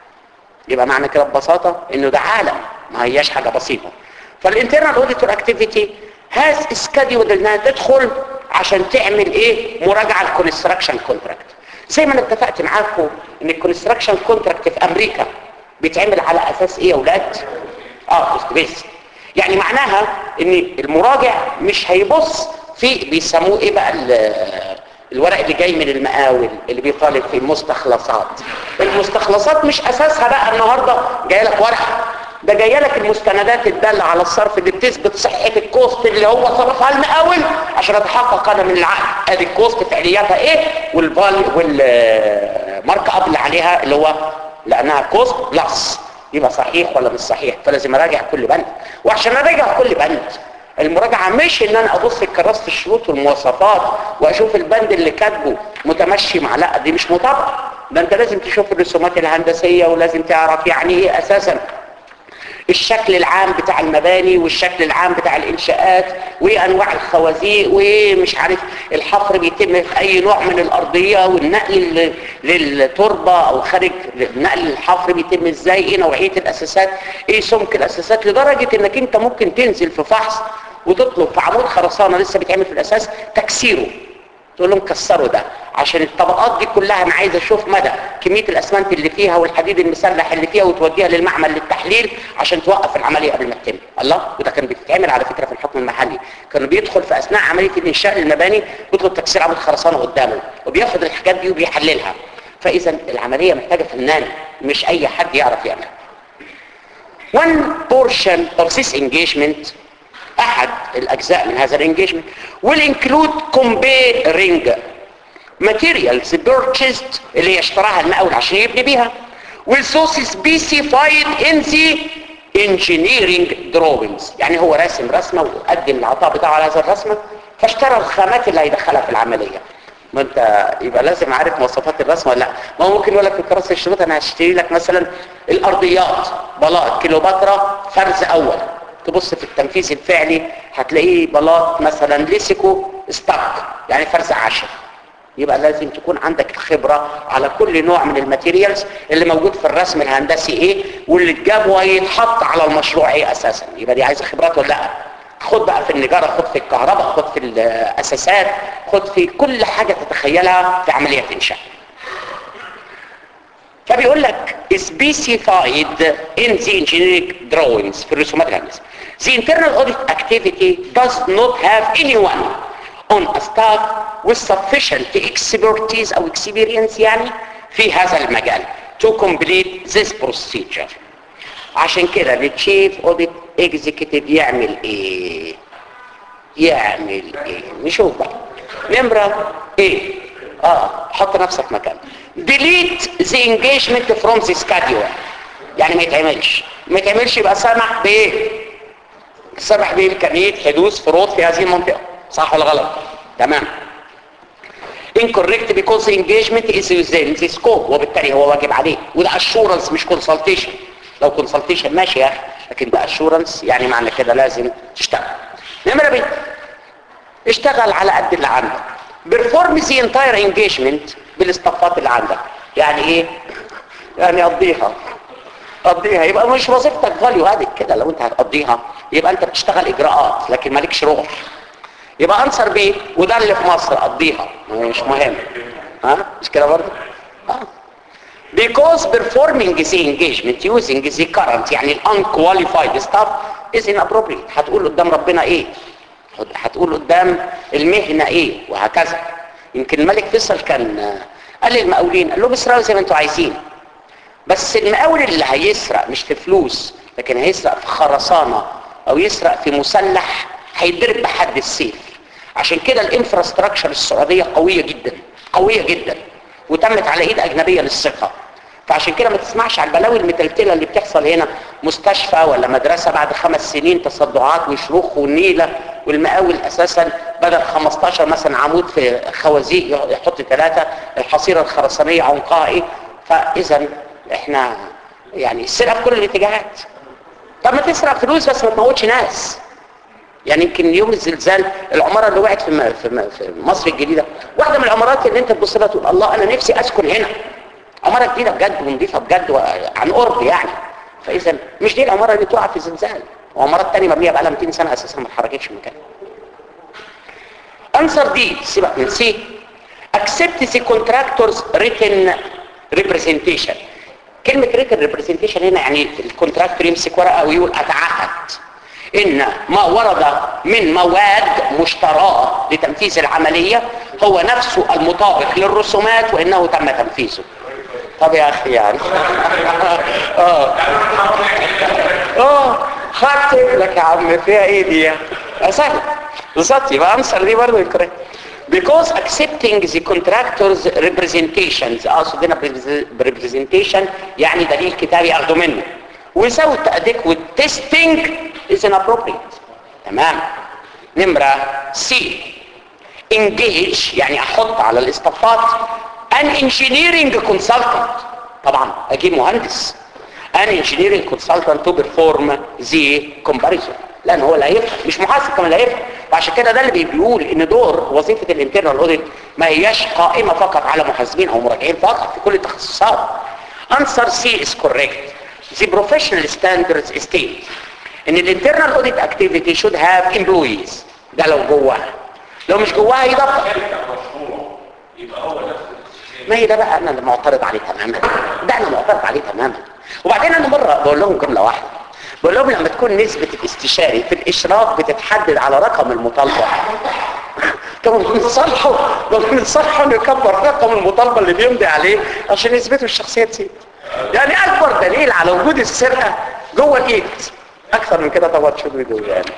يبقى معنى كده ببساطة انه ده عالم ما هياش حاجة بسيطة فالانترنال اوديتور اكتيفيتي هاز سكاديول انها تدخل عشان تعمل ايه مراجعة الكونستراكشن كونتراكت زي ما انا اتفقت معاكم ان الكونستراكشن كونتراكت في امريكا بيتعمل على اساس ايه يا اولاد اه بس يعني معناها ان المراجع مش هيبص في بيسموه ايه بقى ال- الورق اللي جاي من المقاول اللي بيطالب فيه المستخلصات المستخلصات مش اساسها بقى النهارده جاي لك ورقه ده جايه لك المستندات الداله على الصرف اللي بتثبت صحه الكوست اللي هو صرفها المقاول عشان اتحقق انا من العقد ادي الكوست فعلياتها ايه والفال والمارك اب اللي عليها اللي هو لانها كوست بلس يبقى صحيح ولا مش صحيح فلازم اراجع كل بند وعشان اراجع كل بند المراجعة مش ان انا ابص لكراسة الشروط والمواصفات واشوف البند اللي كاتبه متمشي مع لا دي مش مطابقة ده انت لازم تشوف الرسومات الهندسية ولازم تعرف يعني ايه اساسا الشكل العام بتاع المباني والشكل العام بتاع الانشاءات وانواع الخوازيق ومش عارف الحفر بيتم في اي نوع من الارضيه والنقل لل- للتربه او خارج نقل الحفر بيتم ازاي ايه نوعيه الاساسات ايه سمك الاساسات لدرجه انك انت ممكن تنزل في فحص وتطلب في عمود خرسانه لسه بيتعمل في الاساس تكسيره تقول لهم كسروا ده عشان الطبقات دي كلها انا عايز اشوف مدى كميه الاسمنت اللي فيها والحديد المسلح اللي فيها وتوديها للمعمل للتحليل عشان توقف العمليه قبل ما تتم الله وده كان بيتعمل على فكره في الحكم المحلي كانوا بيدخل في اثناء عمليه الانشاء المباني بيطلب تكسير عمود خرسانه قدامه وبياخد الحاجات دي وبيحللها فاذا العمليه محتاجه فنان مش اي حد يعرف يعملها One portion of this engagement احد الاجزاء من هذا الانجيجمنت will include comparing materials purchased اللي اشتراها المقاول عشان يبني بيها will so specified in the engineering drawings يعني هو راسم رسمه وقدم العطاء بتاعه على هذا الرسمه فاشترى الخامات اللي هيدخلها في العمليه ما انت يبقى لازم عارف مواصفات الرسمه ولا لا ما هو ممكن يقول لك في كراسه الشروط انا هشتري لك مثلا الارضيات بلاط كيلوباترا فرز اول تبص في التنفيذ الفعلي هتلاقيه بلاط مثلا ليسيكو ستاك يعني فرز عشر يبقى لازم تكون عندك الخبرة على كل نوع من الماتيريالز اللي موجود في الرسم الهندسي ايه واللي اتجاب ويتحط على المشروع ايه اساسا يبقى دي عايزة خبرات ولا لا خد بقى في النجارة خد في الكهرباء خد في الاساسات خد في كل حاجة تتخيلها في عملية انشاء فبيقول لك specified in the engineering drawings في الرسومات الهندسية the internal audit activity does not have anyone on a staff with sufficient expertise او experience يعني في هذا المجال to complete this procedure عشان كده التشيف اوديت اكزيكتيف يعمل ايه يعمل ايه نشوف بقى نمرة ايه اه حط نفسك مكان delete the engagement from the schedule يعني ما يتعملش ما يتعملش يبقى سمح بايه سمح بامكانيه حدوث فروض في هذه المنطقه صح ولا غلط تمام incorrect because the engagement is within the scope وبالتالي هو واجب عليه وده assurance مش consultation لو consultation ماشي يا اخي لكن ده assurance يعني معنى كده لازم تشتغل نمرة بي اشتغل على قد اللي عندك perform the entire engagement بالاستفات اللي عندك يعني ايه يعني قضيها قضيها يبقى مش وظيفتك فاليو هذه كده لو انت هتقضيها يبقى انت بتشتغل اجراءات لكن مالكش روح يبقى انصر بيه وده اللي في مصر قضيها مش مهم ها مش كده برضه اه because performing the engagement using the current يعني ال unqualified staff is inappropriate هتقول قدام ربنا ايه هتقول قدام المهنة ايه وهكذا يمكن الملك فيصل كان قال للمقاولين قال لهم اسرعوا زي ما انتوا عايزين بس المقاول اللي هيسرق مش في فلوس لكن هيسرق في خرسانة او يسرق في مسلح هيتضرب بحد السيف عشان كده الانفراستراكشر السعودية قوية جدا قوية جدا وتمت على ايد اجنبية للثقة فعشان كده ما تسمعش على البلاوي المتلتلة اللي بتحصل هنا مستشفى ولا مدرسة بعد خمس سنين تصدعات وشروخ ونيلة والمقاول اساسا بدل 15 مثلا عمود في خوازيق يحط ثلاثة الحصيرة الخرسانية عمقها ايه فاذا احنا يعني السرقة في كل الاتجاهات طب ما تسرق فلوس بس ما تموتش ناس يعني يمكن يوم الزلزال العمارة اللي وقعت في م- في م- في مصر الجديدة واحدة من العمارات اللي انت تبص لها تقول الله انا نفسي اسكن هنا عمارة جديدة بجد ونظيفة بجد وعن قرب يعني فاذا مش دي العمارة اللي تقع في زلزال وعمارات تانية مبنية بقالها 200 سنة اساسا ما اتحركتش من مكانها انسر دي سيبك من سي accept the contractor's written representation كلمة written representation هنا يعني الكونتراكتور يمسك ورقة ويقول اتعهد ان ما ورد من مواد مشتراه لتنفيذ العملية هو نفسه المطابق للرسومات وانه تم تنفيذه طب يا اخي يعني اه اه هكتب لك يا عم فيها ايه دي يعني سهل بالظبط يبقى انسر دي برضه الكوريكت because accepting the contractor's representations اقصد هنا representation يعني دليل كتابي اخده منه without adequate testing is inappropriate تمام نمرة C engage يعني احط على الاصطفات an engineering consultant طبعا اجيب مهندس an engineering consultant to perform the comparison لان هو اللي هيفهم مش محاسب كمان اللي هيفهم وعشان كده ده اللي بيقول ان دور وظيفة الانترنال اوديت ما هياش قائمة فقط على محاسبين او مراجعين فقط في كل التخصصات answer C is correct the professional standards state ان الانترنال اوديت activity should have employees ده لو جواها لو مش جواها يدبر يبقى هو نفس ما هي ده بقى انا اللي معترض عليه تماما ده انا معترض عليه تماما وبعدين انا مره بقول لهم جمله واحده بقول لهم لما تكون نسبة الاستشاري في الاشراف بتتحدد على رقم المطالبة طب من صالحه من صالحه انه يكبر رقم المطالبة اللي بيمضي عليه عشان يثبتوا الشخصية تزيد يعني اكبر دليل على وجود السرقة جوه الايد اكثر من كده طبعا شو بيدوا يعني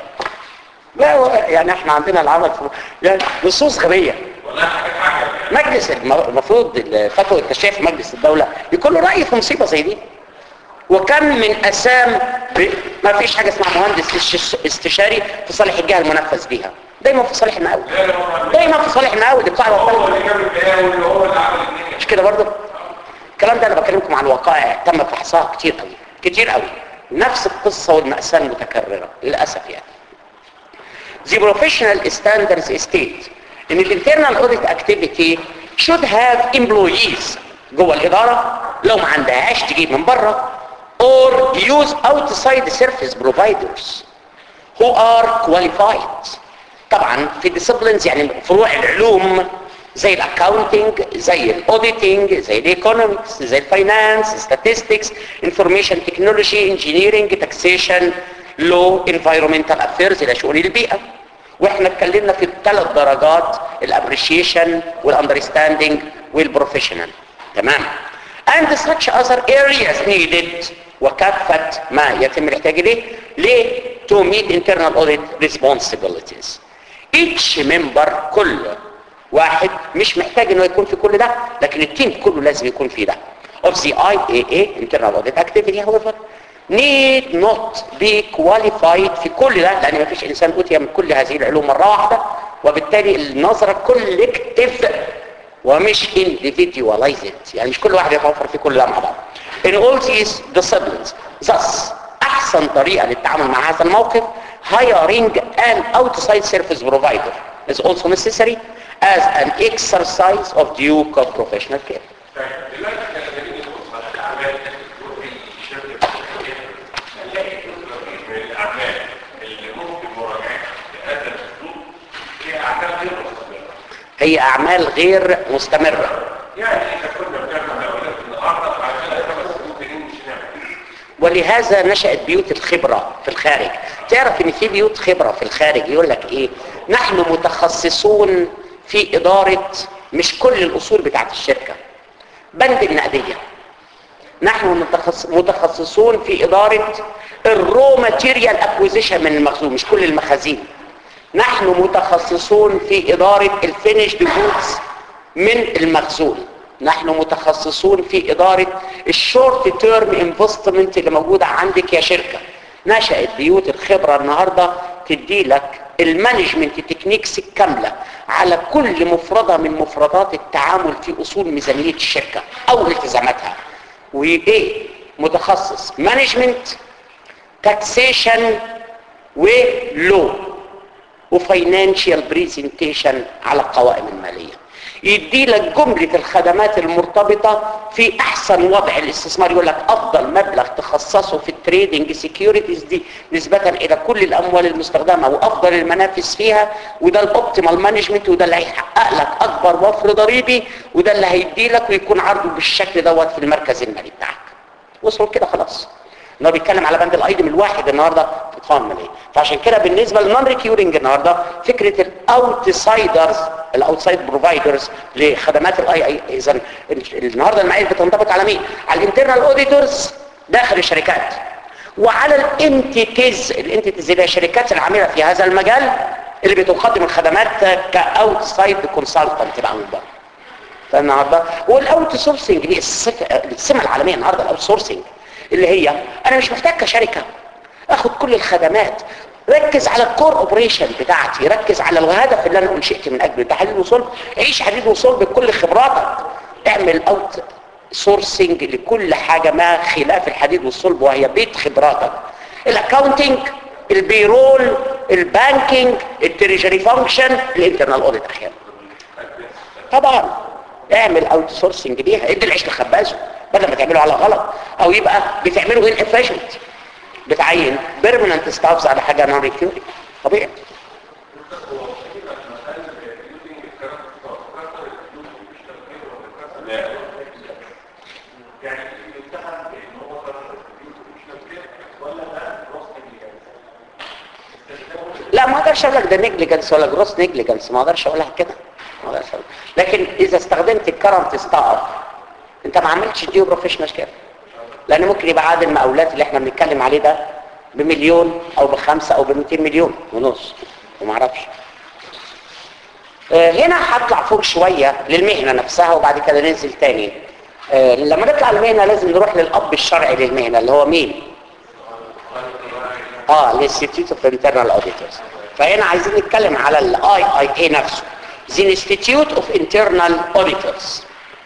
لا هو يعني احنا عندنا العمل في يعني نصوص غبية والله حاجات حاجة مجلس الم- المفروض الفتوى التشريع في مجلس الدولة يكون له رأي في مصيبة زي دي وكم من أسام ب... ما فيش حاجة اسمها مهندس استش- استشاري في صالح الجهة المنفذ بيها دايما في صالح المقاول لا لا هو دايما في صالح المقاول دي بتاع هو الوكالة اللي جاب البيان واللي هو اللي عمل الدنيا مش كده برضه الكلام ده انا بكلمكم عن وقائع تم فحصها كتير قوي كتير قوي نفس القصة والمأساة المتكررة للأسف يعني The professional standards state ان الانترنال audit activity should have employees جوه الإدارة لو ما عندهاش تجيب من بره or use outside service providers who are qualified طبعا في disciplines يعني فروع العلوم زي الاكاونتنج زي الاوديتنج زي الايكونومكس زي الفاينانس statistics information technology engineering taxation law environmental affairs الى شؤون البيئة واحنا اتكلمنا في الثلاث درجات الابريشيشن والاندرستاندينج والبروفيشنال تمام and such other areas needed وكافة ما يتم الاحتياج اليه ليه to meet internal audit responsibilities each member كل واحد مش محتاج انه يكون في كل ده لكن التيم كله لازم يكون في ده of the IAA internal audit activity however need not be qualified في كل ده لان مفيش انسان اوتي من كل هذه العلوم مرة واحدة وبالتالي النظرة كولكتيف ومش individualized يعني مش كل واحد يتوفر في كل ده مع بعض in all these disciplines thus احسن طريقة للتعامل مع هذا الموقف hiring an outside service provider is also necessary as an exercise of due professional care طيب دلوقتي احنا لما نيجي نبص على الاعمال اللي بتدور في شركه هنلاقي جزء من الاعمال اللي ممكن مراجعتها بهذا الاسلوب هي اعمال غير مستمره هي اعمال غير مستمرة يعني اذا كنا بنعمل اولاد النهارده فعندنا خمس سنين تانيين مش هنعمل ولهذا نشأت بيوت الخبرة في الخارج تعرف ان في بيوت خبرة في الخارج يقول لك ايه نحن متخصصون في ادارة مش كل الاصول بتاعت الشركة بند النقدية نحن متخص- متخصصون في اداره الرو ماتيريال اكويزيشن من المخزون مش كل المخازين نحن متخصصون في اداره الفينيشد جودز من المخزون نحن متخصصون في اداره الشورت تيرم انفستمنت اللي موجوده عندك يا شركه نشأت بيوت الخبره النهارده تدي لك المانجمنت تكنيكس الكامله على كل مفرده من مفردات التعامل في اصول ميزانيه الشركه او التزاماتها وايه متخصص مانجمنت تاكسيشن ولو وفاينانشال بريزنتيشن على القوائم الماليه يدي لك جملة الخدمات المرتبطة في احسن وضع الاستثمار يقول لك افضل مبلغ تخصصه في التريدنج سيكيورتيز دي نسبة الى كل الاموال المستخدمة وافضل المنافس فيها وده الاوبتيمال مانجمنت وده اللي هيحقق لك اكبر وفر ضريبي وده اللي هيدي لك ويكون عرضه بالشكل دوت في المركز المالي بتاعك وصلوا كده خلاص انه بيتكلم على بند الايتم الواحد النهارده في القوائم الماليه فعشان كده بالنسبه للنون ريكيورنج النهارده فكره الاوتسايدرز الاوتسايد بروفايدرز لخدمات الاي اي اذا النهارده المعايير بتنطبق على مين على الانترنال اوديتورز داخل الشركات وعلى الانتيتيز الانتيتيز اللي هي الشركات العامله في هذا المجال اللي بتقدم الخدمات كاوتسايد كونسلتنت بقى من بره فالنهارده والاوت سورسنج دي الصفه السمه العالميه النهارده الاوت سورسنج اللي هي انا مش محتاج كشركه اخد كل الخدمات ركز على الكور اوبريشن بتاعتي ركز على الهدف اللي انا انشئت من اجله ده حديد وصلب عيش حديد وصلب بكل خبراتك اعمل اوت سورسنج لكل حاجه ما خلاف الحديد والصلب وهي بيت خبراتك الاكاونتنج البيرول البانكينج التريجري فانكشن الانترنال اوديت احيانا طبعا اعمل اوت سورسنج ليها ادي العيش لخبازه بدل ما تعمله على غلط او يبقى بتعمله ان افيشنت بتعين بيرمننت ستافز على حاجه نون ريكيوري طبيعي يعني يتهم بان هو قرر الفيديو مش تفكير ولا ده راسك اللي لا ما اقدرش اقول لك ده نيجليجنس ولا جروس نيجليجنس ما اقدرش اقولها كده ما اقدرش أقول. لكن اذا استخدمت الكرنت ستاف انت ما عملتش ديو بروفيشنال كده لان ممكن يبقى عدد المقاولات اللي احنا بنتكلم عليه ده بمليون او بخمسة او ب 200 مليون ونص وما اعرفش آه، هنا هطلع فوق شوية للمهنة نفسها وبعد كده ننزل تاني آه، لما نطلع المهنة لازم نروح للأب الشرعي للمهنة اللي هو مين؟ اه الانستيتيوت اوف انترنال اوديتورز فهنا عايزين نتكلم على الاي اي اي نفسه The Institute of Internal Auditors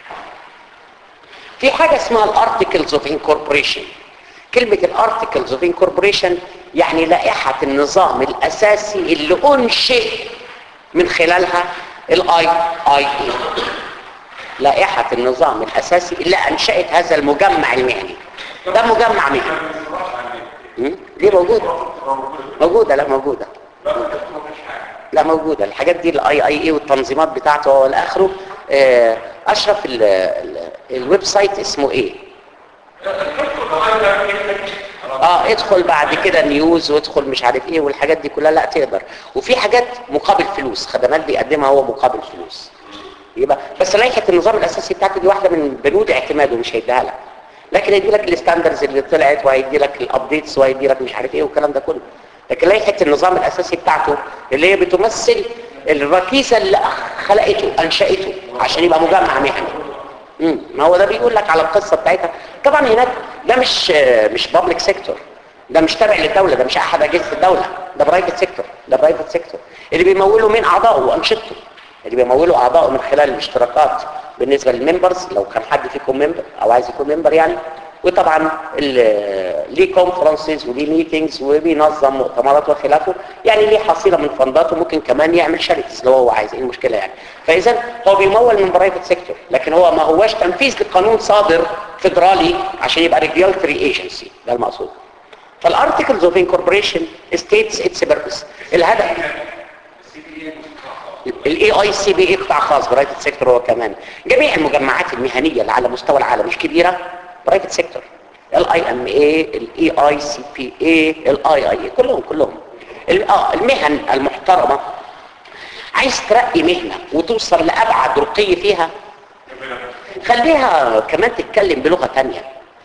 في حاجة اسمها الارتكلز اوف انكوربوريشن كلمة الارتكلز اوف انكوربوريشن يعني لائحة النظام الاساسي اللي انشئ من خلالها الاي اي اي لائحة النظام الاساسي اللي انشأت هذا المجمع المهني ده مجمع مهني مم؟ دي موجودة موجودة لا موجودة لا موجودة الحاجات دي الاي اي اي والتنظيمات بتاعته والى اخره آه، اشرف ال- ال- الويب سايت اسمه ايه اه ادخل بعد كده نيوز وادخل مش عارف ايه والحاجات دي كلها لا تقدر وفي حاجات مقابل فلوس خدمات بيقدمها هو مقابل فلوس يبقى بس لائحه النظام الاساسي بتاعته دي واحده من بنود اعتماده مش هيديها لك لكن هيدي لك الستاندرز اللي طلعت وهيدي لك الابديتس وهيدي لك مش عارف ايه والكلام ده كله لكن لائحه النظام الاساسي بتاعته اللي هي بتمثل الركيزه اللي خلقته انشأته عشان يبقى مجمع مهني امم ما هو ده بيقول لك على القصه بتاعتها طبعا هناك ده مش مش بابليك سيكتور ده مش تابع للدوله ده مش احد اجهزه الدوله ده برايفت سيكتور ده برايفت سيكتور اللي بيمولوا من اعضائه وانشطته اللي بيمولوا اعضائه من خلال الاشتراكات بالنسبه للممبرز لو كان حد فيكم ممبر او عايز يكون ممبر يعني وطبعا ال- ليه كونفرنسز وليه ميتنجز وبينظم مؤتمرات وخلافه يعني ليه حصيله من فندات وممكن كمان يعمل شاريتيز لو هو عايز ايه المشكله يعني فاذا هو بيمول من برايفت سيكتور لكن هو ما هواش تنفيذ لقانون صادر فيدرالي عشان يبقى ريجولتري ايجنسي ده المقصود فالارتكلز اوف انكوربوريشن ستيتس اتس بيربس الهدف الاي اي سي بي اي قطاع خاص برايفت سيكتور هو كمان جميع المجمعات المهنيه اللي على مستوى العالم مش كبيره برايفت سيكتور الاي ام اي الاي اي سي بي اي الاي اي كلهم كلهم ال- اه المهن المحترمه عايز ترقي مهنه وتوصل لابعد رقي فيها خليها كمان تتكلم بلغه تانية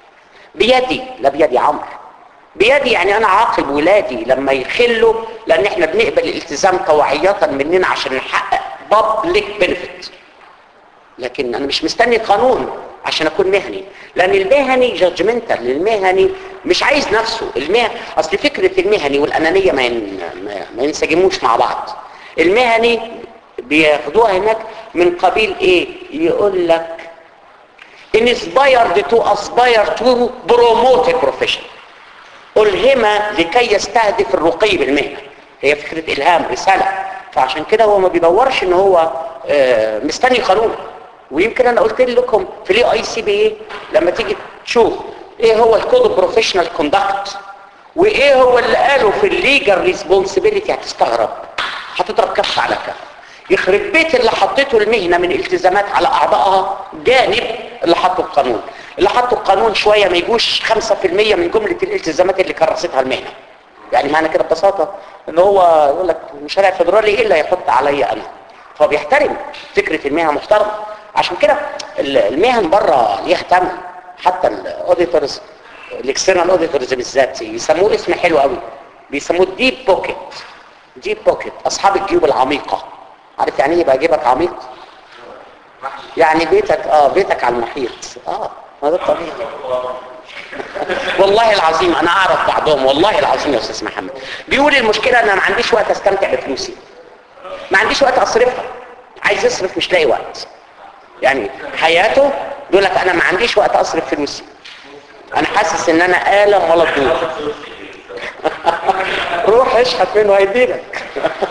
بيدي لا بيدي عمرو بيدي يعني انا عاقب ولادي لما يخلوا لان احنا بنقبل الالتزام طوعية مننا عشان نحقق بابليك بنفيت لكن انا مش مستني قانون عشان اكون مهني لان المهني جادجمنتال المهني مش عايز نفسه المهني اصل فكره المهني والانانيه ما ين... ما- ما ينسجموش مع بعض المهني بياخدوها هناك من قبيل ايه يقول لك inspired to aspire to promote a profession ألهم لكي يستهدف الرقي بالمهنة هي فكرة إلهام رسالة فعشان كده هو ما بيدورش ان هو آه، مستني قانون ويمكن انا قلت لكم في الاي اي سي بي ايه لما تيجي تشوف ايه هو الكود بروفيشنال كوندكت وايه هو اللي قاله في الليجل ريسبونسبيلتي هتستغرب هتضرب كف على كف يخرب بيت اللي حطيته المهنه من التزامات على اعضائها جانب اللي حطه القانون اللي حطه القانون شويه ما يجوش 5% من جمله الالتزامات اللي كرستها المهنه يعني معنى كده ببساطه ان هو يقول لك المشاريع الفدرالي ايه اللي هيحط عليا انا فهو بيحترم فكره المهنه محترمه عشان كده ال- المهن بره ليها ثمن حتى الاوديتورز الاكسترنال اوديتورز بالذات يسموه اسم حلو قوي بيسموه ديب بوكيت ديب بوكيت اصحاب الجيوب العميقه عارف يعني ايه يبقى جيبك عميق يعني بيتك اه بيتك على المحيط اه ما ده الطبيعي والله العظيم انا اعرف بعضهم والله العظيم يا استاذ محمد بيقول المشكله ان انا ما عنديش وقت استمتع بفلوسي ما عنديش وقت اصرفها عايز يصرف مش لاقي وقت يعني حياته بيقول لك انا ما عنديش وقت اصرف فلوسي انا حاسس ان انا آلة ولا تدور روح اشحت منه هيديلك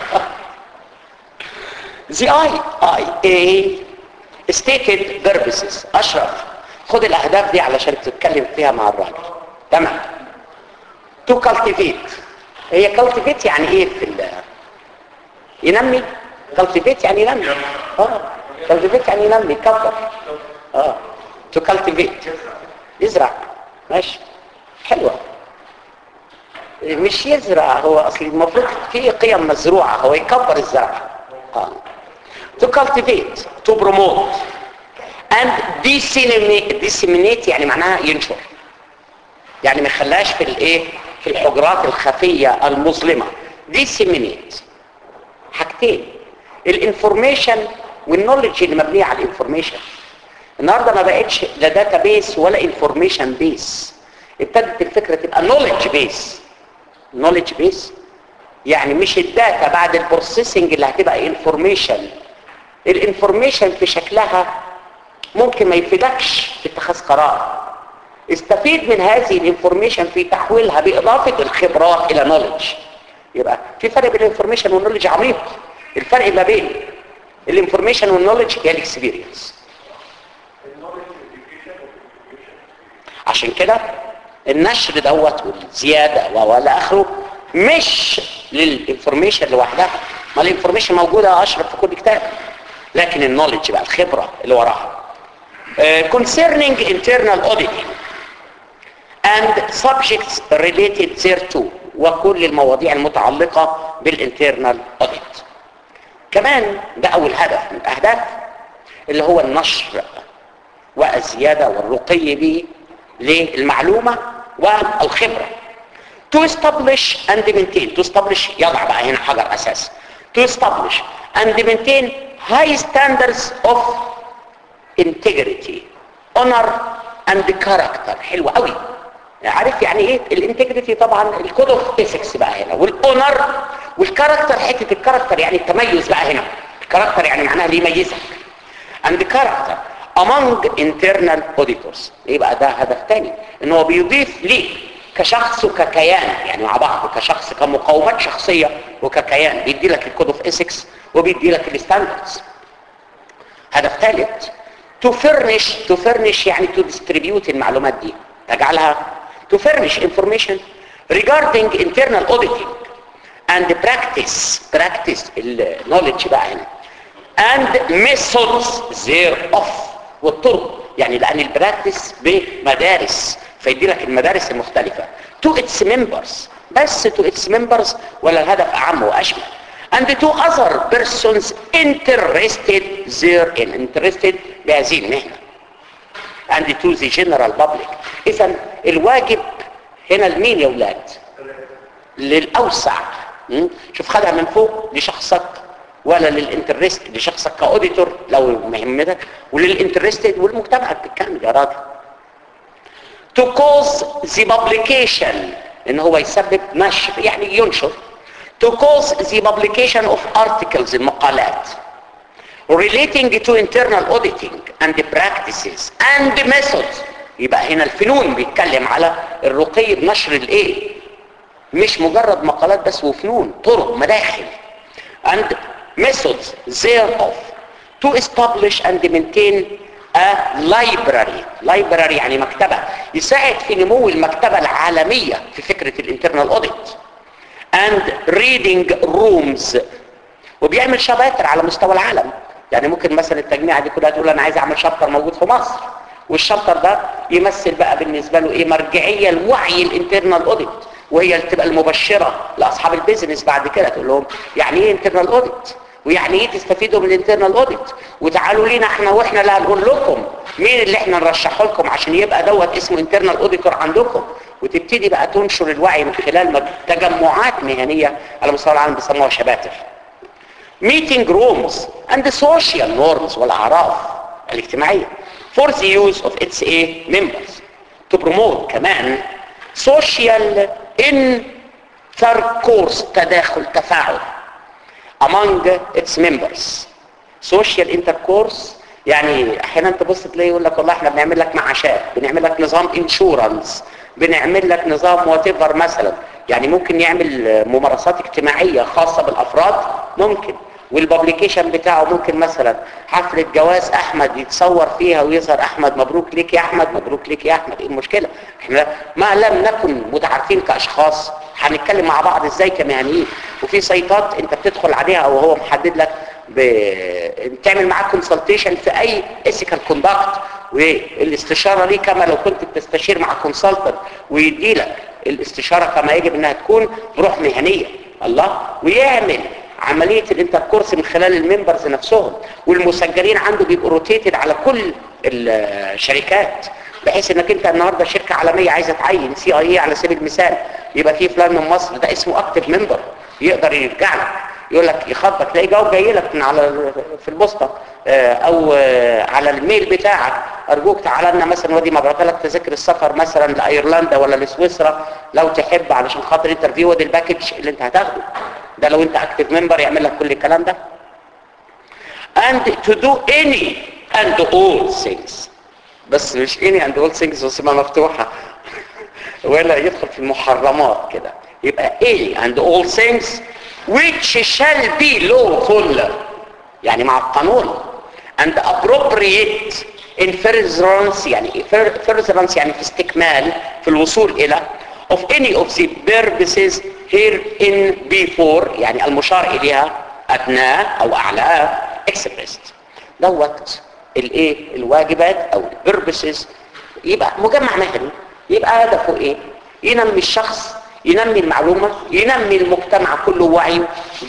The IIA stated purposes اشرف خد الاهداف دي علشان تتكلم فيها مع الراجل تمام to cultivate هي cultivate يعني ايه في ال ينمي cultivate يعني ينمي اه cultivate يعني ينمي يكبر اه to cultivate يزرع ماشي حلوة مش يزرع هو اصل المفروض في قيم مزروعة هو يكبر الزرع اه to cultivate to promote and disseminate disseminate يعني معناها ينشر يعني ما يخليهاش في الايه في الحجرات الخفية المظلمة disseminate حاجتين الانفورميشن والنولج اللي مبنية على الانفورميشن النهارده ما بقتش لا داتا بيس ولا انفورميشن بيس ابتدت الفكره تبقى نولج بيس نولج بيس يعني مش الداتا بعد البروسيسنج اللي هتبقى انفورميشن الانفورميشن في شكلها ممكن ما يفيدكش في اتخاذ قرار استفيد من هذه الانفورميشن في تحويلها باضافه الخبرات الى نولج يبقى في فرق بين الانفورميشن والنولج عميق الفرق ما بين الانفورميشن والنولج هي الاكسبيرينس عشان كده النشر دوت والزيادة والى اخره مش للانفورميشن لوحدها ما الانفورميشن موجودة اشرف في كل كتاب لكن النولج بقى الخبرة اللي وراها uh, concerning internal auditing and subjects related thereto وكل المواضيع المتعلقة بالinternal audit كمان ده اول هدف من الاهداف اللي هو النشر والزيادة والرقي به للمعلومة والخبرة to establish and maintain to establish يضع بقى هنا حجر أساس to establish and maintain high standards of integrity honor and character حلو قوي عارف يعني ايه الانتجريتي طبعا الكود اوف ايثكس بقى هنا والاونر والكاركتر حته الكاركتر يعني التميز بقى هنا الكاركتر يعني معناها اللي يميزك and character among internal auditors يبقى ده هدف تاني ان هو بيضيف ليك كشخص وككيان يعني مع بعض كشخص كمقاومات شخصية وككيان بيدي لك الكود اوف ايثكس وبيدي لك الستاندردز هدف ثالث to furnish to furnish يعني to distribute المعلومات دي تجعلها to furnish information regarding internal auditing and practice practice النولج بقى هنا and methods thereof والطرق يعني لان البراكتس بمدارس فيدي لك المدارس المختلفة to its members بس to its members ولا الهدف اعم واشمل and to other persons interested therein interested بهذه المهنة and to the general public اذا الواجب هنا لمين يا ولاد للاوسع م? شوف خدها من فوق لشخصك ولا للانترست لشخصك كاوديتور لو مهمتك وللانترستد والمجتمع بالكامل يا راجل to cause the publication ان هو يسبب نشر يعني ينشر to cause the publication of articles المقالات relating to internal auditing and the practices and the methods يبقى هنا الفنون بيتكلم على الرقي بنشر الايه مش مجرد مقالات بس وفنون طرق مداخل and methods thereof to establish and maintain a library library يعني مكتبة يساعد في نمو المكتبة العالمية في فكرة الانترنال audit and reading rooms وبيعمل شباتر على مستوى العالم يعني ممكن مثلا التجميعة دي كلها تقول انا عايز اعمل شابتر موجود في مصر والشابتر ده يمثل بقى بالنسبة له ايه مرجعية لوعي الانترنال اوديت وهي اللي تبقى المبشرة لاصحاب البيزنس بعد كده تقول لهم يعني ايه انترنال اوديت ويعني ايه تستفيدوا من الانترنال اوديت وتعالوا لينا احنا واحنا اللي هنقول لكم مين اللي احنا نرشحه لكم عشان يبقى دوت اسمه انترنال اوديتور عندكم وتبتدي بقى تنشر الوعي من خلال مج- تجمعات مهنية على مستوى العالم بيسموها شباتر meeting rooms and the social norms والأعراف الاجتماعية for the use of its A members to promote كمان social intercourse تداخل تفاعل among its members social intercourse يعني احيانا تبص تلاقي يقول لك والله احنا بنعمل لك معاشات بنعمل لك نظام انشورنس بنعمل لك نظام واتيفر مثلا يعني ممكن يعمل ممارسات اجتماعية خاصة بالافراد ممكن والبابليكيشن بتاعه ممكن مثلا حفلة جواز احمد يتصور فيها ويظهر احمد مبروك ليك يا احمد مبروك ليك يا احمد ايه المشكلة احنا ما لم نكن متعارفين كاشخاص هنتكلم مع بعض ازاي كمهنيين وفي سيطات انت بتدخل عليها وهو محدد لك ب... بتعمل معاه كونسلتيشن في اي ايثيكال كوندكت والاستشاره ليه كما لو كنت بتستشير مع كونسلتنت ويدي لك الاستشاره كما يجب انها تكون بروح مهنيه الله ويعمل عمليه الانتركورس من خلال الممبرز نفسهم والمسجلين عنده بيبقوا روتيتد على كل الشركات بحيث انك انت النهارده شركه عالميه عايزه تعين سي اي على سبيل المثال يبقى في فلان من مصر ده اسمه اكتف ممبر يقدر يرجع لك يقول لك يخبط تلاقي جواب جاي لك من على في البوسطه آه، او آه، على الميل بتاعك ارجوك تعالى لنا مثلا ودي مبعوث لك تذاكر السفر مثلا لايرلندا ولا لسويسرا لو تحب علشان خاطر انترفيو ودي الباكج اللي انت هتاخده ده لو انت اكتف ممبر يعمل لك كل الكلام ده and to do any and all things بس مش any and all things وسيبها مفتوحة ولا يدخل في المحرمات كده يبقى any and all things which shall be lawful يعني مع القانون and appropriate in furtherance يعني furtherance يعني في استكمال في الوصول إلى of any of the purposes herein before يعني المشار إليها أدناه أو أعلاه expressed دوت الايه الواجبات او البربسز يبقى مجمع مهني يبقى هدفه ايه ينمي الشخص ينمي المعلومة ينمي المجتمع كله وعيه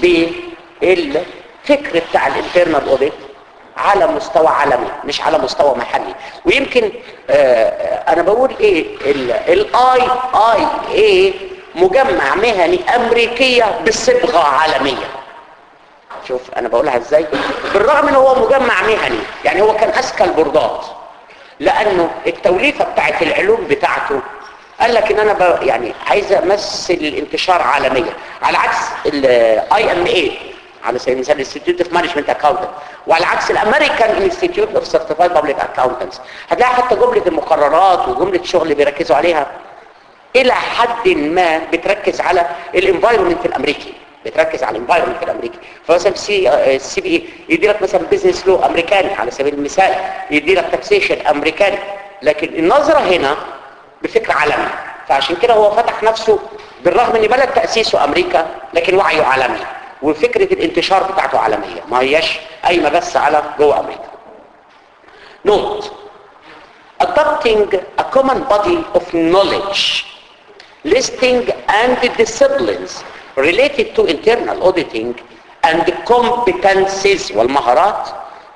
بالفكر بتاع الانترنال اوديت على مستوى عالمي مش على مستوى محلي ويمكن آه انا بقول ايه الاي اي اي مجمع مهني امريكية بصبغة عالمية شوف انا بقولها ازاي بالرغم ان هو مجمع مهني يعني هو كان اذكى البوردات لانه التوليفه بتاعت العلوم بتاعته قال لك ان انا ب... يعني عايز امثل الانتشار عالميا على عكس الاي ام اي على سبيل المثال الانستيتيوت اوف مانجمنت اكاونتنت وعلى عكس الامريكان انستيتيوت اوف سيرتيفايد بابليك اكاونتنتس هتلاقي حتى جمله المقررات وجمله الشغل اللي بيركزوا عليها الى حد ما بتركز على الانفايرمنت الامريكي بتركز على الانفايرمنت الامريكي فمثلا سي السي بي اي يدي لك مثلا بزنس لو امريكاني على سبيل المثال يدي لك تاكسيشن امريكاني لكن النظره هنا بفكر عالمي فعشان كده هو فتح نفسه بالرغم ان بلد تاسيسه امريكا لكن وعيه عالمي وفكره الانتشار بتاعته عالميه ما هياش قايمه بس على جوه امريكا نوت adopting a common body of knowledge listing and disciplines related to internal auditing and competencies والمهارات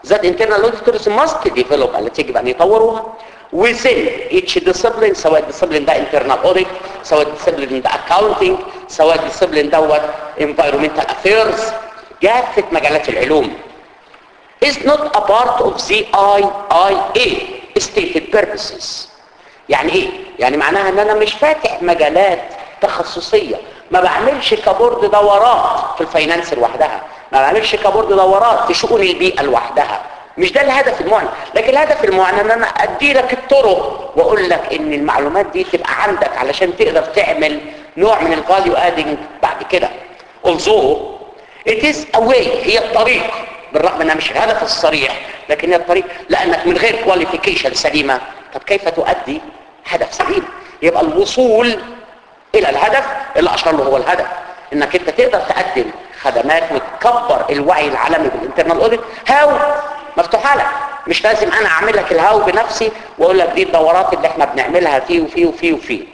that internal auditors must develop التي يجب ان يطوروها within each discipline سواء discipline ده internal audit سواء discipline ده accounting سواء discipline دوت environmental affairs كافة مجالات العلوم is not a part of the IIA stated purposes يعني ايه؟ يعني معناها ان انا مش فاتح مجالات تخصصية ما بعملش كبورد دورات في الفاينانس لوحدها ما بعملش كبورد دورات في شؤون البيئة لوحدها مش ده الهدف المعنى لكن الهدف المعنى ان انا ادي لك الطرق واقول لك ان المعلومات دي تبقى عندك علشان تقدر تعمل نوع من الفاليو ادنج بعد كده although it is a way هي الطريق بالرغم انها مش الهدف الصريح لكن هي الطريق لانك من غير كواليفيكيشن سليمه طب كيف تؤدي هدف سليم يبقى الوصول الى الهدف اللي اشار له هو الهدف انك انت تقدر تقدم خدمات وتكبر الوعي العالمي بالانترنال اوديت هاو مفتوحه لك مش لازم انا اعمل لك الهاو بنفسي واقول لك دي الدورات اللي احنا بنعملها فيه وفيه وفيه وفيه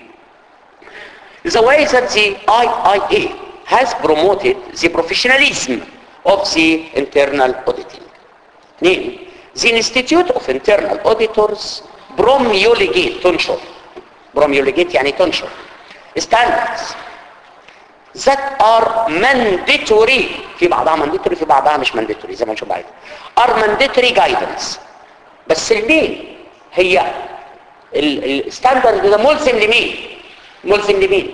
The way that the IIA has promoted the professionalism of the internal auditing. Name. The Institute of Internal Auditors promulgate تنشر promulgate يعني تنشر standards that are mandatory في بعضها mandatory في بعضها مش mandatory زي ما نشوف بعد are mandatory guidance بس لمين هي الستاندرد ده ملزم لمين ملزم لمين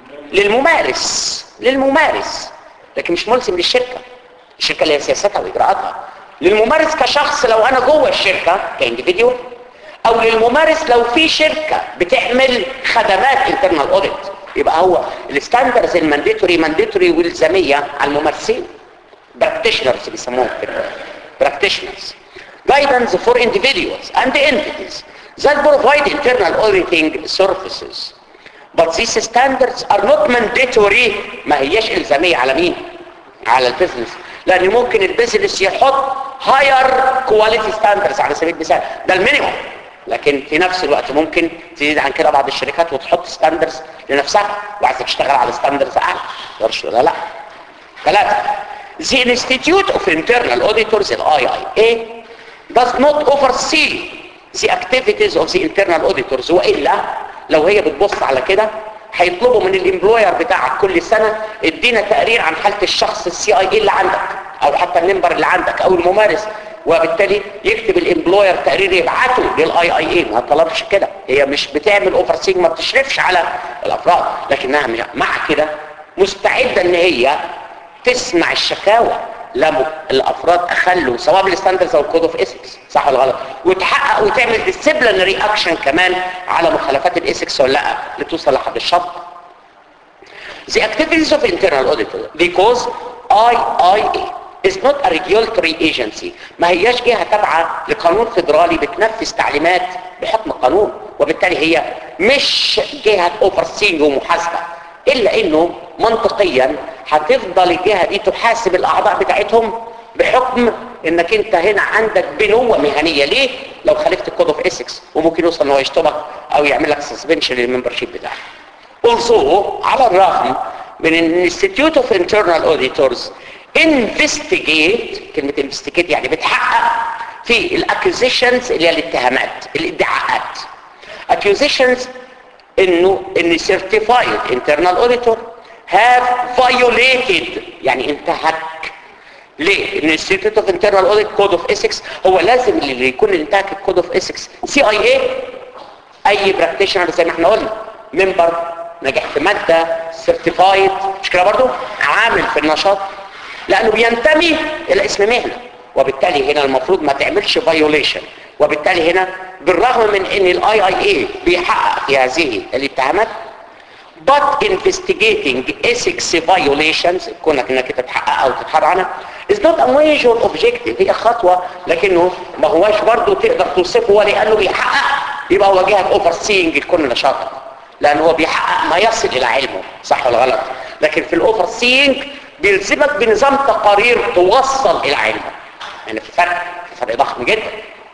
للممارس للممارس لكن مش ملزم للشركة الشركة اللي هي سياستها وإجراءاتها للممارس كشخص لو أنا جوه الشركة كانديفيديوال أو للممارس لو في شركة بتعمل خدمات انترنال اوديت يبقى هو الستاندرز المانديتوري مانديتوري والزامية على الممارسين براكتيشنرز بيسموهم كده براكتيشنرز guidance for individuals and entities that provide internal auditing services but these standards are not mandatory ما هياش إلزامية على مين على البيزنس لأن ممكن البيزنس يحط higher quality standards على سبيل المثال ده المينيموم لكن في نفس الوقت ممكن تزيد عن كده بعض الشركات وتحط ستاندرز لنفسها وعايزه تشتغل على ستاندرز اعلى تقدرش ولا لا ثلاثة The Institute of Internal Auditors ال IIA does not oversee the activities of the internal auditors وإلا لو هي بتبص على كده هيطلبوا من الامبلوير بتاعك كل سنة ادينا تقرير عن حالة الشخص السي اي اي اللي عندك او حتى المنبر اللي عندك او الممارس وبالتالي يكتب الامبلوير تقرير يبعته للاي اي اي ما طلبش كده هي مش بتعمل اوفر سينج ما بتشرفش على الافراد لكنها مع كده مستعدة ان هي تسمع الشكاوى لما الافراد اخلوا سواء بالستاندرز او الكود اوف ايثكس صح ولا غلط وتحقق وتعمل ديسيبلينري اكشن كمان على مخالفات الايثكس ولا لا لتوصل لحد الشط The activities of internal auditor because IIA is not a regulatory agency ما هياش جهة تابعة لقانون فيدرالي بتنفذ تعليمات بحكم القانون وبالتالي هي مش جهة اوفرسينج ومحاسبة الا انه منطقيا هتفضل الجهة دي تحاسب الاعضاء بتاعتهم بحكم انك انت هنا عندك بنوة مهنية ليه لو خالفت الكود اوف اسكس وممكن يوصل ان هو يشتبك او يعمل لك سسبنشن للممبرشيب بتاعك also على الرغم من ان الانستيتيوت اوف انترنال اوديتورز investigate كلمة investigate يعني بتحقق في الاكوزيشنز اللي هي الاتهامات الادعاءات accusations انه ان certified internal auditor have violated يعني انتهك ليه؟ ان Institute of Internal Audit Code of Ethics هو لازم اللي يكون انتهك الكود اوف Ethics سي اي اي اي براكتيشنر زي ما احنا قلنا ممبر نجح في مادة سيرتيفايد مش كده برضه عامل في النشاط لانه بينتمي الى اسم مهنه وبالتالي هنا المفروض ما تعملش فايوليشن وبالتالي هنا بالرغم من ان الاي اي اي بيحقق في هذه الاتهامات but investigating ethics violations كونك انك تتحققها وتتحرر عنها is not a major objective هي خطوة لكنه ما هواش برضه تقدر توصفه ولانه بيحقق يبقى هو جهة اوفر سينج لكل نشاطك لان هو بيحقق ما يصل الى علمه صح ولا غلط لكن في الاوفر سينج بيلزمك بنظام تقارير توصل الى علمه يعني في فرق في فرق ضخم جدا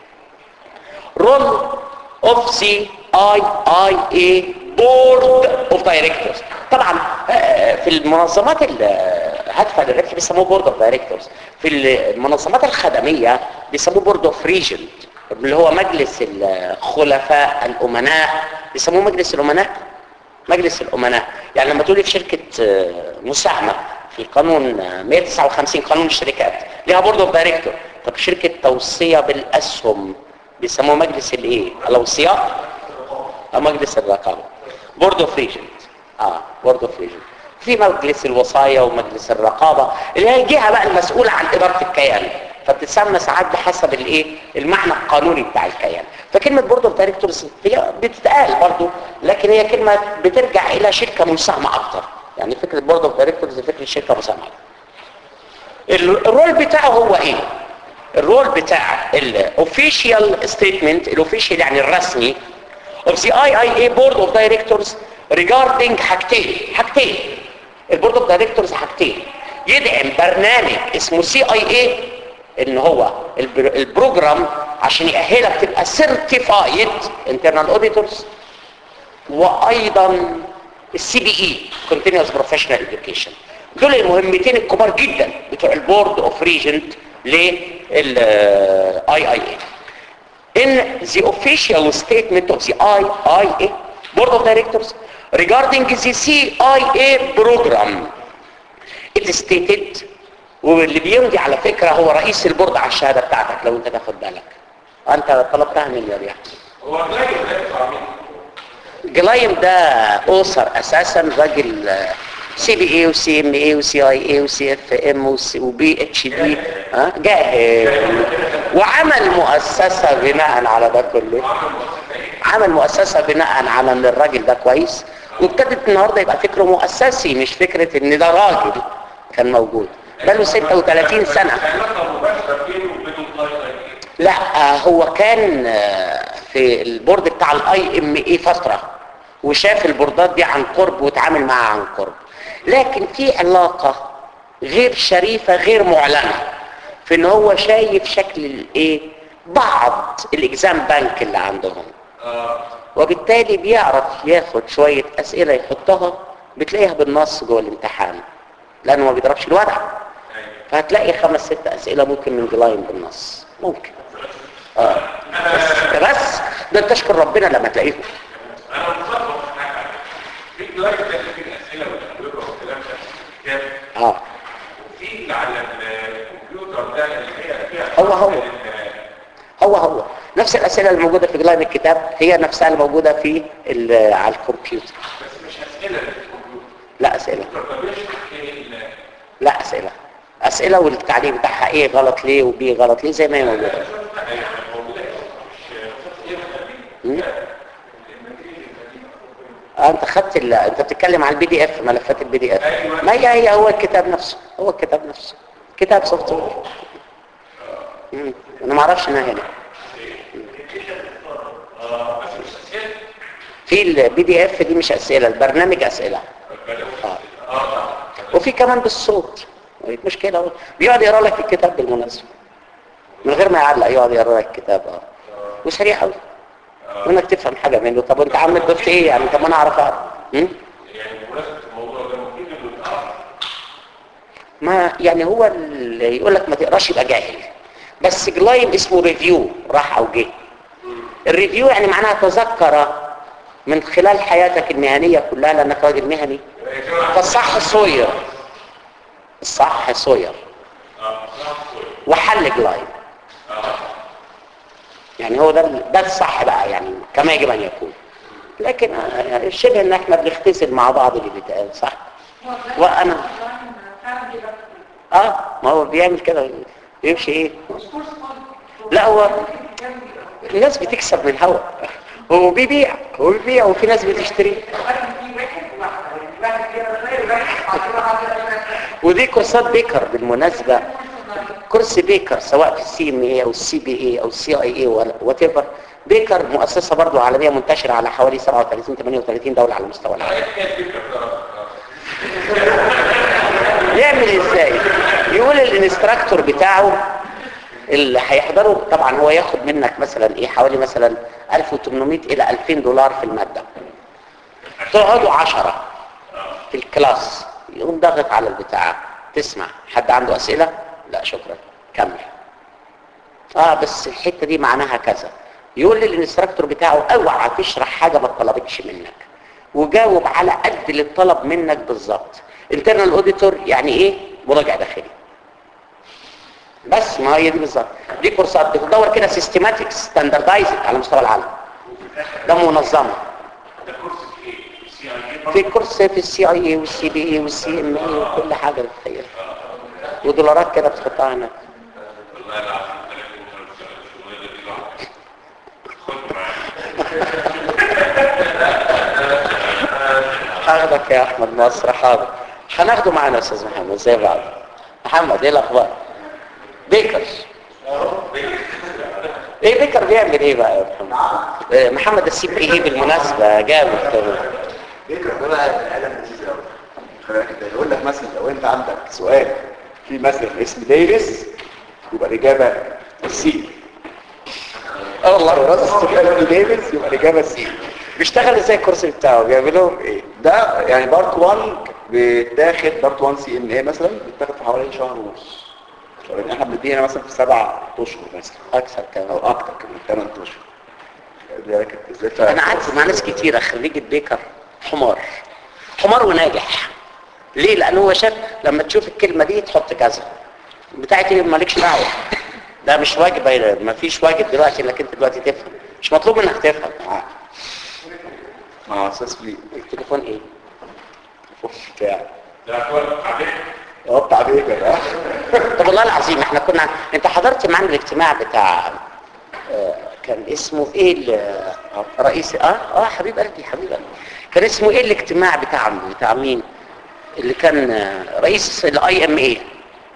رول اوف سي اي اي اي بورد اوف دايركتورز طبعا في المنظمات الهادفه للربح بيسموه بورد اوف دايركتورز في المنظمات الخدميه بيسموه بورد اوف ريجنت اللي هو مجلس الخلفاء الامناء بيسموه مجلس الامناء مجلس الامناء يعني لما تقولي في شركه آه، مساهمه في قانون آه، 159 قانون الشركات ليها بورد اوف دايركتور طب شركه توصيه بالاسهم بيسموه مجلس الايه الاوصياء أو مجلس الرقابه بورد اوف ريجنت اه بورد اوف ريجنت في مجلس الوصايا ومجلس الرقابه اللي هي الجهه بقى المسؤوله عن اداره الكيان فبتتسمى ساعات بحسب الايه المعنى القانوني بتاع الكيان فكلمه بورد اوف دايركتورز هي بتتقال برضو لكن هي كلمه بترجع الى شركه مساهمه اكتر يعني فكره بورد اوف دايركتورز فكره شركه مساهمه ال- الرول بتاعه هو ايه الرول بتاع الاوفيشال ستيتمنت الاوفيشال يعني الرسمي of the IIA board of directors regarding حاجتين حاجتين البورد اوف دايركتورز حاجتين يدعم برنامج اسمه سي اي اي ان هو البر- البروجرام عشان يأهلك تبقى سيرتيفايد انترنال اوديتورز وايضا السي بي اي كونتينوس بروفيشنال اديوكيشن دول المهمتين الكبار جدا بتوع البورد اوف ريجنت للاي اي اي in the official statement of the IIA Board of Directors regarding the CIA program it stated واللي بيمضي على فكرة هو رئيس البورد على الشهادة بتاعتك لو انت تاخد بالك انت طلبتها من يا رياح هو غير ده عميل جلايم ده اوسر اساسا راجل سي بي اي وسي ام اي وسي اي اي وسي اف ام وبي اتش دي جاهل وعمل مؤسسه بناء على ده كله عمل مؤسسه بناء على ان الراجل ده كويس وابتدت النهارده يبقى فكره مؤسسي مش فكره ان ده راجل كان موجود بقاله 36 سنه علاقه مباشره بينه وبين اللايف لا آه، هو كان آه، في البورد بتاع الاي ام اي فتره وشاف البوردات دي عن قرب واتعامل معاها عن قرب لكن في علاقه غير شريفه غير معلنه في ان هو شايف شكل الايه بعض الاكزام بانك اللي عندهم وبالتالي بيعرف ياخد شويه اسئله يحطها بتلاقيها بالنص جوه الامتحان لانه ما بيضربش الورق فهتلاقي خمس ست اسئله ممكن من جلاين بالنص ممكن اه بس, بس ده تشكر ربنا لما تلاقيهم انا متفق في حاجه في دلوقتي في الاسئله والاجوبه والكلام ده كان اه في اللي على الكمبيوتر ده اللي هي فيها هو هو. ال- هو هو نفس الاسئله اللي موجوده في جلاين الكتاب هي نفسها اللي موجوده في ال- على الكمبيوتر بس مش اسئله للكمبيوتر لا اسئله الرقميش ايه ال- لا اسئله اسئله والتعليق بتاعها ايه غلط ليه وبي غلط ليه زي ما هي موجوده هي موجوده مش مم؟ آه انت خدت ال... انت بتتكلم عن البي دي اف ملفات البي دي اف ما هي هي هو الكتاب نفسه هو الكتاب نفسه كتاب سوفت وير مم. انا ما اعرفش انها هنا في البي دي اف دي مش اسئله البرنامج اسئله آه. وفي كمان بالصوت مش كده هو. بيقعد يقرا لك الكتاب بالمناسبه من غير ما يعلق يقعد يقرا لك الكتاب اه وسريع قوي وانك تفهم حاجه منه طب وانت عم ضفت ايه يعني طب ما انا اعرف اعرف مم؟ يعني بمناسبه الموضوع ده المفروض انه يتعرف ما يعني هو اللي يقول لك ما تقراش يبقى جاهل بس جلايم اسمه ريفيو راح او جه الريفيو يعني معناها تذكر من خلال حياتك المهنيه كلها لانك راجل مهني فالصح صوير الصح صوير وحل جلايم يعني هو ده ال- ده الصح بقى يعني كما يجب ان يكون لكن آه، شبه ان احنا بنختزل مع بعض اللي بيتقال صح وانا اه ما هو بيعمل كده بيمشي ايه لا هو الناس بتكسب من الهوا هو بيبيع هو بيبيع وفي ناس بتشتري ودي كورسات بيكر بالمناسبة كورس بيكر سواء في السي ام اي او السي بي اي او السي اي اي وات ايفر بيكر مؤسسة برضو عالمية منتشرة على حوالي 37 38 دولة على مستوى العالم يعمل ازاي يقول الانستراكتور بتاعه اللي هيحضره طبعا هو ياخد منك مثلا ايه حوالي مثلا 1800 الى 2000 دولار في المادة تقعدوا 10 في الكلاس يقوم ضاغط على البتاع تسمع حد عنده اسئلة لا شكرا كمل اه بس الحته دي معناها كذا يقول للانستراكتور بتاعه اوعى تشرح حاجه ما اتطلبتش منك وجاوب على قد اللي اتطلب منك بالظبط انترنال اوديتور يعني ايه مراجع داخلي بس ما هي دي بالظبط دي كورسات بتدور كده سيستماتيك ستاندردايزد على مستوى العالم ده منظمه ده كورس في ايه؟ سي اي في كورس في السي اي اي والسي بي اي والسي ام اي وكل حاجه بتخيل ودولارات كده بتحطها هناك والله العظيم 30 سنه الشغلانه دي لوحدها خد معايا هاخدك يا احمد مصر حاضر هناخده معانا يا استاذ محمد زي بعض محمد ايه الاخبار بيكر ايه بيكر بيعمل ايه بقى يا محمد آه، محمد السي بي اي بالمناسبه جامد كمان بيكره ده بقى العالم لذيذ قوي خلي بالك يقول لك مثلا لو انت عندك سؤال في مثلا اسم دايرس يبقى الاجابه سي اه والله لو راس السؤال في دايرس يبقى الاجابه سي بيشتغل ازاي الكورس بتاعه بيعملوا ايه ده يعني بارت 1 بيتاخد بارت 1 سي ام اي مثلا بيتاخد في حوالي شهر ونص شهرين احنا بنديها مثلا في سبع اشهر مثلا اكثر كمان او اكتر كمان ثمان اشهر ذلك ازاي ف- انا قعدت مع ناس كتيره خريجه بيكر حمار حمار وناجح ليه لان هو شاف لما تشوف الكلمه دي تحط كذا بتاعتي دي مالكش دعوه ده مش واجب ما فيش واجب دلوقتي انك انت دلوقتي تفهم مش مطلوب انك تفهم مع مع اساس في التليفون ايه بتاع ده اكواد عليك اه بتاع بيكر اه طب والله العظيم احنا كنا انت حضرت معانا الاجتماع بتاع آه، كان اسمه ايه ال- رئيس اه اه حبيب قلبي حبيب قلبي كان اسمه ايه الاجتماع بتاع بتاع مين اللي كان آه، رئيس الاي ام اي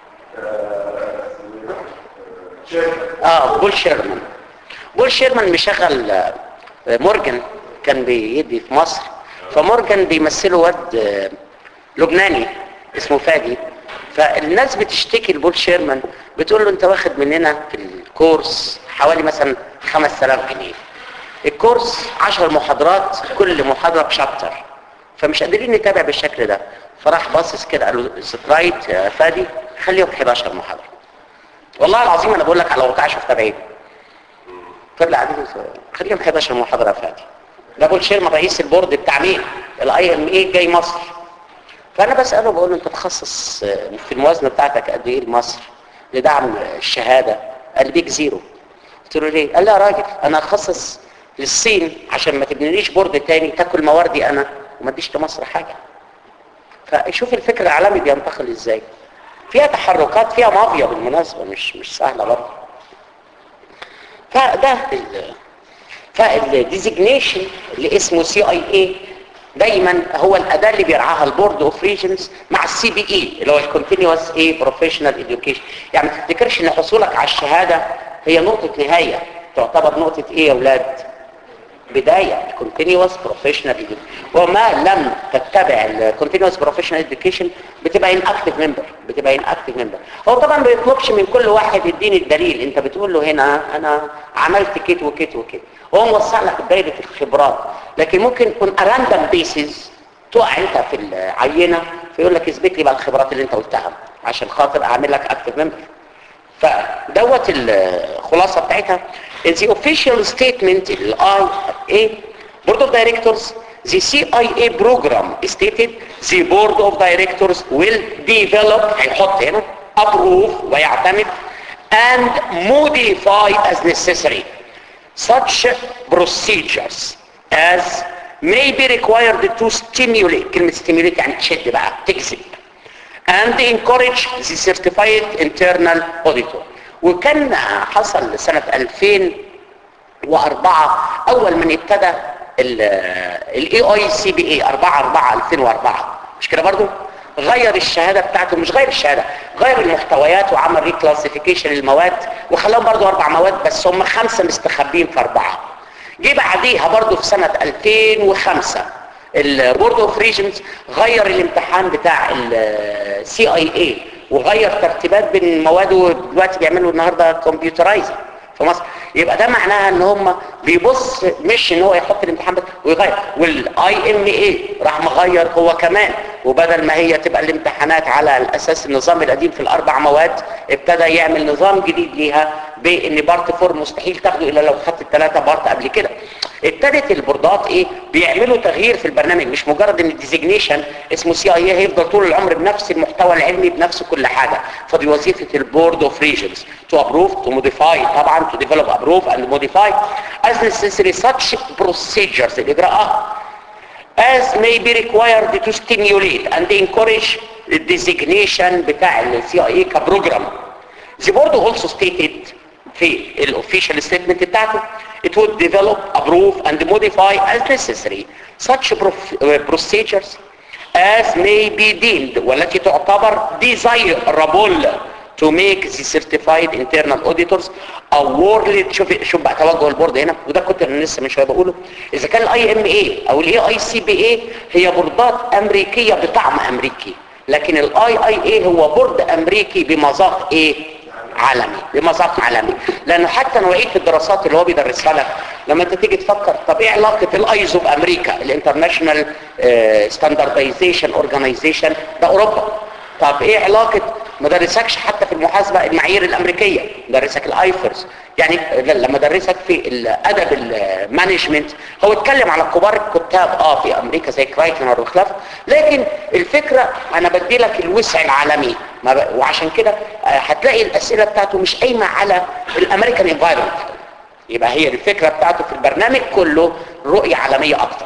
اه بول شيرمان بول شيرمان مشغل آه، مورجان كان بيدي في مصر فمورجان بيمثله واد آه، لبناني اسمه فادي فالناس بتشتكي لبول شيرمان بتقول له انت واخد مننا في الكورس حوالي مثلا 5000 جنيه الكورس 10 محاضرات كل محاضرة بشابتر فمش قادرين نتابع بالشكل ده فراح باصص كده قال له سترايت يا فادي خليهم 11 محاضرة والله العظيم انا بقول لك على واقع شفت بعيد طلع عليه خليهم 11 محاضرة يا فادي ده بول شيرمان رئيس البورد بتاع مين الاي ام اي جاي مصر فانا بساله بقول له انت تخصص في الموازنه بتاعتك قد ايه لمصر لدعم الشهاده قال بيك زيرو قلت له ليه قال لي يا راجل انا اخصص للصين عشان ما تبنيليش بورد تاني تاكل مواردي انا وما اديش لمصر حاجه فشوف الفكر العالمي بينتقل ازاي فيها تحركات فيها مافيا بالمناسبه مش مش سهله برضه فده ال- فالديزيجنيشن اللي اسمه سي اي اي دايما هو الاداه اللي بيرعاها البورد اوف ريجنز مع السي بي اي اللي هو الكونتينوس اي بروفيشنال اديوكيشن يعني ما تفتكرش ان حصولك على الشهاده هي نقطه نهايه تعتبر نقطه ايه يا اولاد بداية continuous professional education وما لم تتبع ال continuous professional education بتبقى inactive member بتبقى inactive member هو طبعا ما بيطلبش من كل واحد يديني الدليل انت بتقول له هنا انا عملت كده وكده وكده هو موسع لك دايرة الخبرات لكن ممكن يكون random basis تقع انت في العينة فيقول لك اثبت لي بقى الخبرات اللي انت قلتها عشان خاطر اعمل لك active member فدوت الخلاصة بتاعتها in the official statement ال IA board of directors the CIA program stated the board of directors will develop هيحط هنا approve ويعتمد and modify as necessary such procedures as may be required to stimulate كلمة stimulate يعني تشد بقى تجذب and encourage the certified internal auditor وكان حصل سنة 2004 اول من ابتدى الاي اي سي بي اي 4 4 2004 مش كده برضو غير الشهادة بتاعته مش غير الشهادة غير المحتويات وعمل ريكلاسيفيكيشن للمواد وخلاهم برضو اربع مواد بس هم خمسة مستخبين في اربعة جه بعديها برضو في سنة 2005 البورد اوف ريجنز غير الامتحان بتاع السي اي اي وغير ترتيبات بين المواد ودلوقتي بيعملوا النهارده كمبيوترايزنج في مصر يبقى ده معناها ان هم بيبص مش ان هو يحط الامتحان بس ويغير والاي ام اي راح مغير هو كمان وبدل ما هي تبقى الامتحانات على الاساس النظام القديم في الاربع مواد ابتدى يعمل نظام جديد ليها بان بارت فور مستحيل تاخده الا لو خدت الثلاثه بارت قبل كده ابتدت البوردات ايه بيعملوا تغيير في البرنامج مش مجرد ان الديزيجنيشن اسمه سي اي هيفضل طول العمر بنفس المحتوى العلمي بنفس كل حاجه فدي وظيفه البورد اوف ريجنز تو ابروف تو موديفاي طبعا تو ديفلوب ابروف اند موديفاي as necessary such procedures الاجراءات as may be required to stimulate and encourage the designation بتاع ال CIA كبروجرام. The board also stated في الاوفيشال ستيتمنت بتاعته it would develop, approve and modify as necessary such prof- uh, procedures as may be deemed والتي تعتبر desirable to make the certified internal auditors awarded شوف شوف بقى توجه البورد هنا وده كنت انا لسه من شويه بقوله اذا كان الاي ام اي او الاي اي سي بي اي هي بوردات امريكيه بطعم امريكي لكن الاي اي اي هو بورد امريكي بمذاق ايه عالمي بمذاق عالمي لانه حتى نوعيه الدراسات اللي هو بيدرسها لك لما انت تيجي تفكر طب ايه علاقه الايزو بامريكا الانترناشونال ستاندردايزيشن اورجانيزيشن ده اوروبا طب ايه علاقه ما درسكش حتى في المحاسبه المعايير الامريكيه درسك الايفرز يعني لما درسك في الادب المانجمنت هو اتكلم على كبار الكتاب اه في امريكا زي كرايتنر وخلاف لكن الفكره انا بدي لك الوسع العالمي ما ب... وعشان كده آه، هتلاقي الاسئله بتاعته مش قايمه على الامريكان انفايرمنت يبقى هي الفكره بتاعته في البرنامج كله رؤيه عالميه اكتر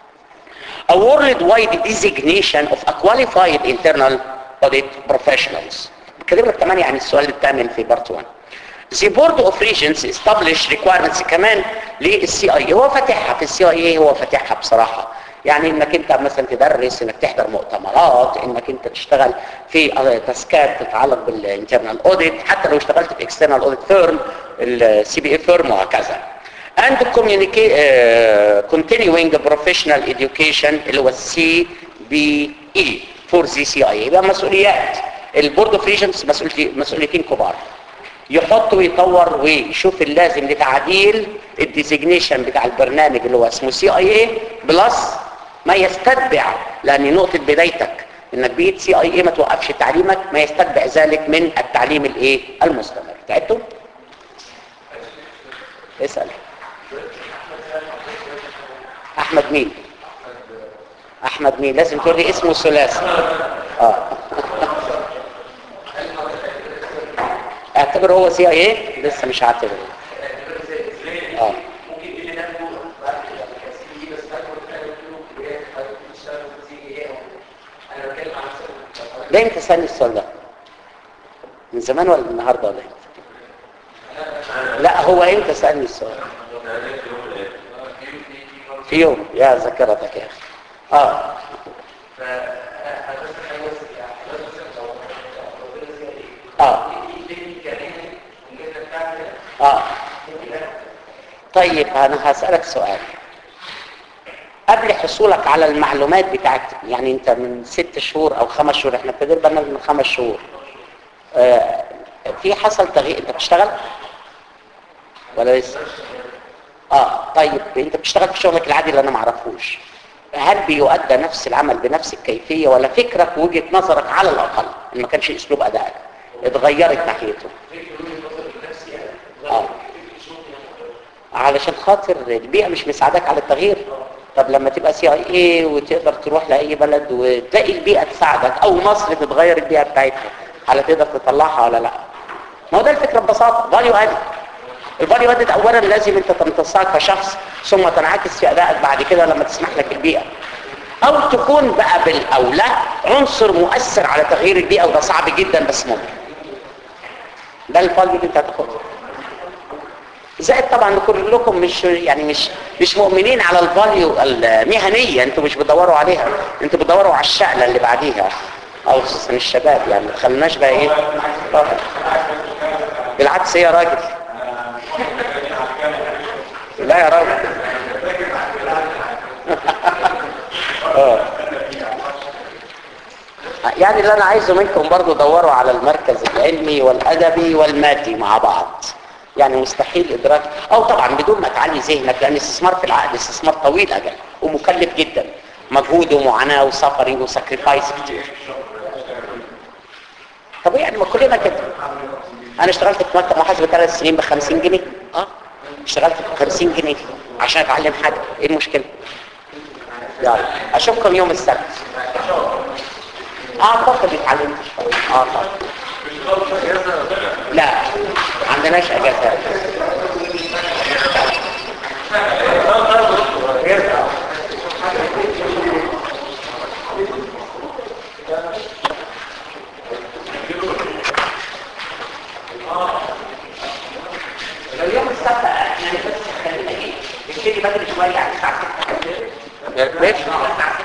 a worldwide designation of a qualified internal audit professionals بكلم لك كمان يعني السؤال الثامن في بارت 1 The Board of Regents establish requirements كمان للسي اي هو فاتحها في السي اي هو فاتحها بصراحة يعني انك انت مثلا تدرس انك تحضر مؤتمرات انك انت تشتغل في آه، تاسكات تتعلق بالانترنال اوديت حتى لو اشتغلت في اكسترنال اوديت فيرم السي بي اي فيرم وهكذا and communicate uh, continuing professional education اللي هو السي بي اي فور زي سي اي يبقى مسؤوليات البورد اوف ريجنز مسؤوليتين مسؤوليتين كبار يحط ويطور ويشوف اللازم لتعديل الديزيجنيشن بتاع البرنامج اللي هو اسمه سي اي اي بلس ما يستتبع لان نقطه بدايتك انك بقيت سي اي اي ما توقفش تعليمك ما يستتبع ذلك من التعليم الايه المستمر تعبتوا اسال احمد مين احمد مين لازم تقول لي اسمه ثلاثي اه اعتبر هو سي اي اي لسه مش هعتبر اه ده انت سألني السؤال ده من زمان ولا النهارده ولا امتى لا هو انت سألني السؤال في يوم يا ذاكرتك يا اخي اه اه اه طيب انا هسألك سؤال قبل حصولك على المعلومات بتاعت يعني انت من ست شهور او خمس شهور احنا ابتدينا بقى من خمس شهور آه في حصل تغيير انت بتشتغل ولا لسه اه طيب انت بتشتغل في شغلك العادي اللي انا ما اعرفوش هل بيؤدى نفس العمل بنفس الكيفية ولا فكرك ووجهة نظرك على الاقل ان ما كانش اسلوب ادائك اتغيرت ناحيته اه علشان خاطر البيئة مش مساعدك على التغيير طب لما تبقى سي اي اي وتقدر تروح لاي بلد وتلاقي البيئة تساعدك او مصر تتغير البيئة بتاعتها على تقدر تطلعها ولا لا ما هو ده الفكرة ببساطة فاليو ادد الفاليو ادد اولا لازم انت تمتصك كشخص ثم تنعكس في ادائك بعد كده لما تسمح لك البيئة او تكون بقى بالاولى عنصر مؤثر على تغيير البيئة وده صعب جدا بس ممكن ده الفاليو اللي انت هتاخده زائد طبعا إن كلكم مش يعني مش مش مؤمنين على الفاليو المهنيه انتوا مش بتدوروا عليها انتوا بتدوروا على الشعله اللي بعديها او خصوصا الشباب يعني ما تخليناش بقى ايه آه. بالعكس يا راجل لا يا راجل آه. يعني اللي انا عايزه منكم برضو دوروا على المركز العلمي والادبي والمادي مع بعض يعني مستحيل ادراك او طبعا بدون ما تعلي ذهنك لان الاستثمار في العقد استثمار طويل اجل ومكلف جدا مجهود ومعاناه وسفري وساكريفايس كتير طب يعني ما كلنا كده انا اشتغلت في مكتب محاسبه ثلاث سنين ب 50 جنيه اه اشتغلت ب 50 جنيه عشان اتعلم حاجه ايه المشكله يلا اشوفكم يوم السبت اعتقد اتعلمت شويه اعتقد لا ما عندناش اجازات لو يوم السبت يعني بس خلينا ايه نبتدي بدري شويه على الساعه 6 ماشي